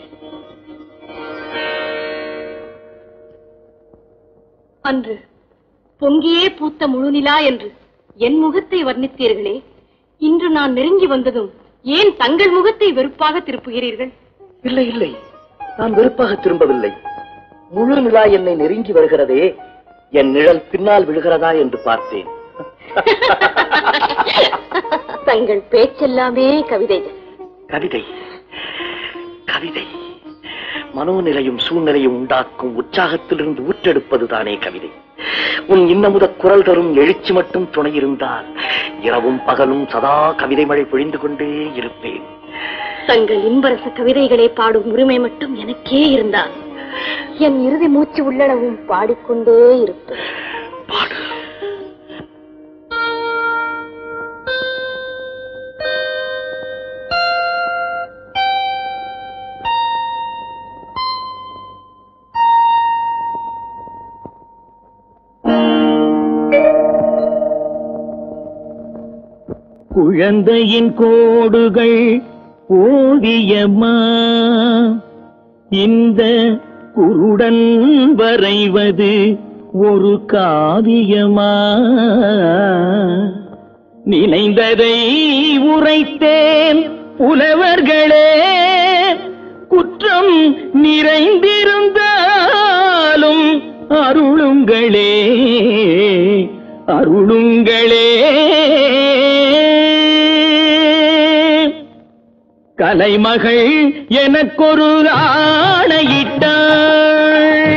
அன்று பொங்கியே பூத்த முழுநிலா என்று என் முகத்தை வர்ணித்தீர்களே இன்று நான் நெருங்கி வந்ததும் ஏன் தங்கள் முகத்தை வெறுப்பாக திருப்புகிறீர்கள் இல்லை இல்லை நான் வெறுப்பாக திரும்பவில்லை முழு நிலா என்னை நெருங்கி வருகிறதே என் நிழல் பின்னால் விழுகிறதா என்று பார்த்தேன் தங்கள் பேச்செல்லாமே கவிதைகள் கவிதை கவிதை மனோநிலையும் சூழ்நிலையும் உண்டாக்கும் உற்சாகத்திலிருந்து ஊற்றெடுப்பதுதானே கவிதை உன் இன்னமுத குரல் தரும் எழுச்சி மட்டும் துணை இருந்தால் இரவும் பகலும் சதா கவிதை மழை பொழிந்து கொண்டே இருப்பேன் தங்கள் இன்பரச கவிதைகளை பாடும் உரிமை மட்டும் எனக்கே இருந்தால் என் இறுதி மூச்சு உள்ளளவும் பாடிக்கொண்டே இருப்பேன் பாடு குழந்தையின் கோடுகள் ஓவியமா இந்த குருடன் வரைவது ஒரு காவியமா நினைந்ததை உரைத்தேன் புலவர்களே குற்றம் நிறைந்திருந்தாலும் அருளுங்களே அருளுங்களே கலைமகள் எனக்கொரு ஆணையிட்டாள்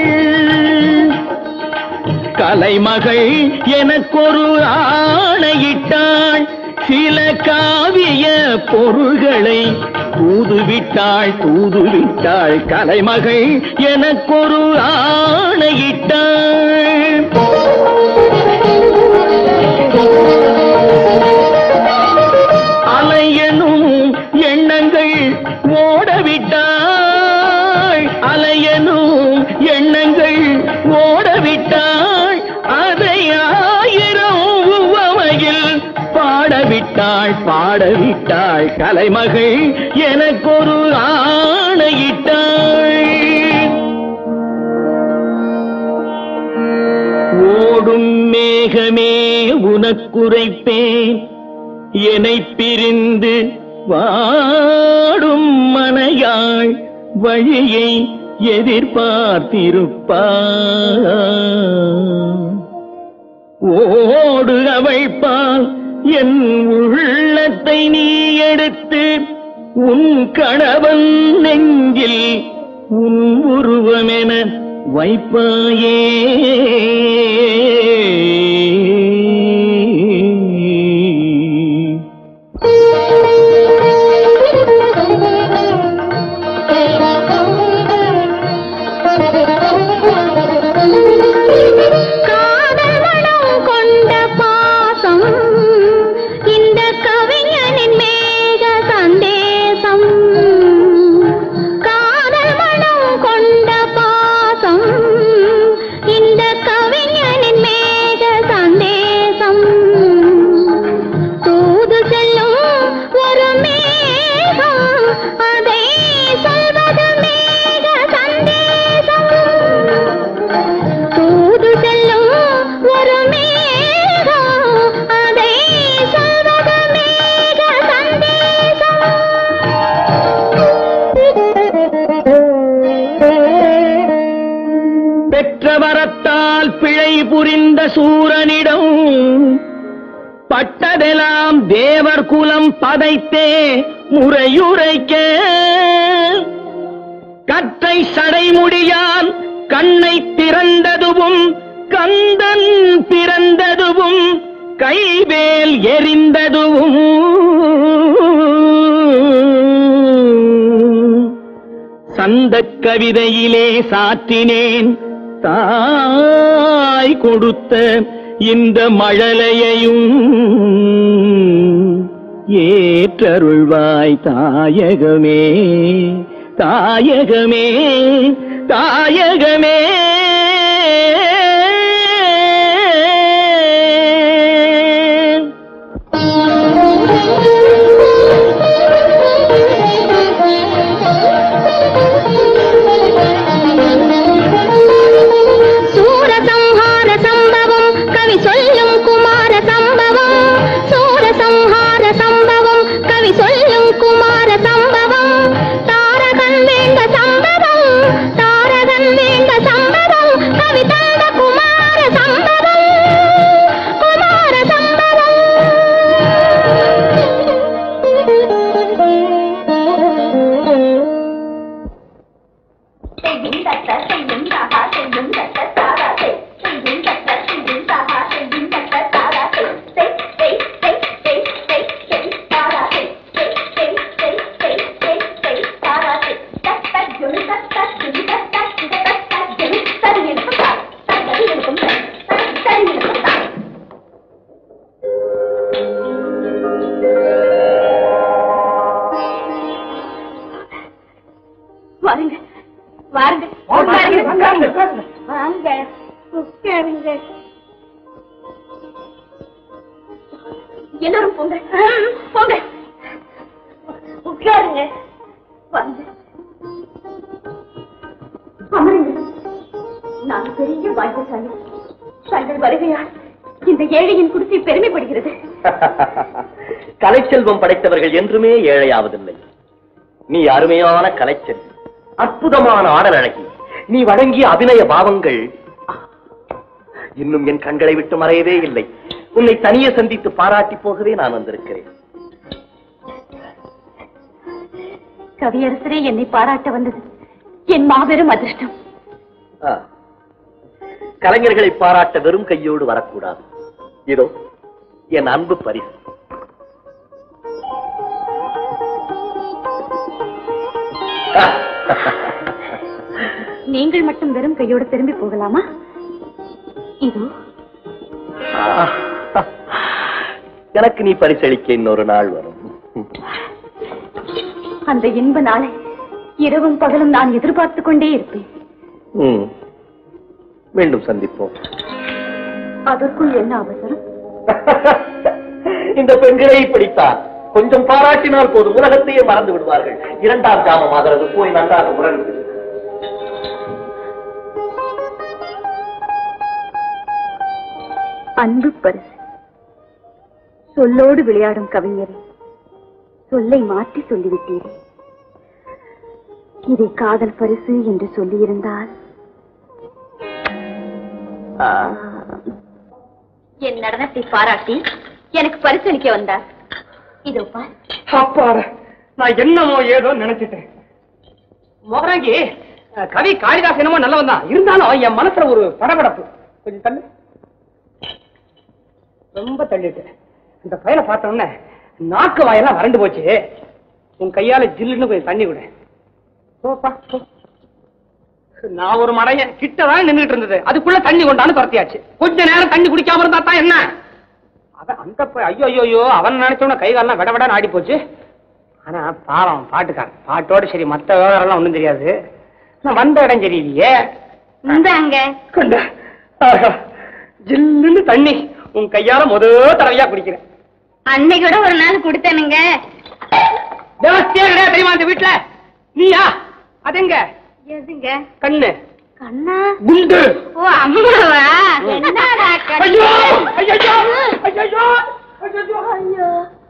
கலைமகள் எனக்கொரு ஆணையிட்டாள் சில காவிய பொருள்களை தூதுவிட்டாள் தூதுவிட்டாள் கலைமகள் எனக்கொரு ஆணையிட்டாள் அலையனும் எண்ணங்கள் ஓடவிட்டாள் அலையனும் எண்ணங்கள் ஓடவிட்டாள் அதை ஆயிரம் உவமையில் பாடவிட்டாள் பாடவிட்டாள் கலைமகள் எனக்கொரு ஆணையிட்டாள் ஓடும் மேகமே உனக்குரைப்பேன் என்னை பிரிந்து வாடும் மனையாள் வழியை எதிர்பார்த்திருப்பாள் ஓடு அவள்பால் என் உள்ளத்தை நீ எடுத்து உன் கணவன் நெஞ்சில் உன் உருவமென வைப்பாயே காதல் மனம் கொண்ட பாசம் இந்த கவிஞனின் மேக சந்தேசம் காதல் மனம் கொண்ட பாசம் இந்த கவிஞனின் மேக சந்தேசம் தூது செல்லும் ஒரு மேகம் அதை சொல்வது மேக சந்தேசம் தூது செல்லும் ஒரு மேகம் அதை சொல்வது மேக சந்தேசம் பெற்ற வரத்தால் பிழை புரிந்த சூரனிடம் பட்டதெல்லாம் தேவர் குலம் பதைத்தே முறையுரைக்க கற்றை சடைமுடியான் கண்ணை திறந்ததுவும் கந்தன் பிறந்ததுவும் கைவேல் எரிந்ததுவும் சந்தக் கவிதையிலே சாற்றினேன் தாய் கொடுத்த இந்த மழலையையும் ஏற்றருள்வாய் தாயகமே தாயகமே தாயகமே சூரசம்ஹார சம்பவம் கவி சொல்லும் குமார சம்பவம் சூரசம்ஹார சம்பவம் கவி சொல்லும் குமார சம்பவம் தாரகன் வேண்ட சம்பவம் தாரகன் வேண்ட சம்பவம் வாங்க வாங்க அமருங்க நான் பெரிய பாக்கியசாலி தங்கள் வருகையால் இந்த ஏழையின் குடிசை பெருமைப்படுகிறது கலைச்செல்வம் படைத்தவர்கள் என்றுமே ஏழையாவதில்லை நீ அருமையான கலைச்செல்வி அற்புதமான ஆடல் அழகி நீ வழங்கிய அபிநய பாவங்கள் இன்னும் என் கண்களை விட்டு மறையவே இல்லை உன்னை தனியே சந்தித்து பாராட்டி போகவே நான் வந்திருக்கிறேன் கவியரசரே என்னை பாராட்ட வந்தது என் மாபெரும் அதிர்ஷ்டம் ஆ. கலைஞர்களை பாராட்ட வெறும் கையோடு வரக்கூடாது இதோ என் அன்பு பரிசு நீங்கள் மட்டும் வெறும் கையோடு திரும்பி போகலாமா இதோ எனக்கு நீ பரிசளிக்க இன்னொரு நாள் வரும் அந்த இன்ப நாளை இரவும் பகலும் நான் எதிர்பார்த்துக் கொண்டே இருப்பேன் ம். மீண்டும் சந்திப்போம் அதற்குள் என்ன அவசரம் இந்த பெண்களை இப்படித்தான் கொஞ்சம் பாராட்டினால் போதும் உலகத்தையே மறந்து விடுவார்கள் இரண்டாம் ஜாமம் ஆகிறது போய் நன்றாக உறங்கு அன்பு பரிசு சொல்லோடு விளையாடும் கவிஞரே சொல்லை மாற்றி சொல்லிவிட்டீரே இதை காதல் பரிசு என்று சொல்லியிருந்தால் ஆ, என் நடனத்தை பாராட்டி எனக்கு பரிசளிக்க வந்தார் இதோ பார் அப்பாட நான் என்னமோ ஏதோ நினைச்சிட்டேன் மோகராங்கி அஹ், கவி காளிதாஸ் என்னமோ நல்லவன் தான் இருந்தாலும் என் மனசுல ஒரு படபடப்பு கொஞ்சம் தள்ளு ரொம்ப தள்ளிட்டேன் இந்த பையனை பார்த்த உடனே நாக்கு வாயெல்லாம் வறண்டு போச்சு உன் கையால ஜில்லுன்னு கொஞ்சம் தண்ணி கொடு போப்பா போ நான் ஒரு மடையன் கிட்டதான் நின்றுட்டு இருந்தது அதுக்குள்ள தண்ணி கொண்டாந்து துரத்தியாச்சு கொஞ்ச நேரம் தண்ணி குடிக்காம இருந்தா தான் என்ன அவன் அந்த ப- ஐயோ ஐயோ ஐயோ அவன் நினைச்சவன கை காலெல்லாம் விட விட ஆடி போச்சு ஆனா பாவம் பாட்டுக்காரன் பாட்டோட சரி மத்த விவகாரம் எல்லாம் ஒண்ணும் தெரியாது நான் வந்த இடம் சரியில்லையே இந்தாங்க கொண்ட ஆஹா, ஜில்லுன்னு தண்ணி உன் கையால முத தடவையா குடிக்கிறேன் அன்னைக்கு கூட ஒரு நாள் கொடுத்தனுங்க ஜாஸ்தியா கிடையாது தெரியுமா இந்த வீட்டுல நீயா அதெங்க எதுங்க கண்ணு கண்ணா குண்டு ஓ அம்மாவா என்னடா ஐயோ ஐயோ ஐயோ ஐயோ ஐயோ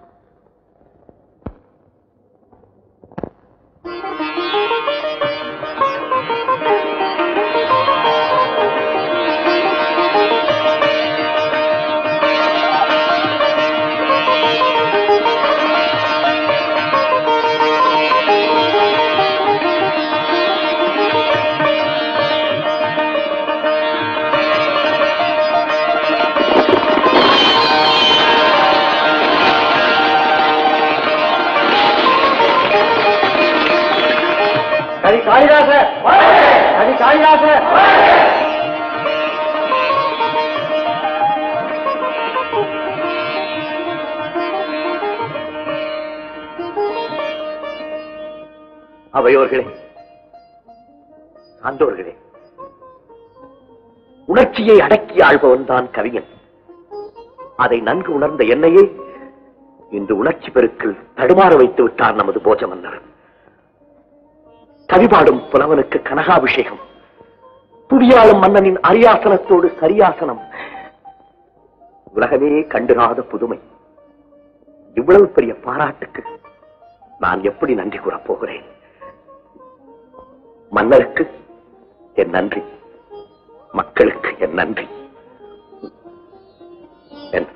கவி காளிதாச கவி காளிதாச அவையோர்களே சான்றோர்களே உணர்ச்சியை அடக்கி ஆள்பவன் தான் கவிஞன் அதை நன்கு உணர்ந்த என்னையே இன்று உணர்ச்சி பெருக்கில் தடுமாற வைத்து விட்டார் நமது போஜ மன்னர் கவிபாடும் புலவனுக்கு கனகாபிஷேகம் துடியாளும் மன்னனின் அரியாசனத்தோடு சரியாசனம் உலகமே கண்டுராத புதுமை இவ்வளவு பெரிய பாராட்டுக்கு நான் எப்படி நன்றி கூறப் போகிறேன் மன்னருக்கு என் நன்றி மக்களுக்கு என் நன்றி என்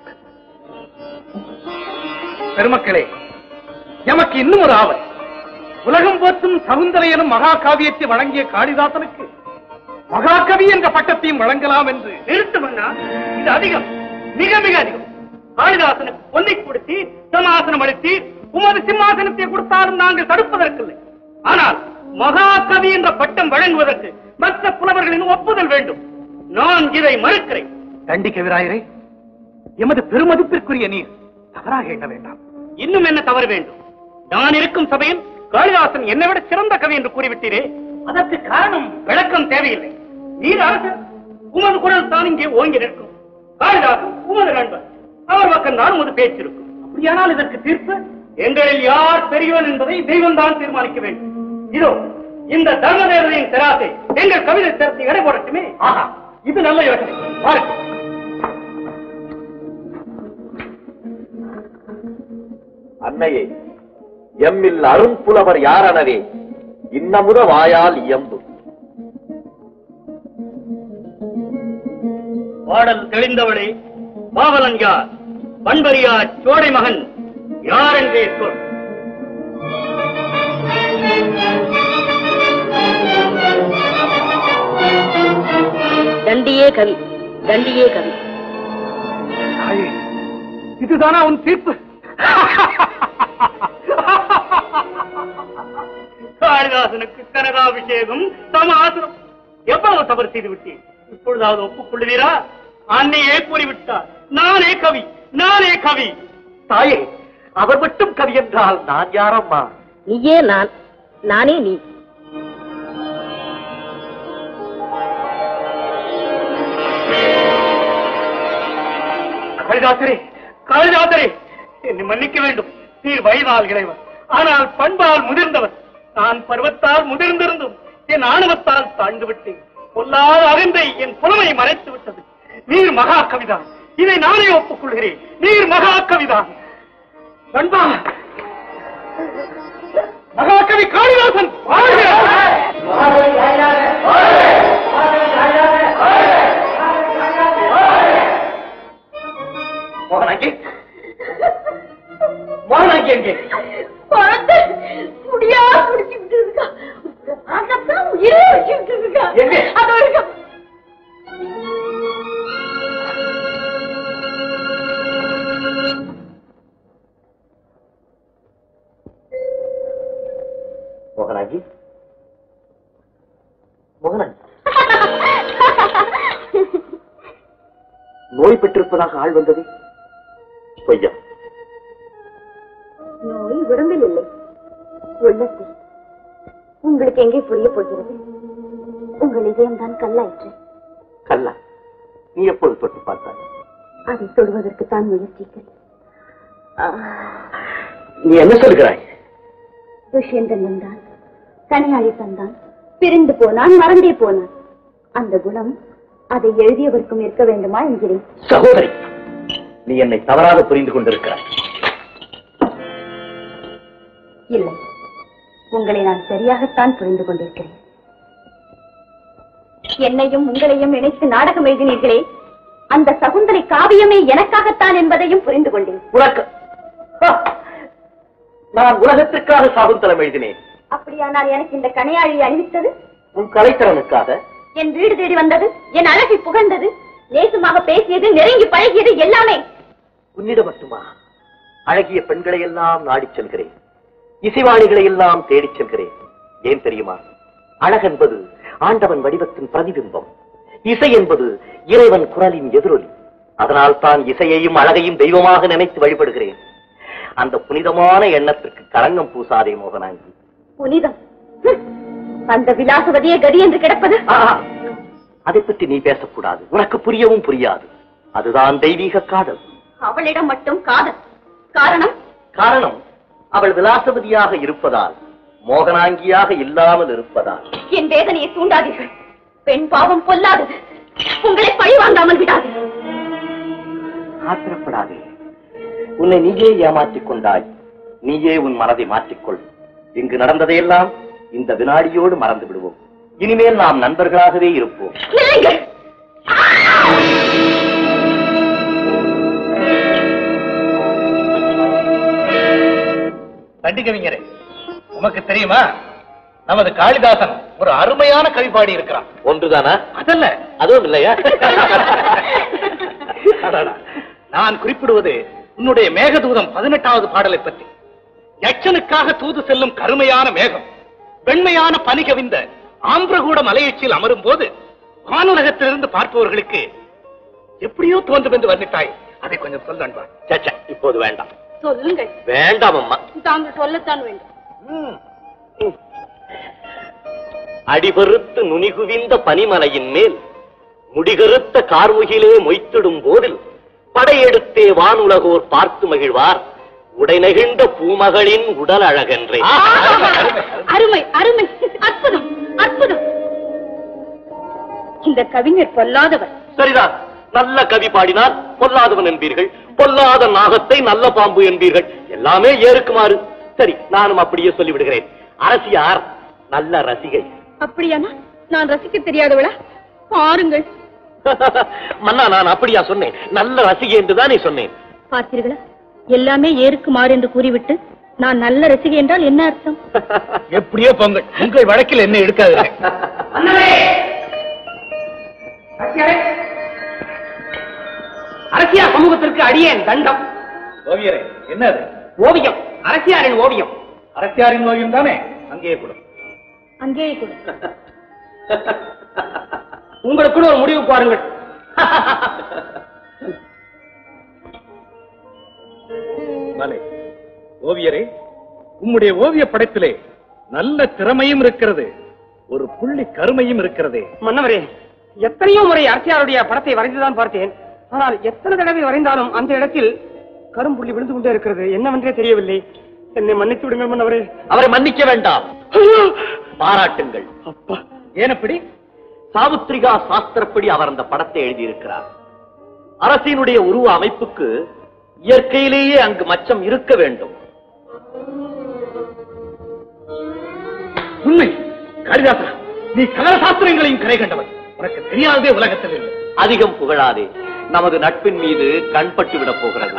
பெருமக்களே எமக்கு இன்னும் ஒரு ஆவல் உலகம் போற்றும் சகுந்தலை எனும் மகாகாவியத்தை வழங்கிய காளிதாசனுக்கு மகாகவி என்ற பட்டத்தையும் வழங்கலாம் என்று நிறுத்து மன்னா இது அதிகம் மிக மிக அதிகம் காளிதாசனுக்கு பொன்னை கொடுத்து சிம்மாசனம் அளித்து உமது சிம்மாசனத்தை கொடுத்தாலும் நாங்கள் தடுப்பதற்கில்லை ஆனால் மகாகவி என்ற பட்டம் வழங்குவதற்கு மற்ற புலவர்களின் ஒப்புதல் வேண்டும் நான் இதை மறுக்கிறேன் தண்டிக்க விராயரே எமது பெருமதிப்பிற்குரிய நீர் தவறாக எண்ண வேண்டாம் இன்னும் என்ன தவறு வேண்டும் நான் இருக்கும் சபையில் காளிதாசன் என்னை விட சிறந்த கவி என்று கூறிவிட்டீரே அதற்கு காரணம் விளக்கம் தேவையில்லை நீர் அரசர் உமது குரல் தான் இங்கே ஓங்கி நிற்கும் காளிதாசன் உமது நண்பர் அவர் பக்கம் தான் உமது பேச்சு இருக்கும் அப்படியானால் இதற்கு தீர்ப்பு எங்களில் யார் பெரியவன் என்பதை தெய்வம் தான் தீர்மானிக்க வேண்டும் இதோ இந்த தர்ம தேவதையின் திராசை எங்கள் கவிதை திறத்தை எடை போடட்டுமே ஆஹா இது நல்ல யோசனை பாருங்கள் அன்னையே எம்மில் அரும்புலவர் யாரனவே இன்னமுத வாயால் இயம்பு பாடல் தெளிந்தவளே பாவலன் யார் பண்பரியா சோடை மகன் யார் என்றே சொல் தண்டியே கவி தண்டியே கவி இதுதானா உன் தீர்ப்பு காளிதாசனுக்கு கனகாபிஷேகம் சமாசனம் எவ்வளவு தவறு செய்து விட்டேன் இப்பொழுதாவது ஒப்புக்கொள்ளுவீரா அன்னையே கூறிவிட்டார் நானே கவி நானே கவி தாயே அவர் மட்டும் கவி என்றால் நான் யாரம்மா நீயே நான் நானே நீ காளிதாசரே காளிதாசரே என்னை மன்னிக்க வேண்டும் நீர் வயதால் இளைவர் ஆனால் பண்பால் முதிர்ந்தவர் நான் பருவத்தால் முதிர்ந்திருந்தும் என் ஆணவத்தால் தாழ்ந்து விட்டேன் பொல்லாத அகந்தை என் புலமை மறைத்து விட்டது நீர் மகா கவிதான் இதை நானே ஒப்புக்கொள்கிறேன் நீர் மகா கவிதான் பண்பா மகாகவி காளிதாசன் வாழ்க! மோகனாங்கி மோகனாங்கி எங்கே குழந்தை முடியா குடிச்சுக்கிட்டு இருக்கா அங்கத்தான் உயிரே வச்சுக்கிட்டு இருக்கா எங்க? அதோ இருக்க மோகனாங்கி மோகனாங்கி நோய் பெற்றிருப்பதாக ஆள் வந்தது பொய்யா நோய் உடம்பில் இல்லை உள்ளத்தில் உங்களுக்கு எங்கே புரிய போகிறது உங்கள் இதயம்தான் கல்லாயிற்று கல்லா நீ எப்போது தொட்டு பார்த்தாய் அதை தொடுவதற்கு தான் முயற்சிக்கிறேன் நீ என்ன சொல்கிறாய் துஷ்யந்தன் வந்தான் கனியாளி தந்தான் பிரிந்து போனான் மறந்தே போனான் அந்த குணம் அதை எழுதியவர்க்கும் இருக்க வேண்டுமா என்கிறேன் சகோதரி நீ என்னை தவறாக புரிந்து கொண்டிருக்கிறாய் இல்லை உங்களை நான் சரியாகத்தான் புரிந்து கொண்டிருக்கிறேன் என்னையும் உங்களையும் இணைத்து நாடகம் எழுதினீர்களே அந்த சகுந்தலை காவியமே எனக்காகத்தான் என்பதையும் புரிந்து கொண்டேன் உனக்கு ஹா! நான் உலகத்திற்காக சாகுந்தலம் எழுதினேன் அப்படியானால் எனக்கு இந்த கனையாழி அணிவித்தது உன் கலைத்திறனுக்காக என் வீடு தேடி வந்தது என் அழகை புகழ்ந்தது நேசமாக பேசியது நெருங்கி பழகியது எல்லாமே உன்னிடம் மட்டுமா அழகிய பெண்களை எல்லாம் நாடிச் செல்கிறேன் இசைவாணிகளை எல்லாம் தேடிச் செல்கிறேன் ஏன் தெரியுமா அழகென்பது ஆண்டவன் வடிவத்தின் பிரதிபிம்பம் இசை என்பது இறைவன் குரலின் எதிரொலி அதனால் தான் இசையையும் அழகையும் தெய்வமாக நினைத்து வழிபடுகிறேன் அந்த புனிதமான எண்ணத்திற்கு களங்கம் பூசாதே மோகனாங்கி புனிதம் ஹம். அந்த விலாசவதியே கதி என்று கிடப்பது ஆஹா! அதை பற்றி நீ பேசக்கூடாது உனக்கு புரியவும் புரியாது அதுதான் தெய்வீக காதல் அவளிடம் மட்டும் காதல் காரணம் காரணம் அவள் விலாசவதியாக இருப்பதால் மோகனாங்கியாக இல்லாமல் இருப்பதால் என் வேதனையை தூண்டாதீர்கள் பெண் பாவம் பொல்லாதது உங்களை பழி வாங்காமல் விடாது ஆத்திரப்படாதே உன்னை நீயே ஏமாற்றிக் கொண்டாய் நீயே உன் மனதை மாற்றிக்கொள் இங்கு நடந்ததையெல்லாம் இந்த வினாடியோடு மறந்து விடுவோம் இனிமேல் நாம் நண்பர்களாகவே இருப்போம் நில்லுங்கள் கண்டிக்கவிஞரே உமக்கு தெரியுமா நமது காளிதாசன் ஒரு அருமையான கவி பாடி இருக்கிறான் ஒன்றுதானா அதல்ல அதுவும் இல்லையா அடடா. நான் குறிப்பிடுவது உன்னுடைய மேகதூதம் பதினெட்டாவது பாடலை பற்றி யட்சனுக்காக தூது செல்லும் கருமையான மேகம் வெண்மையான பனி கவிந்த ஆம்பிரகூட மலையச்சில் அமரும் போது வானுலகத்திலிருந்து பார்ப்பவர்களுக்கு எப்படியோ தோன்றும் என்று வர்ணித்தாய் அதை கொஞ்சம் சொல்ல அன்பா சச்சா இப்போது வேண்டாம் சொல்லுங்கள் வேண்டாம் அம்மா தாங்கள் சொல்லத்தான் வேண்டும் அடிபருத்து நுனிகுவிந்த பனிமலையின் மேல் முடிகருத்த கார்முகிலே மொய்த்திடும் போதில் படையெடுத்தே வானுலகோர் பார்த்து மகிழ்வார் உடை நெகிழ்ந்த பூமகளின் உடல் அழகென்றே அருமை அருமை அற்புதம் அற்புதம் இந்த கவிஞர் பொல்லாதவர் சரிதான் நல்ல கவி பாடினார் பொல்லாதவன் என்பீர்கள் பொல்லாத நாகத்தை நல்ல பாம்பு என்பீர்கள் எல்லாமே ஏறுக்குமாறு சரி நானும் அப்படியே சொல்லிவிடுகிறேன் அரசியார் நல்ல ரசிகை அப்படியானா நான் ரசிக்க தெரியாதவளா பாருங்கள் மன்னா நான் அப்படியா சொன்னேன் நல்ல ரசிகை என்றுதானே சொன்னேன் பார்த்தீர்களா எல்லாமே ஏருக்கு மாறு என்று கூறிவிட்டு நான் நல்ல ரசிகை என்றால் என்ன அர்த்தம் எப்படியோ பொங்கல் உங்கள் வழக்கில் என்ன எடுக்காது அரசியார் சமூகத்திற்கு அடியேன் தண்டம் ஓவியரே என்னது ஓவியம் அரசியாரின் ஓவியம் அரசியாரின் ஓவியம் தானே அங்கேயே கொடு அங்கேயே கொடு உங்களுக்குன்னு ஒரு முடிவு பாருங்கள் பலே. ஓவியரே உம்முடைய ஓவிய படைப்பிலே நல்ல திறமையும் இருக்கிறது ஒரு புள்ளி கருமையும் இருக்கிறதே மன்னவரே எத்தனையோ முறை அரசியாருடைய படத்தை வரைந்துதான் பார்த்தேன் ஆனால் எத்தனை தடவை வரைந்தாலும் அந்த இடத்தில் கரும்புள்ளி விழுந்து கொண்டே இருக்கிறது என்னவென்றே தெரியவில்லை என்னை மன்னித்து விடுங்க மன்னவரே அவரை மன்னிக்க வேண்டாம் பாராட்டுங்கள் அப்பா ஏனப்படி சாமுத்திரிகா சாஸ்திரப்படி அவர் அந்த படத்தை எழுதியிருக்கிறார் அரசினுடைய உருவ அமைப்புக்கு இயற்கையிலேயே அங்கு மச்சம் இருக்க வேண்டும் உண்மை காளிதாசா நீ சகல சாஸ்திரங்களையும் கரை கண்டவன் உனக்கு தெரியாததே உலகத்தில் இல்லை அதிகம் புகழாதே நமது நட்பின் மீது கண்பட்டு விடப் போகிறது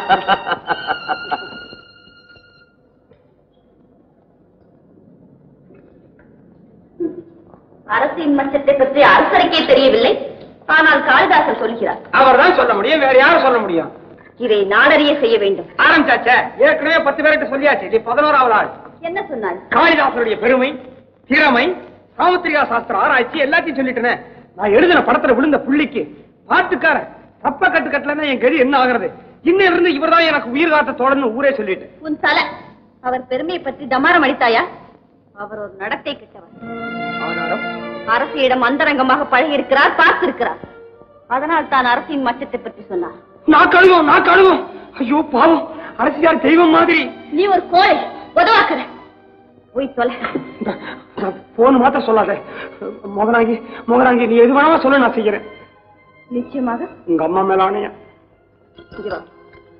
அரசின் மச்சத்தை பற்றி அரசருக்கே தெரியவில்லை ஆனால் காளிதாசன் சொல்கிறார் அவர் தான் சொல்ல முடியும் வேற யாரும் சொல்ல முடியும் இதை நாடறிய செய்ய வேண்டும் ஆரம்பிச்சாச்சே ஏற்கனவே பத்து பேர்கிட்ட சொல்லியாச்சு இது பதினோராவது ஆள் என்ன சொன்னார் காளிதாசனுடைய பெருமை திறமை சாமுத்திரிகா சாஸ்திர ஆராய்ச்சி எல்லாத்தையும் சொல்லிட்டேனே நான் எழுதின படத்துல விழுந்த புள்ளிக்கு பாட்டுக்கார தப்ப கட்டு கட்டலன்னா என் கதி என்ன ஆகுறது இன்னும் இருந்து இவர்தான் எனக்கு உயிர் காத்த தோழன்னு ஊரே சொல்லிட்டு உன் தலை அவர் பெருமையை பற்றி தமாரம் அளித்தாயா அவர் ஒரு நடத்தை கெட்டவர் ஆதாரம் அரசியிடம் அந்தரங்கமாக பழகி இருக்கிறார் பார்த்திருக்கிறார் அதனால் தான் அரசின் மச்சத்தை பற்றி சொன்னார் நான் கழுவோம் நான் கழுவோம் ஐயோ பாவம் அரசியார் தெய்வம் மாதிரி நீ ஒரு கோழை உதவாக்குற போய் தொலை போன் மாத்திரம் சொல்லாத மோகனாங்கி மோகனாங்கி நீ எது வேணாலும் சொல்ல நான் செய்யறேன் நிச்சயமாக உங்க அம்மா மேல ஆணையா இங்க வா.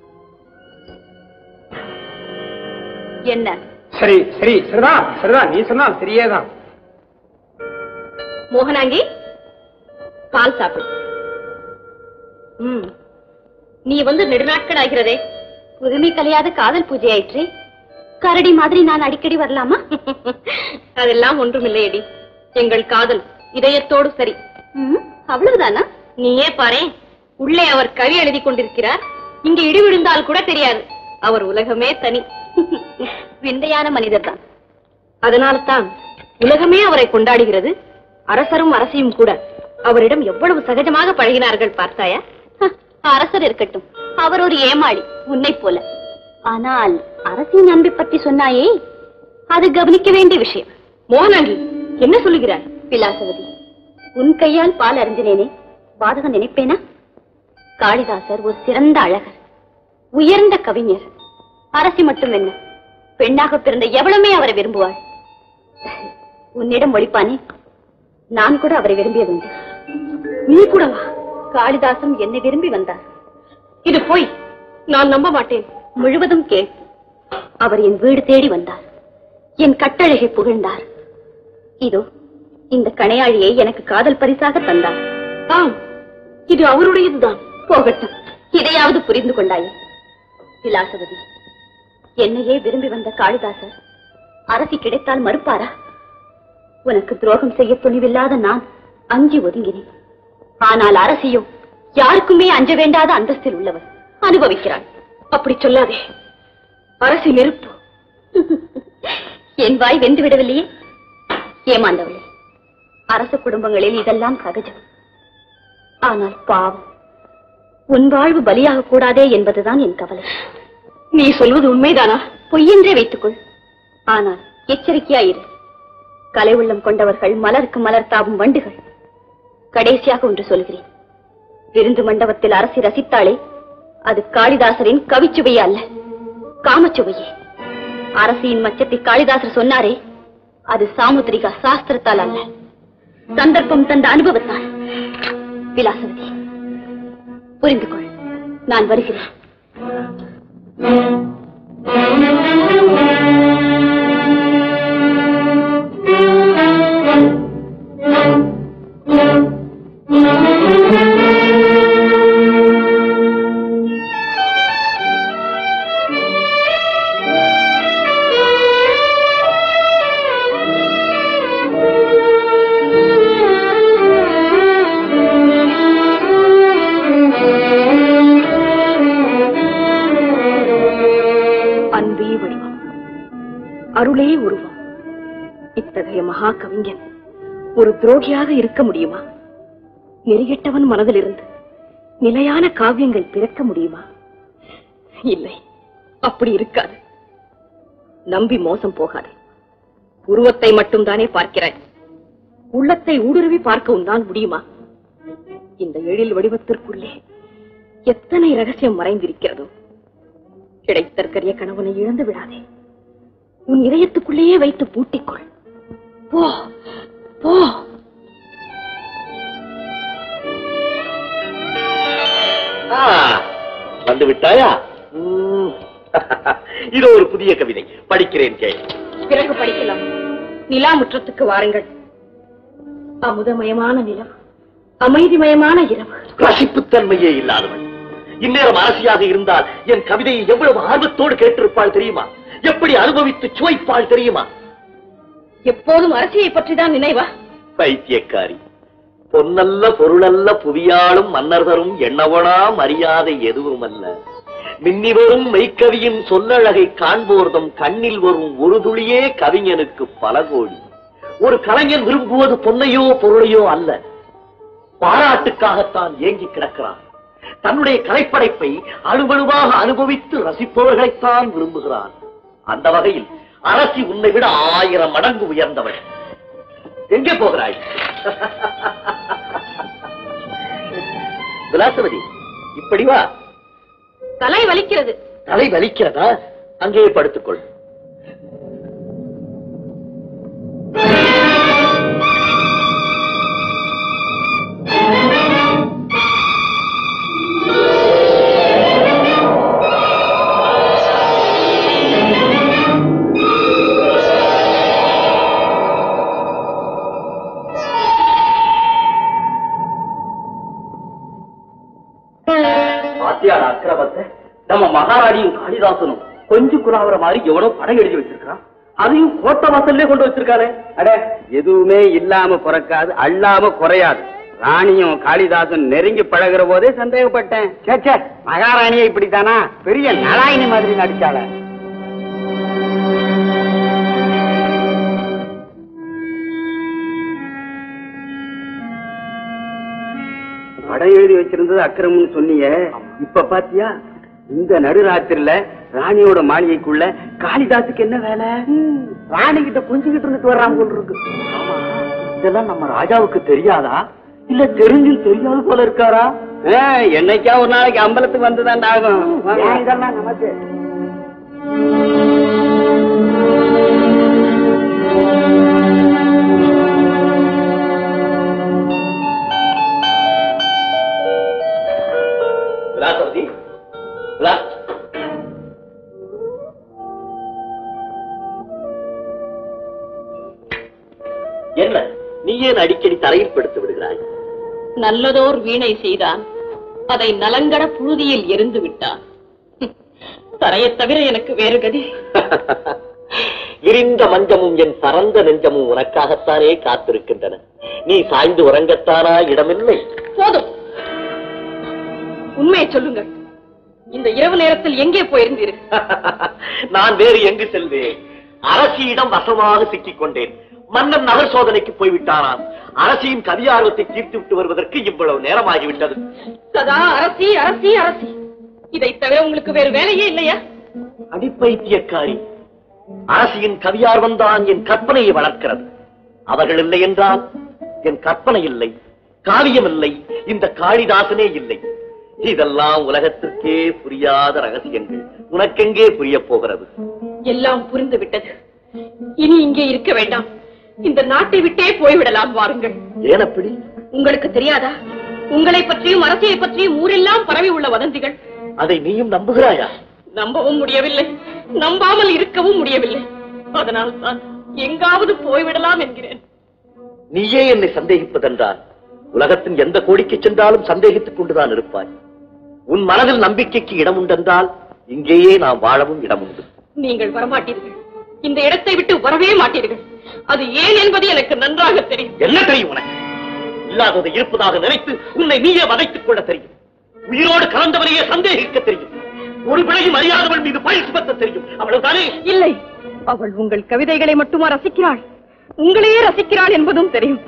என்ன சரி சரி சரிதான் சரிதான் நீ சொன்னால் சரியேதான் மோகனாங்கி பால் சாப்பிடு ம் நீ வந்து நெடுநாட்கள் ஆகிறதே புதுமை கலையாத காதல் பூஜை ஆயிற்று கரடி மாதிரி நான் அடிக்கடி வரலாமா அதெல்லாம் ஒன்றுமில்லையடி எங்கள் காதல் இதயத்தோடு சரி ம், அவ்வளவுதானா நீயே பாரே உள்ளே அவர் கவி எழுதி கொண்டிருக்கிறார் இங்க இடி விழுந்தால் கூட தெரியாது அவர் உலகமே தனி விந்தையான மனிதர்தான் அதனால்தான் உலகமே அவரை கொண்டாடுகிறது அரசரும் அரசியும் கூட அவரிடம் எவ்வளவு சகஜமாக பழகினார்கள் பார்த்தாயா ஹ, அரசர் இருக்கட்டும் அவர் ஒரு ஏமாளி உன்னை போல ஆனால் அரசின் அன்பை பற்றி சொன்னாயே அது கவனிக்க வேண்டிய விஷயம் மோகனாங்கி என்ன சொல்லுகிறார் விலாசவதி உன் கையால் பால் அருந்தினேனே பாதகம் நினைப்பேனா காளிதாசர் ஒரு சிறந்த அழகர் உயர்ந்த கவிஞர் அரசி மட்டும் என்ன பெண்ணாக பிறந்த எவளுமே அவரை விரும்புவாள் உன்னிடம் ஒழிப்பானே நான் கூட அவரை விரும்பியதுண்டு நீ கூடவா காளிதாசன் என்னை விரும்பி வந்தார் இது போய் நான் நம்ப மாட்டேன் முழுவதும் கேள் அவர் என் வீடு தேடி வந்தார் என் கட்டழகை புகழ்ந்தார் இதோ இந்த கணையாழியை எனக்கு காதல் பரிசாக தந்தார் ஆம் இது அவருடையதுதான் போகட்டும் இதையாவது புரிந்து கொண்டாயே விலாசவதி என்னையே விரும்பி வந்த காளிதாசர் அரசி கிடைத்தால் மறுப்பாரா உனக்கு துரோகம் செய்ய துணிவில்லாத நான் அஞ்சி ஒதுங்கினேன் ஆனால் அரசியோ யாருக்குமே அஞ்ச வேண்டாத அந்தஸ்தில் உள்ளவர் அனுபவிக்கிறாள் அப்படி சொல்லாதே அரசி நெருப்பு என் வாய் வெந்து விடவில்லையே ஏமாந்தவளே அரச குடும்பங்களில் இதெல்லாம் சகஜம் ஆனால் பாவம் உன் வாழ்வு பலியாக கூடாதே என்பதுதான் என் கவலை நீ சொல்வது உண்மைதானா பொய்யென்றே வைத்துக்கொள் ஆனால் எச்சரிக்கையாயிரு கலை உள்ளம் கொண்டவர்கள் மலருக்கு மலர் தாவும் வண்டுகள் கடைசியாக ஒன்று சொல்கிறேன் விருந்து மண்டபத்தில் அரசி ரசித்தாளே அது காளிதாசரின் கவிச்சுவை அல்ல காமச்சுவையே அரசியின் மச்சத்தை காளிதாசர் சொன்னாரே அது சாமுத்திரிகா சாஸ்திரத்தால் அல்ல சந்தர்ப்பம் தந்த அனுபவத்தால் விலாசவதி புரிந்து கொள் நான் வருகிறேன் அன்பே வடிவம் அருளே உருவம் இத்தகைய மகா கவிஞன் ஒரு துரோகியாக இருக்க முடியுமா நெறிகெட்டவன் மனதிலிருந்து நிலையான காவியங்கள் பிறக்க முடியுமா இல்லை அப்படி இருக்காது நம்பி மோசம் போகாது உருவத்தை மட்டும் தானே பார்க்கிறாய் உள்ளத்தை ஊடுருவி பார்க்க உன்னால் முடியுமா இந்த எழில் வடிவத்திற்குள்ளே எத்தனை ரகசியம் மறைந்திருக்கிறதோ கிடைத்தற்கரிய கணவனை இழந்து விடாதே உன் இதயத்துக்குள்ளேயே வைத்து பூட்டிக்கொள் போ போ ஆ, வந்து விட்டாயா ம். இது ஒரு புதிய கவிதை படிக்கிறேன் கே பிறகு படிக்கலாம் நிலா முற்றத்துக்கு வாருங்கள் அமுதமயமான நிலம் அமைதிமயமான இரவு ரசிப்புத்தன்மையே இல்லாதவள் இந்நேரம் அரசியாக இருந்தால் என் கவிதையை எவ்வளவு ஆர்வத்தோடு கேட்டிருப்பாள் தெரியுமா எப்படி அனுபவித்து சுவைப்பாள் தெரியுமா எப்போதும் அரசியை பற்றிதான் நினைவா பைத்தியக்காரி பொன்னல்ல பொருளல்ல புவியாளும் மன்னர் தரும் எண்ணவனா மரியாதை எதுவும் அல்ல மின்னி வரும் மெய்க்கவியின் சொல்லழகை காண்போர்தம் கண்ணில் வரும் ஒரு துளியே கவிஞனுக்கு பல கோடி ஒரு கலைஞன் விரும்புவது பொன்னையோ பொருளையோ அல்ல பாராட்டுக்காகத்தான் ஏங்கி கிடக்கிறான் தன்னுடைய கலைப்படைப்பை அணுவணுவாக அனுபவித்து ரசிப்பவர்களைத்தான் விரும்புகிறான் அந்த வகையில் அரசி உன்னை விட ஆயிரம் மடங்கு உயர்ந்தவள் எங்கே போகிறாய் விலாசவதி இப்படி வா தலை வலிக்கிறது தலை வலிக்கிறதா அங்கேயே படுத்துக்கொள் பாத்தியாட அக்கிரமத்தை நம்ம மகாராணியும் காளிதாசனும் கொஞ்சம் குலாவர மாதிரி எவ்வளவு படம் எழுதி வச்சிருக்கான் அதையும் கோட்ட வாசல்லே கொண்டு வச்சிருக்காரு அட எதுவுமே இல்லாம பிறக்காது அல்லாம குறையாது ராணியும் காளிதாசன் நெருங்கி பழகுற போதே சந்தேகப்பட்டேன் சேச்சே மகாராணியே இப்படித்தானா பெரிய நலாயினி மாதிரி நடிச்சாள படம் எழுதி வச்சிருந்தது அக்கிரமம்னு சொன்னீங்க இப்ப பாத்தியா இந்த நடுராத்திரில ராணியோட மாளிகைக்குள்ள காளிதாசுக்கு என்ன வேலை ராணி கிட்ட குஞ்சுகிட்டு இருந்துட்டு வர்றாங்க போல இருக்கு இதெல்லாம் நம்ம ராஜாவுக்கு தெரியாதா இல்ல தெரிஞ்சும் தெரியாது போல இருக்காரா என்னைக்கா ஒரு நாளைக்கு அம்பலத்துக்கு வந்துதான் ஆகும் இதெல்லாம் நமக்கு விலாசவதி விலா- என்ன நீ ஏன் அடிக்கடி தரையில் படுத்து விடுகிறாய் நல்லதோர் வீணை செய்தான் அதை நலங்கட புழுதியில் எரிந்து விட்டான் தரையைத் தவிர எனக்கு வேறு கதி விரிந்த மஞ்சமும் என் பரந்த நெஞ்சமும் உனக்காகத்தானே காத்திருக்கின்றன நீ சாய்ந்து உறங்கத்தானா இடமில்லை போதும் உண்மையை சொல்லுங்கள் இந்த இரவு நேரத்தில் எங்கே போயிருந்தீர்கள் நான் வேறு எங்கு செல்வேன் அரசியிடம் வசமாக சிக்கிக் கொண்டேன் மன்னன் நகர் சோதனைக்கு போய்விட்டானாம் அரசியின் கவியார்வத்தை தீர்த்து விட்டு வருவதற்கு இவ்வளவு நேரமாகிவிட்டது சதா அரசி அரசி அரசி இதை தவிர உங்களுக்கு வேறு வேலையே இல்லையா அடிப்பைத்தியக்காரி அரசியின் கவியார்வம் தான் என் கற்பனையை வளர்க்கிறது அவர்கள் இல்லை என்றால் என் கற்பனை இல்லை காவியம் இல்லை இந்த காளிதாசனே இல்லை இதெல்லாம் உலகத்திற்கே புரியாத ரகசியங்கள் உனக்கெங்கே புரிய போகிறது எல்லாம் புரிந்து விட்டது இனி இங்கே இருக்க வேண்டாம் இந்த நாட்டை விட்டே போய்விடலாம் வாருங்கள் ஏன் அப்படி உங்களுக்கு தெரியாதா உங்களை பற்றியும் அரசியை பற்றியும் ஊரெல்லாம் பரவி உள்ள வதந்திகள் அதை நீயும் நம்புகிறாயா நம்பவும் முடியவில்லை நம்பாமல் இருக்கவும் முடியவில்லை அதனால் தான் எங்காவது போய்விடலாம் என்கிறேன் நீயே என்னை சந்தேகிப்பதென்றால் உலகத்தின் எந்த கோடிக்கு சென்றாலும் சந்தேகித்துக் கொண்டுதான் இருப்பாய் உன் மனதில் நம்பிக்கைக்கு இடம் உண்டென்றால் இங்கேயே நாம் வாழவும் இடம் உண்டு நீங்கள் வரமாட்டீர்கள் இந்த இடத்தை விட்டு வரவே மாட்டீர்கள் அது ஏன் என்பது எனக்கு நன்றாக தெரியும் என்ன தெரியும் உனக்கு இல்லாததை இருப்பதாக நினைத்து உன்னை நீயே வதைத்துக் கொள்ள தெரியும் உயிரோடு கலந்தவனையே சந்தேகிக்க தெரியும் ஒரு பிழையும் அறியாதவள் மீது பழி சுமத்த தெரியும் அவ்வளவுதானே இல்லை அவள் உங்கள் கவிதைகளை மட்டுமா ரசிக்கிறாள் உங்களையே ரசிக்கிறாள் என்பதும் தெரியும்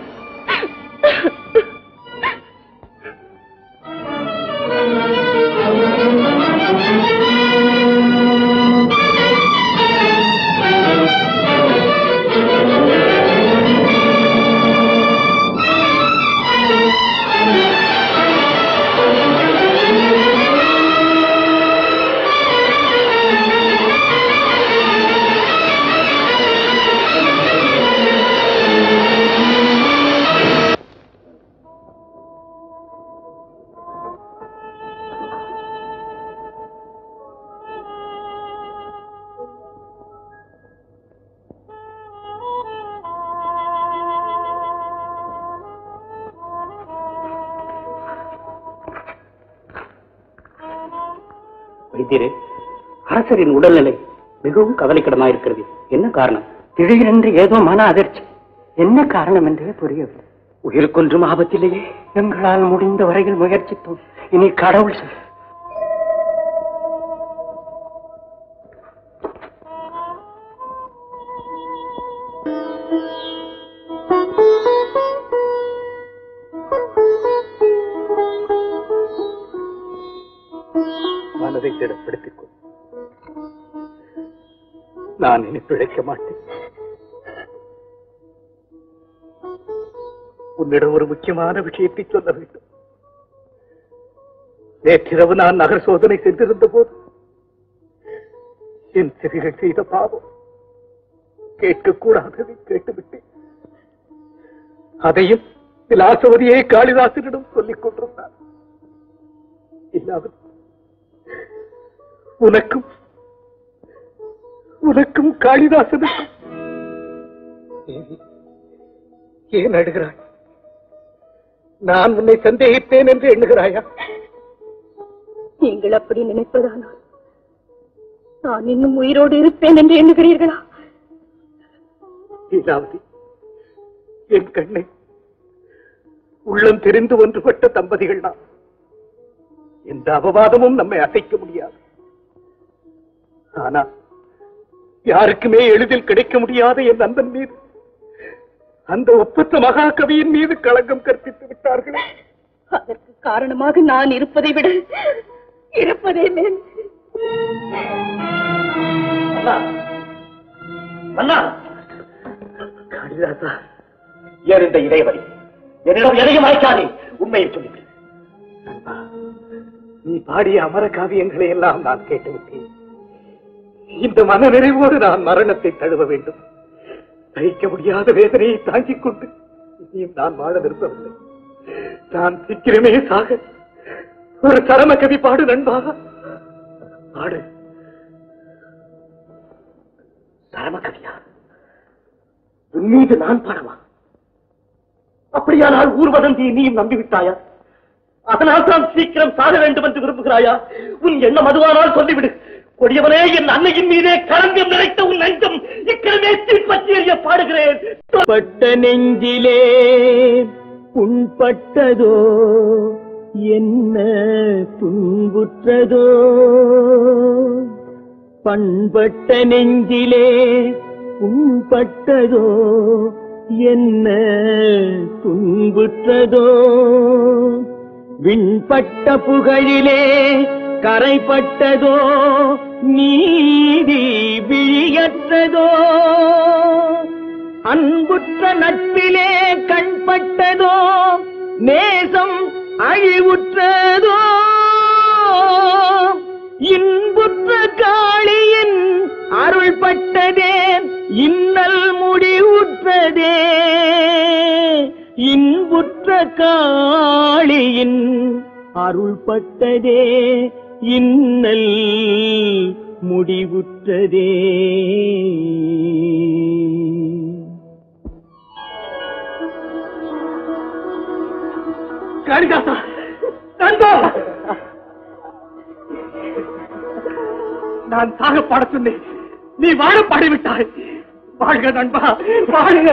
வைத்தியரே அரசரின் உடல்நிலை மிகவும் கவலைக்கிடமாயிருக்கிறது என்ன காரணம் திடீரென்று ஏதோ மன அதிர்ச்சி என்ன காரணம் என்றே புரியவில்லை உயிருக்கொன்றும் ஆபத்திலேயே எங்களால் முடிந்த வரையில் முயற்சித்தோம் இனி கடவுள் செய். மனதை திடப்படுத்திக் கொள் நான் இனி பிழைக்க மாட்டேன் உன்னிடம் ஒரு முக்கியமான விஷயத்தை சொல்ல வேண்டும் நேற்றிரவு நான் நகர் சோதனை சென்றிருந்த போது என் செவிகள் செய்த பாவம் கேட்கக்கூடாததை கேட்டுவிட்டேன் அதையும் விலாசவதியை காளிதாசனிடம் சொல்லிக் கொண்டிருந்தார் இல்லாமல் உனக்கும் உனக்கும் காளிதாசனுக்கும் தேவி, ஏன் அழுகிறாய் நான் உன்னை சந்தேகித்தேன் என்று எண்ணுகிறாயா நீங்கள் அப்படி நினைப்பதானால் நான் இன்னும் உயிரோடு இருப்பேன் என்று எண்ணுகிறீர்களா லீலாவதி என் கண்ணை உள்ளம் தெரிந்து ஒன்றுபட்ட தம்பதிகள் நாம் எந்த அபவாதமும் நம்மை அசைக்க முடியாது ஆனால் யாருக்குமே எளிதில் கிடைக்க முடியாத என் நண்பன் மீது அந்த ஒப்பற்ற மகாகவியின் மீது களங்கம் கற்பித்து விட்டார்களே அதற்கு காரணமாக நான் இருப்பதை விட இருப்பதே மேல் அண்ணா அண்ணா காளிதாசா ஏன் இந்த இடைவெளி என்னிடம் எதையும் அழைக்காதே உண்மையை சொல்லிவிடு நண்பா, நீ பாடிய அமர காவியங்களை எல்லாம் நான் கேட்டுவிட்டேன் இந்த மன நிறைவோடு நான் மரணத்தை தழுவ வேண்டும் சகிக்க முடியாத வேதனையை தாங்கிக் கொண்டு இனியும் நான் வாழ விரும்பவில்லை நான் சீக்கிரமே சாக ஒரு சரம கவி பாடு நண்பா பாடு சரமகவியா உன் மீது நான் பாடவா அப்படியானால் ஊர்வதந்தி நீயும் நம்பிவிட்டாயா அதனால் தான் சீக்கிரம் சாக வேண்டும் என்று விரும்புகிறாயா உன் எண்ணம் அதுவானால் சொல்லிவிடு கொடியவனே என் அன்னையின் மீதே களங்கம் நிறைத்த உன் நெஞ்சம் இக்கிரமே தீப்பற்றி எறிய பாடுகிறேன் பட்ட நெஞ்சிலே புண்பட்டதோ என்ன துன்புற்றதோ பண்பட்ட நெஞ்சிலே புண்பட்டதோ என்ன துன்புற்றதோ விண்பட்ட புகழிலே கரைப்பட்டதோ நீதி விழியற்றதோ அன்புற்ற நட்பிலே கண்பட்டதோ நேசம் அழிவுற்றதோ இன்புற்ற காளியின் அருள் பட்டதே இன்னல் முடிவுற்றதே இன்புற்ற காளியின் அருள் பட்டதே இன்னல் முடிவுற்றதே காளிதாசா நண்பா நான் சாக பாட சொன்னேன் நீ வாழ பாடிவிட்டாய் வாழ்க நண்பா வாழ்க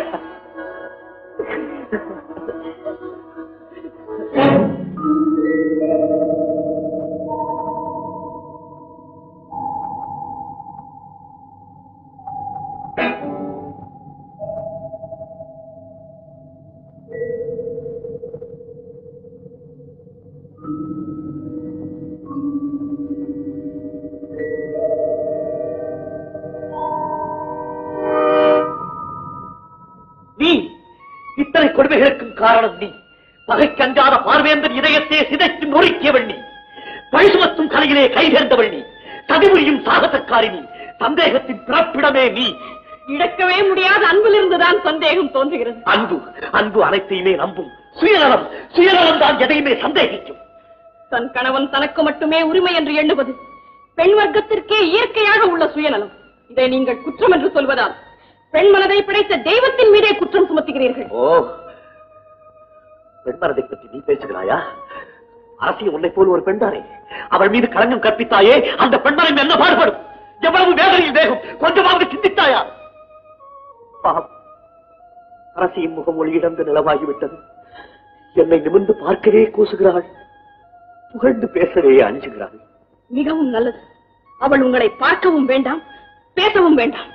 நீ இத்தனை கொடுமைகளுக்கும் காரணம் நீ பகைக்கு அஞ்சாத பார்வேந்தன் இதயத்தை சிதைத்து நொறுக்கியவள் நீ பழிசுமத்தும் கலையிலே கைதேர்ந்தவள் நீ சதிமுறியும் சாகசக்காரி நீ சந்தேகத்தின் பிறப்பிடமே நீ இழக்கவே முடியாத அன்பிலிருந்துதான் சந்தேகம் தோன்றுகிறது அன்பு அன்பு அனைத்தையுமே நம்பும் சுயநலம் சுயநலம் தான் எதையுமே சந்தேகிக்கும் தன் கணவன் தனக்கு மட்டுமே உரிமை என்று எண்ணுவது பெண் வர்க்கத்திற்கே இயற்கையாக உள்ள சுயநலம் இதை நீங்கள் குற்றம் என்று சொல்வதால் பெண் மனதை பிழைத்த தெய்வத்தின் மீதே குற்றம் சுமத்துகிறீர்கள் ஓ பெண்மனதை பற்றி நீ பேசுகிறாயா அரசியல் உன்னை போல் ஒரு பெண்தானே அவள் மீது களங்கம் கற்பித்தாயே அந்த பெண்மனை என்ன பாடுபடும் எவ்வளவு வேதனையில் வேகம் கொஞ்சமாவது சிந்தித்தாயா பாவம் அரசியின் முகம் ஒளியிழந்து நிலவாகிவிட்டது என்னை நிமிர்ந்து பார்க்கவே கூசுகிறாள் புகழ்ந்து பேசவே அஞ்சுகிறாள் மிகவும் நல்லது அவள் உங்களை பார்க்கவும் வேண்டாம் பேசவும் வேண்டாம்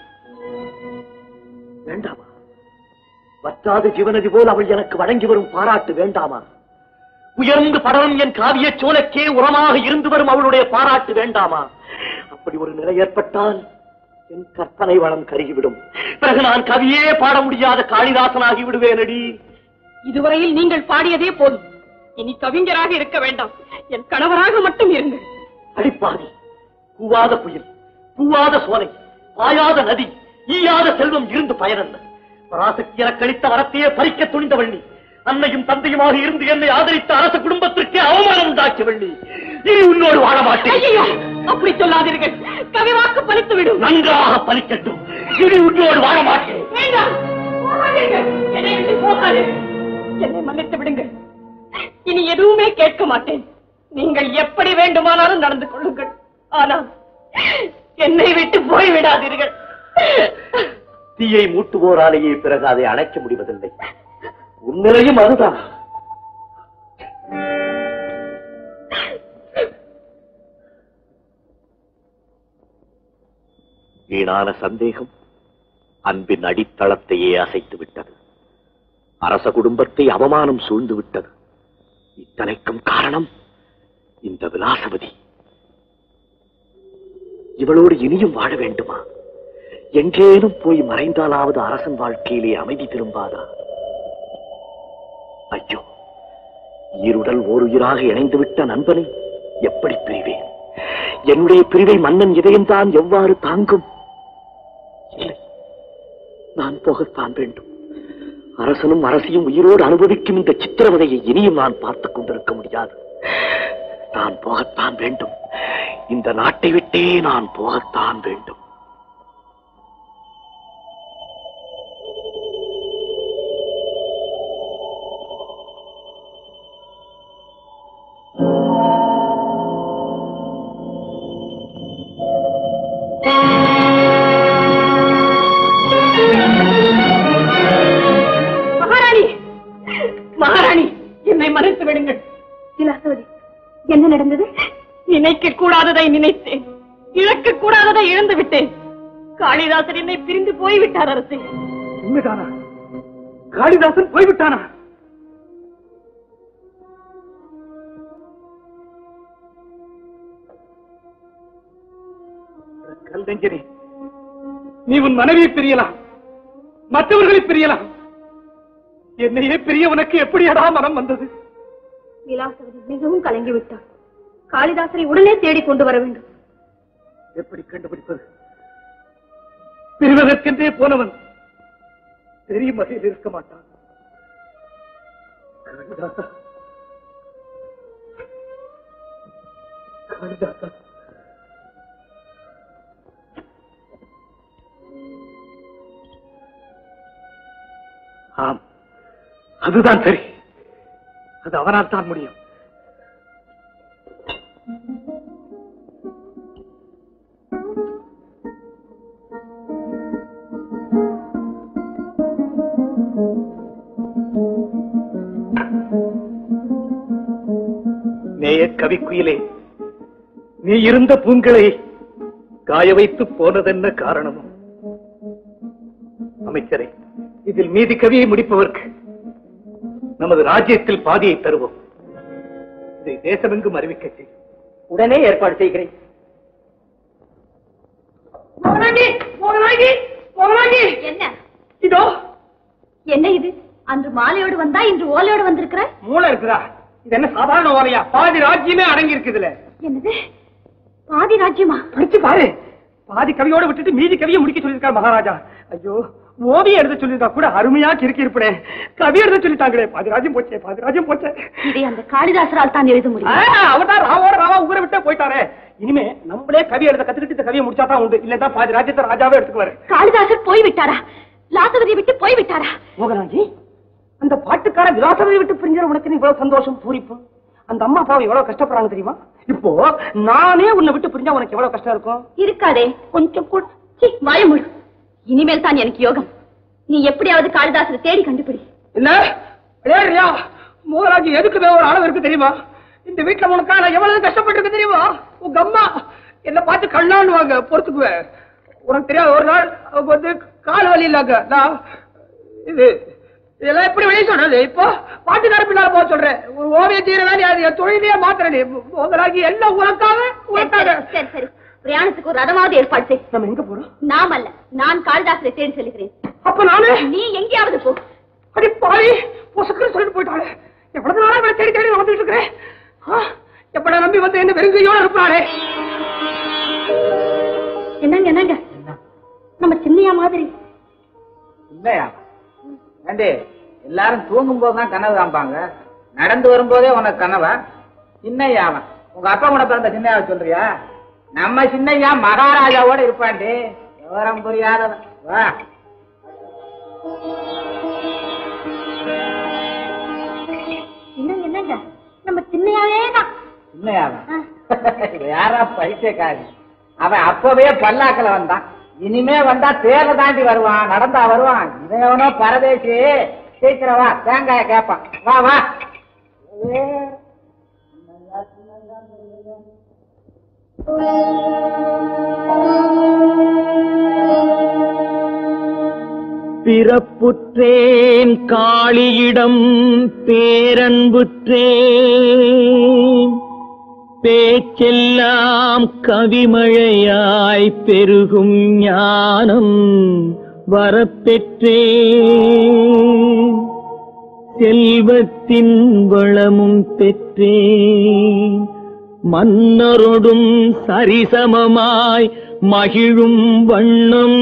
வேண்டாமா வற்றாத ஜீவனதி போல் அவள் எனக்கு வழங்கி வரும் பாராட்டு வேண்டாமா உயர்ந்து படரும் என் காவிய சோலைக்கே உரமாக இருந்து வரும் அவளுடைய பாராட்டு வேண்டாமா அப்படி ஒரு நிலை ஏற்பட்டால் என் கற்பனை வளம் கருகிவிடும் பிறகு நான் கவியே பாட முடியாத காளிதாசனாகி விடுவேனடி இதுவரையில் நீங்கள் பாடியதே போதும் இனி கவிஞராக இருக்க வேண்டாம் என் கணவராக மட்டும் இருங்கள் அடிப்பாதி கூவாத புயல் பூவாத சோலை பாயாத நதி ஈயாத செல்வம் இருந்து பயனல்ல பராசக்தி எனக்கு அளித்த வரத்தையே பறிக்க துணிந்தவள் நீ அன்னையும் தந்தையுமாக இருந்து என்னை ஆதரித்த அரச குடும்பத்திற்கே அவமானம் உண்டாக்கியவள் நீ இனி உன்னோடு வாழ மாட்டேன் ஐயோ அப்படி சொல்லாதீர்கள் கவிவாக்கு பலித்து விடும் நன்றாக பலிக்கட்டும் இனி உன்னோடு வாழ மாட்டேன் வேண்டாம் போகாதீர்கள். என்னை விட்டு போகாதீர்கள் என்னை மன்னித்து விடுங்கள் இனி எதுவுமே கேட்க மாட்டேன் நீங்கள் எப்படி வேண்டுமானாலும் நடந்து கொள்ளுங்கள் ஆனால் என்னை விட்டு போய் விடாதீர்கள் தீயை மூட்டுவோராலேயே பிறகு அதை அணைக்க முடிவதில்லை உண்மையிலையும் அதுதான் வீணான சந்தேகம் அன்பின் அடித்தளத்தையே அசைத்து விட்டது அரச குடும்பத்தை அவமானம் சூழ்ந்து விட்டது இத்தனைக்கும் காரணம் இந்த விலாசவதி இவளோடு இனியும் வாழ வேண்டுமா எங்கேனும் போய் மறைந்தாலாவது அரசன் வாழ்க்கையிலே அமைதி திரும்பாதா ஐயோ ஈருடல் ஓருயிராக இணைந்துவிட்ட நண்பனை எப்படி பிரிவேன் என்னுடைய பிரிவை மன்னன் இதயம்தான் எவ்வாறு தாங்கும் இல்லை நான் போகத்தான் வேண்டும் அரசனும் அரசியும் உயிரோடு அனுபவிக்கும் இந்த சித்திரவதையை இனியும் நான் பார்த்துக் கொண்டிருக்க முடியாது நான் போகத்தான் வேண்டும் இந்த நாட்டை விட்டே நான் போகத்தான் வேண்டும் மகாராணி மகாராணி என்னை மறைத்து விடுங்கள் விலாசவதி என்ன நடந்தது நினைக்க கூடாததை நினைத்தேன் இழக்க கூடாததை இழந்து விட்டேன் காளிதாசர் என்னை பிரிந்து போய்விட்டார் அரசே உண்மைதானா காளிதாசன் போய்விட்டானா கல்நெஞ்சனே நீ உன் மனைவியை பிரியலாம் மற்றவர்களை பிரியலாம் என்னையே பிரிய உனக்கு எப்படியடா மனம் வந்தது விலாசவதி மிகவும் கலங்கி விட்டார் காளிதாசரை உடனே தேடி கொண்டு வர வேண்டும் எப்படி கண்டுபிடிப்பது பிரிவதற்கென்றே போனவன் தெரியும் வகையில் இருக்க மாட்டான் காளிதாசா காளிதாசா ஆம் அதுதான் சரி அது அவனால் தான் முடியும் நேய கவிக்குயிலே நீ இருந்த பூங்களை காய வைத்து போனதென்ன காரணமும் அமைச்சரே இதில் மீதி கவியை முடிப்பவர்க்கு நமது ராஜ்யத்தில் பாதியை தருவோம் இதை தேசமெங்கும் அறிவிக்க செய்யும் உடனே ஏற்பாடு செய்கிறேன் என்ன இதோ என்ன இது அன்று மாலையோடு வந்தா இன்று ஓலையோடு வந்திருக்கிற மூளை இருக்குதா இது என்ன சாதாரண ஓலையா பாதி ராஜ்யமே அடங்கி இருக்குதுல என்னது பாதி ராஜ்யமா படிச்சு பாரு பாதி கவியோட விட்டுட்டு மீதி கவியை முடிக்க சொல்லியிருக்காரு மகாராஜா ஐயோ ஓவியம் எழுத சொல்லியிருந்தா கூட அருமையா கிறுக்கி இருப்பேன் கவி எழுத சொல்லிட்டாங்களே பாதி ராஜ்யம் போச்சே பாதி ராஜ்யம் போச்சே இதை அந்த காளிதாசரால் தான் எழுத முடியும் அவர்தான் ராவோட ராவா ஊரை விட்டே போயிட்டாரே இனிமே நம்மளே கவி எழுத கத்துக்கிட்டு இந்த கவியை முடிச்சாதான் உண்டு இல்லன்னா பாதி ராஜ்யத்தை ராஜாவே எடுத்துக்குவாரு காளிதாசர் போய் விட்டாரா லாசவதியை விட்டு போய் விட்டாரா மோகனாஜி அந்த பாட்டுக்கார விலாசத்தை விட்டு பிரிஞ்ச உனக்கு இவ்வளவு சந்தோஷம் பூரிப்பு அந்த அம்மா அப்பாவை எவ்வளவு கஷ்டப்படுறாங்க தெரியுமா இப்போ நானே உன்னை விட்டு பிரிஞ்சா உனக்கு எவ்வளவு கஷ்டம் இருக்கும் இருக்காதே கொஞ்சம் கூட சீ, வாய முழு இனிமேல் தான் எனக்கு யோகம் நீ எப்படியாவது காளிதாசரை தேடி கண்டுபிடி என்ன விளையாடுறியா மோகராஜ் எதுக்குமே ஒரு அளவு இருக்கு தெரியுமா இந்த வீட்டுல உனக்கா நான் எவ்வளவு கஷ்டப்பட்டிருக்கு தெரியுமா உங்க அம்மா என்ன பார்த்து கண்ணாண்டுவாங்க பொறுத்துக்குவேன் உனக்கு தெரியாது ஒரு நாள் அவங்க வந்து கால் வலி இல்லாங்க நான் இது இதெல்லாம் எப்படி வெளியே சொல்றது இப்போ பாட்டுக்கார பின்னால போக சொல்றேன் ஒரு ஓவிய தீரவே நீ அது என் தொழிலே மாத்திரடி மோகராஜ் எல்லாம் உனக்காக உனக்காக சரி சரி பிரயாணத்துக்கு ஒரு ரதமாவது ஏற்பாடு செய் நம்ம எங்க போறோம் நாம் அல்ல நான் காளிதாசரை தேடி சொல்லுகிறேன் அப்ப நானு நீ எங்கேயாவது போ அடி பாவி பொசுக்குன்னு சொல்லிட்டு போயிட்டாளே எவ்வளவு நாளா இவளை தேடி தேடி வந்துட்டு இருக்கிறேன் ஆ, எப்படா நம்பி வந்து என்ன வெறுங்கையோட இருப்பாளே என்னங்க என்னங்க நம்ம சின்னையா மாதிரி இல்லையா ஏண்டி எல்லாரும் தூங்கும் போதுதான் கனவு காண்பாங்க நடந்து வரும்போதே உனக்கு கனவா சின்னையா அவன் உங்க அப்பா கூட பிறந்த சின்னையாவை சொல்றியா நம்ம சின்னையா மகாராஜாவோட இருப்பாண்டி விவரம் புரியாதவன் வா என்னங்க என்னங்க நம்ம சின்னையாவே தான் சின்னையாவன் இவன் யாரா பைத்தியக்காரி அவன் அப்பவே பல்லாக்கல வந்தான் இனிமே வந்தா தேர்ல தாண்டி வருவான் நடந்தா வருவான் இவன் எவனோ பரதேசி சீக்கிரம் வா தேங்காய கேப்பான் வா வா பிறப்புற்றேன் காளியிடம் பேரன்புற்றேன் பேச்செல்லாம் கவிமழையாய் பெருகும் ஞானம் வரப்பெற்றேன் செல்வத்தின் வளமும் பெற்றேன் மன்னரொடும் சரிசமமாய் மகிழும் வண்ணம்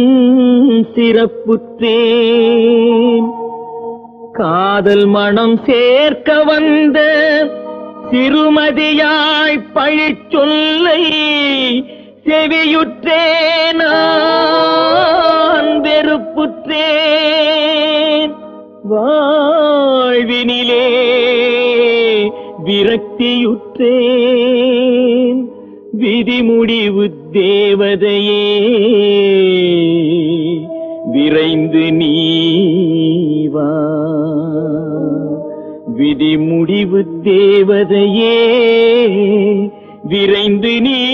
சிறப்புற்றேன் காதல் மனம் சேர்க்க வந்த சிறுமதியாய் பழிச்சொல்லை செவியுற்றேன் நான் வெறுப்புற்றேன் வாழ்வினிலே விரக்தியுற்றேன் விதிமுடிவு தேவதையே விரைந்து நீவா விதிமுடிவு தேவதையே விரைந்து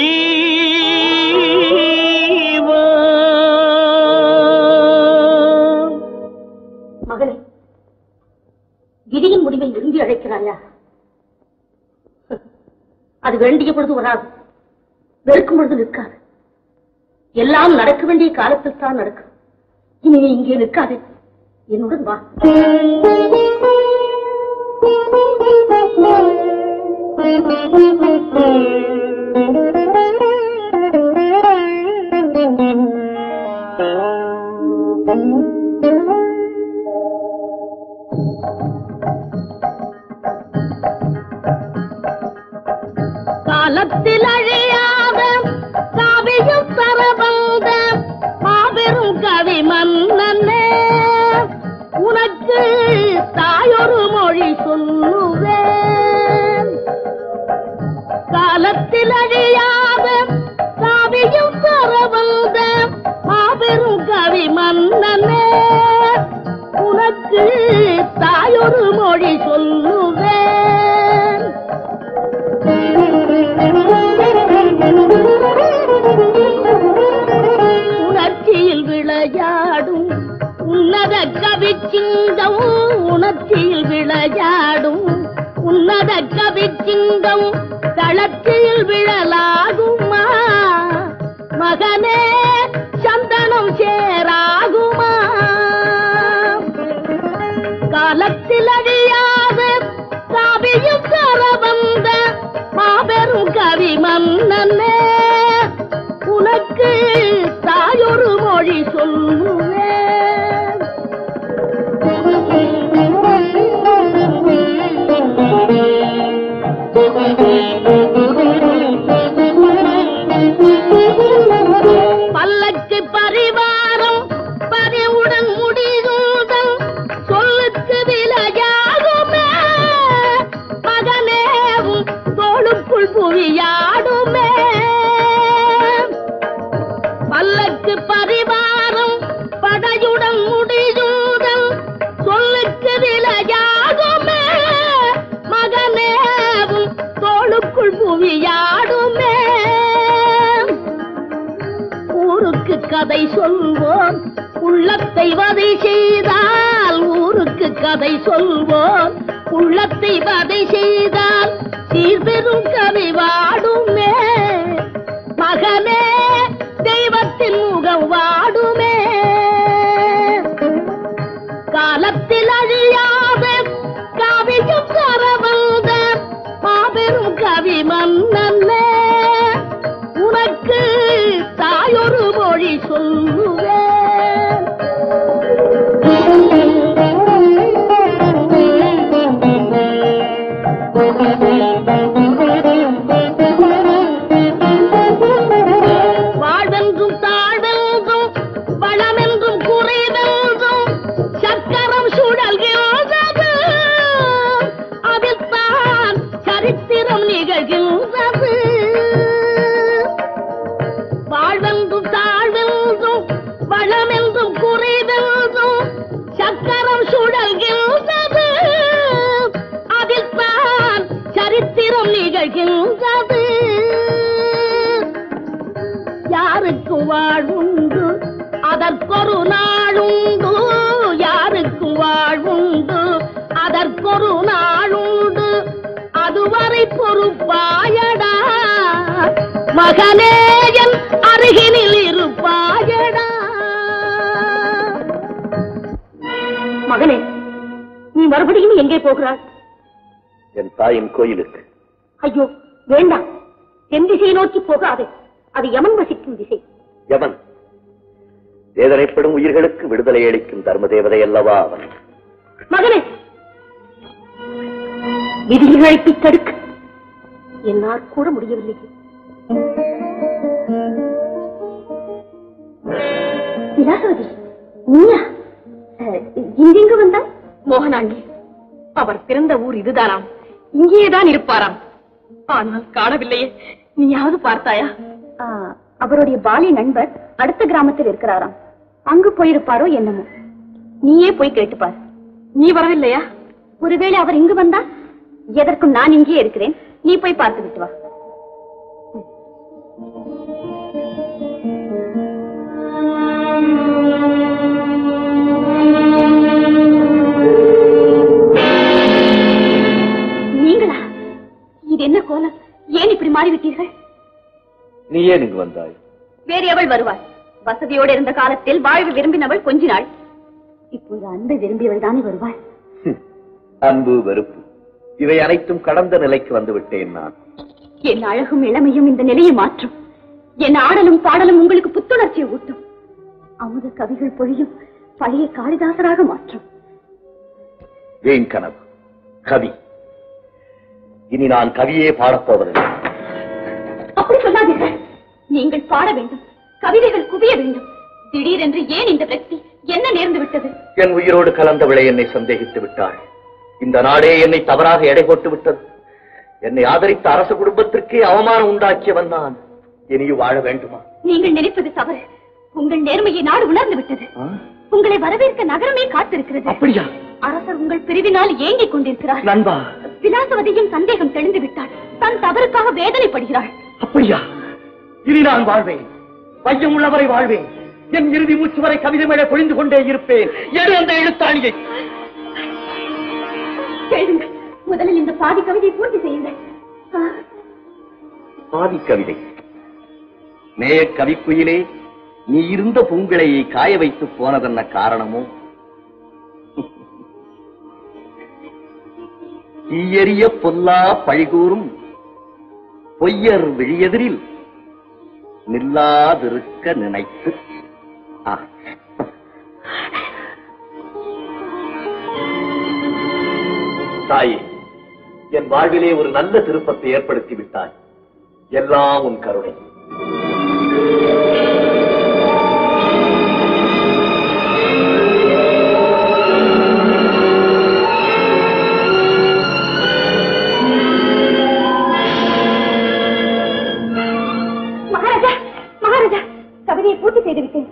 நீவா மகளே விதியின் முடிவை விரும்பி அழைக்கிறாயா அது வேண்டிய பொழுது வராது வெறுக்கும் பொழுது நிற்காது எல்லாம் நடக்க வேண்டிய காலத்தில் தான் நடக்கும் இனி நீ இங்கே நிற்காதே என்னுடன் வா காலத்தில் அழியாத காவியம் தரவந்த மாபெரும் கவி மன்னனே உனக்கு தாயொரு மொழி சொல்லுவேன் காலத்தில் அழியாத காவியம் தரவந்த மாபெரும் கவி மன்னனே உனக்கு தாயொரு மொழி சொல்லுவேன் உணர்ச்சியில் விளையாடும் உன்னத கவி சிங்கம் உணர்ச்சியில் விளையாடும் உன்னத கவி சிங்கம் களத்தில் விழலாகுமா மகனே சந்தனம் சேராகுமா காலத்தில் அழியாத காவியும் தர வந்த மாபெரும் கவி மன்னனே உனக்கு தாயொரு மொழி சொல்லுவேன் பல்லக்கு பரிவாரம் பதிவுடன் முடிதூதல் சொல்லுக்கு விலையாகுமே மகனேவும் தோளுக்குள் புவியாடுமே பல்லக்கு பரிவாரம் படையுடன் முடிதூதல் சொல்லுக்கு விலையாகுமே மகனேவும் தோளுக்குள் புவியாடுமே ஊருக்கு கதை சொல்வோம் உள்ளத்தை வதை செய்தால் ஊருக்கு கதை சொல்வோம் உள்ளத்தை வதை செய்தால் சீர்பெரும் கவி வாடுமே மகனே தெய்வத்தின் முகம் வாடுமே காலத்தில் அழியாத காவியம் கரவந்த மாபெரும் கவி மன்னனே உனக்கு தாயொரு மொழி சொல்லுவேன் வாழ்வென்றும் தாழ்வென்றும் வளமென்றும் குறைவென்றும் சக்கரம் சுழல்கின்றது அதில் தான் சரித்திரம் நிகழ்கின்றது வாழ்வென்றும் தாழ்வென்றும் வளமென்றும் குறைவென்றும் சக்கரம் சுழல்கின்றது அதில் தான் சரித்திரம் நிகழ்கின்றது யாருக்கும் வாழ்வுண்டு அதற்கொரு நாளுண்டு யாருக்கும் வாழ்வுண்டு அதற்கொரு நாளுண்டு அதுவரை பொறுப்பாயடா மகனேயன் அருகினில் இருப்பாயடா மகனே நீ மறுபடியும் எங்கே போகிறாய் என் தாயின் கோயிலுக்கு ஐயோ வேண்டாம் தென் திசையை நோக்கி போகாதே அது யமன் வசிக்கும் திசை யமன் வேதனைப்படும் உயிர்களுக்கு விடுதலை அளிக்கும் தர்ம தேவதை அல்லவா அவன் மகனே விதியை அழைப்பி தடுக்க என்னால் கூட முடியவில்லை விலாசவதி நீயா அஹ், இங்கெங்கு வந்தாய் மோகனாண்டி அவர் பிறந்த ஊர் இதுதானாம் இங்கேதான் இருப்பாராம் ஆனால் காணவில்லையே நீயாவது பார்த்தாயா ஆ, அவருடைய பாலிய நண்பர் அடுத்த கிராமத்தில் இருக்கிறாராம் அங்கு போயிருப்பாரோ என்னமோ நீயே போய் கேட்டுப்பார் நீ வரவில்லையா ஒருவேளை அவர் இங்கு வந்தா எதற்கும் நான் இங்கே இருக்கிறேன் நீ போய் பார்த்து விட்டு வா நீங்களா இது என்ன கோலம் ஏன் இப்படி மாறிவிட்டீர்கள் நீ ஏன் இங்கு வந்தாய் வேறு எவள் வருவாள் வசதியோடு இருந்த காலத்தில் வாழ்வு விரும்பினவள் கொஞ்சினாள் இப்போது அன்பை விரும்பியவள் தானே வருவாள் அன்பு வெறுப்பு இவை அனைத்தும் கடந்த நிலைக்கு வந்து விட்டேன் நான் என் அழகும் இளமையும் இந்த நிலையை மாற்றும் என் ஆடலும் பாடலும் உங்களுக்கு புத்துணர்ச்சியை ஊட்டும் அமுத கவிகள் பொழியும் பழைய காளிதாசராக மாற்றும் ஏன் கனவு கவி இனி நான் கவியே பாடப்போவதில்லை அப்படி சொல்லாதீர்கள் நீங்கள் பாட வேண்டும் கவிதைகள் குவிய வேண்டும் திடீரென்று ஏன் இந்த விரக்தி என்ன நேர்ந்து விட்டது என் உயிரோடு கலந்தவளை என்னை சந்தேகித்து விட்டாள் இந்த நாடே என்னை தவறாக எடை போட்டு விட்டது என்னை ஆதரித்த அரச குடும்பத்திற்கே அவமானம் உண்டாக்கியவன் நான் இனியும் வாழ வேண்டுமா நீங்கள் நினைப்பது தவறு உங்கள் நேர்மையை நாடு உணர்ந்து விட்டது உங்களை வரவேற்க நகரமே காத்திருக்கிறது அப்படியா அரசர் உங்கள் பிரிவினால் ஏங்கிக் கொண்டிருக்கிறார் நண்பா விலாசவதியின் சந்தேகம் தெளிந்து விட்டாள் தன் தவறுக்காக வேதனைப்படுகிறாள் அப்படியா இனி நான் வாழ்வேன் பையம் உள்ளவரை வாழ்வேன் என் இறுதி மூச்சு வரை கவிதை மேலே பொழிந்து கொண்டே இருப்பேன் எடு அந்த எழுத்தாணியை கேளுங்கள் முதலில் இந்த பாதி கவிதை பூர்த்தி செய்யுங்கள் ஆ, பாதி கவிதை நேய கவிக்குயிலே நீ இருந்த பூங்கிளையை காய வைத்து போனதென்ன காரணமோ தீயறிய பொல்லா பழிகூறும் பொய்யர் விழியெதிரில் நில்லாதிருக்க நினைத்து ஆ. தாயே என் வாழ்விலே ஒரு நல்ல திருப்பத்தை ஏற்படுத்தி விட்டாய் எல்லாம் உன் கருணை மகாராஜா மகாராஜா கவிதையை பூர்த்தி செய்து விட்டேன்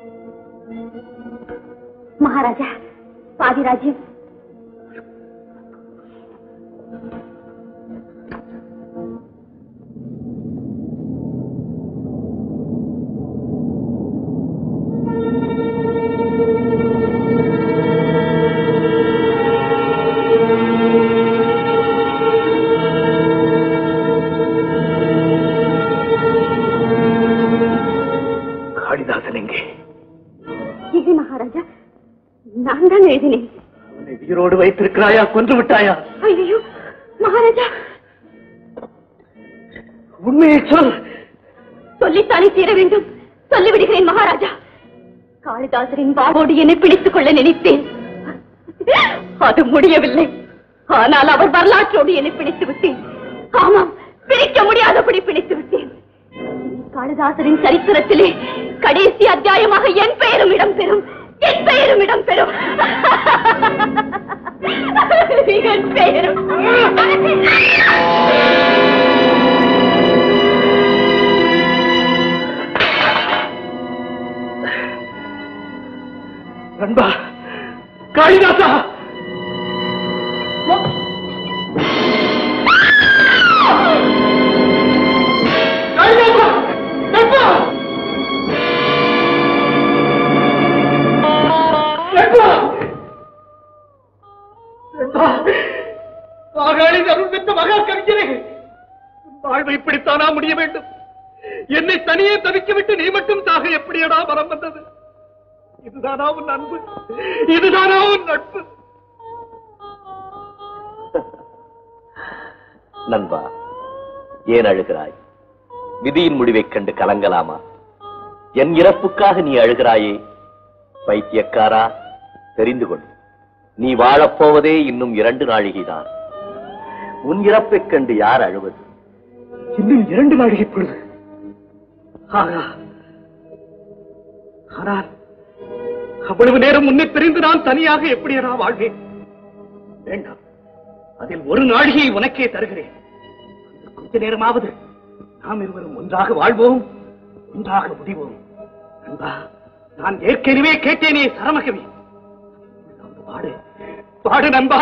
மகாராஜா பாதி ராஜ்யம் காளிதாசன் எங்கே இது மகாராஜா நான் தான் எழுதினேன் உன்னை உயிரோடு வைத்திருக்கிறாயா கொன்று விட்டாயா ஐயோ மகாராஜா உண்மையை சொல் சொல்லித்தானே தீர வேண்டும் சொல்லிவிடுகிறேன் மகாராஜா காளிதாசரின் வாழ்வோடு என்னை பிடித்துக் கொள்ள நினைத்தேன் அது முடியவில்லை ஆனால் அவர் வரலாற்றோடு என்னை பிடித்து விட்டேன் ஆமாம் பிரிக்க முடியாதபடி பிடித்து விட்டேன் காளிதாசரின் சரித்திரத்திலே கடைசி அத்தியாயமாக என் பெயரும் இடம்பெறும் என் பெயரும் இடம்பெறும் என் பெயரும் நண்பா காளிதாசா காளிதாசா நண்பா நண்பா நண்பா மாகாளி அருள் பெற்ற மகா கவிஞரே வாழ்வை இப்படித்தானா முடிய வேண்டும் என்னை தனியே தவிக்க விட்டு நீ மட்டும் தாக எப்படியடா வரம் வந்தது இதுதானா உன் அன்பு இதுதானா உன் நட்பு நண்பா ஏன் அழுகிறாய் விதியின் முடிவைக் கண்டு கலங்கலாமா என் இறப்புக்காக நீ அழுகிறாயே பைத்தியக்காரா தெரிந்து கொள் நீ வாழப்போவதே இன்னும் இரண்டு நாழிகைதான் உன் இறப்பைக் கண்டு யார் அழுவது இன்னும் இரண்டு நாழிகை பொழுது ஆகா. ஆனால் அவ்வளவு நேரம் முன்னே பிரிந்து நான் தனியாக எப்படியடா வாழ்வேன் வேண்டாம் அதில் ஒரு நாழிகை உனக்கே தருகிறேன் அந்த கொஞ்ச நேரமாவது நாம் இருவரும் ஒன்றாக வாழ்வோம் ஒன்றாக முடிவோம் நண்பா நான் ஏற்கனவே கேட்டேனே சரமகவி பாடு பாடு நண்பா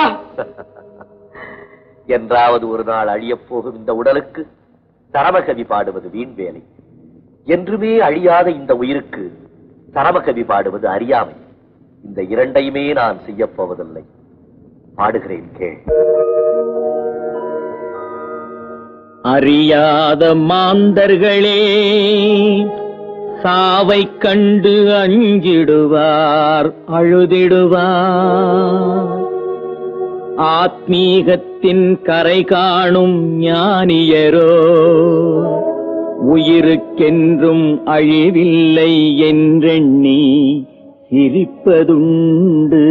என்றாவது ஒரு நாள் அழியப் போகும் இந்த உடலுக்கு சரமகவி பாடுவது வீண் வேலை என்றுமே அழியாத இந்த உயிருக்கு சரமகவி பாடுவது அறியாமை இந்த இரண்டையுமே நான் செய்யப் போவதில்லை பாடுகிறேன் கேள் அறியாத மாந்தர்களே சாவை கண்டு அஞ்சிடுவார் அழுதிடுவார் ஆத்மீக தெய்வத்தின் கரை காணும் ஞானியரோ உயிருக்கென்றும் அழிவில்லை என்றெண்ணி சிரிப்பதுண்டு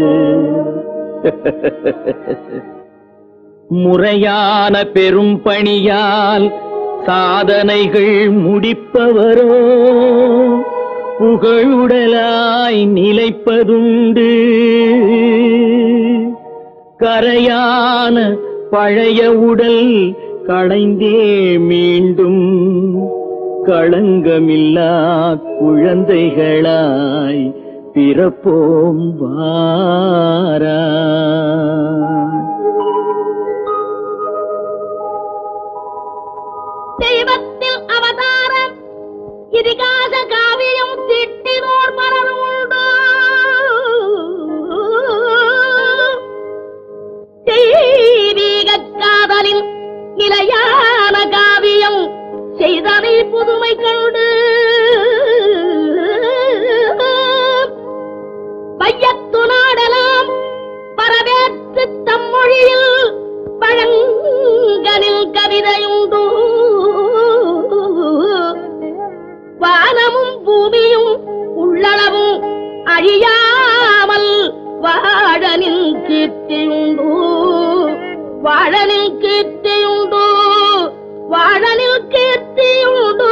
முறையான பெரும் பணியால் சாதனைகள் முடிப்பவரோ புகழுடலாய் நிலைப்பதுண்டு கரையான பழைய உடல் களைந்தே மீண்டும் களங்கமில்லா குழந்தைகளாய் பிறப்போம் வாரா தெய்வத்தில் அவதாரம் இதிகாச காவியம் திட்டினோர் பலரும் உண்டு தெய்வீக காதலில் நிலையான காவியம் செய்தனை புதுமை கண்டு பையத்து நாடலாம் பரவேற்று தம் மொழியில் பழங்கனில் கவிதையுண்டு வானமும் பூமியும் உள்ளளவும் அழியாமல் வாழனில் கீர்த்தியுண்டு வாழனில் கீர்த்தியுண்டு வாழனில் கீர்த்தியுண்டு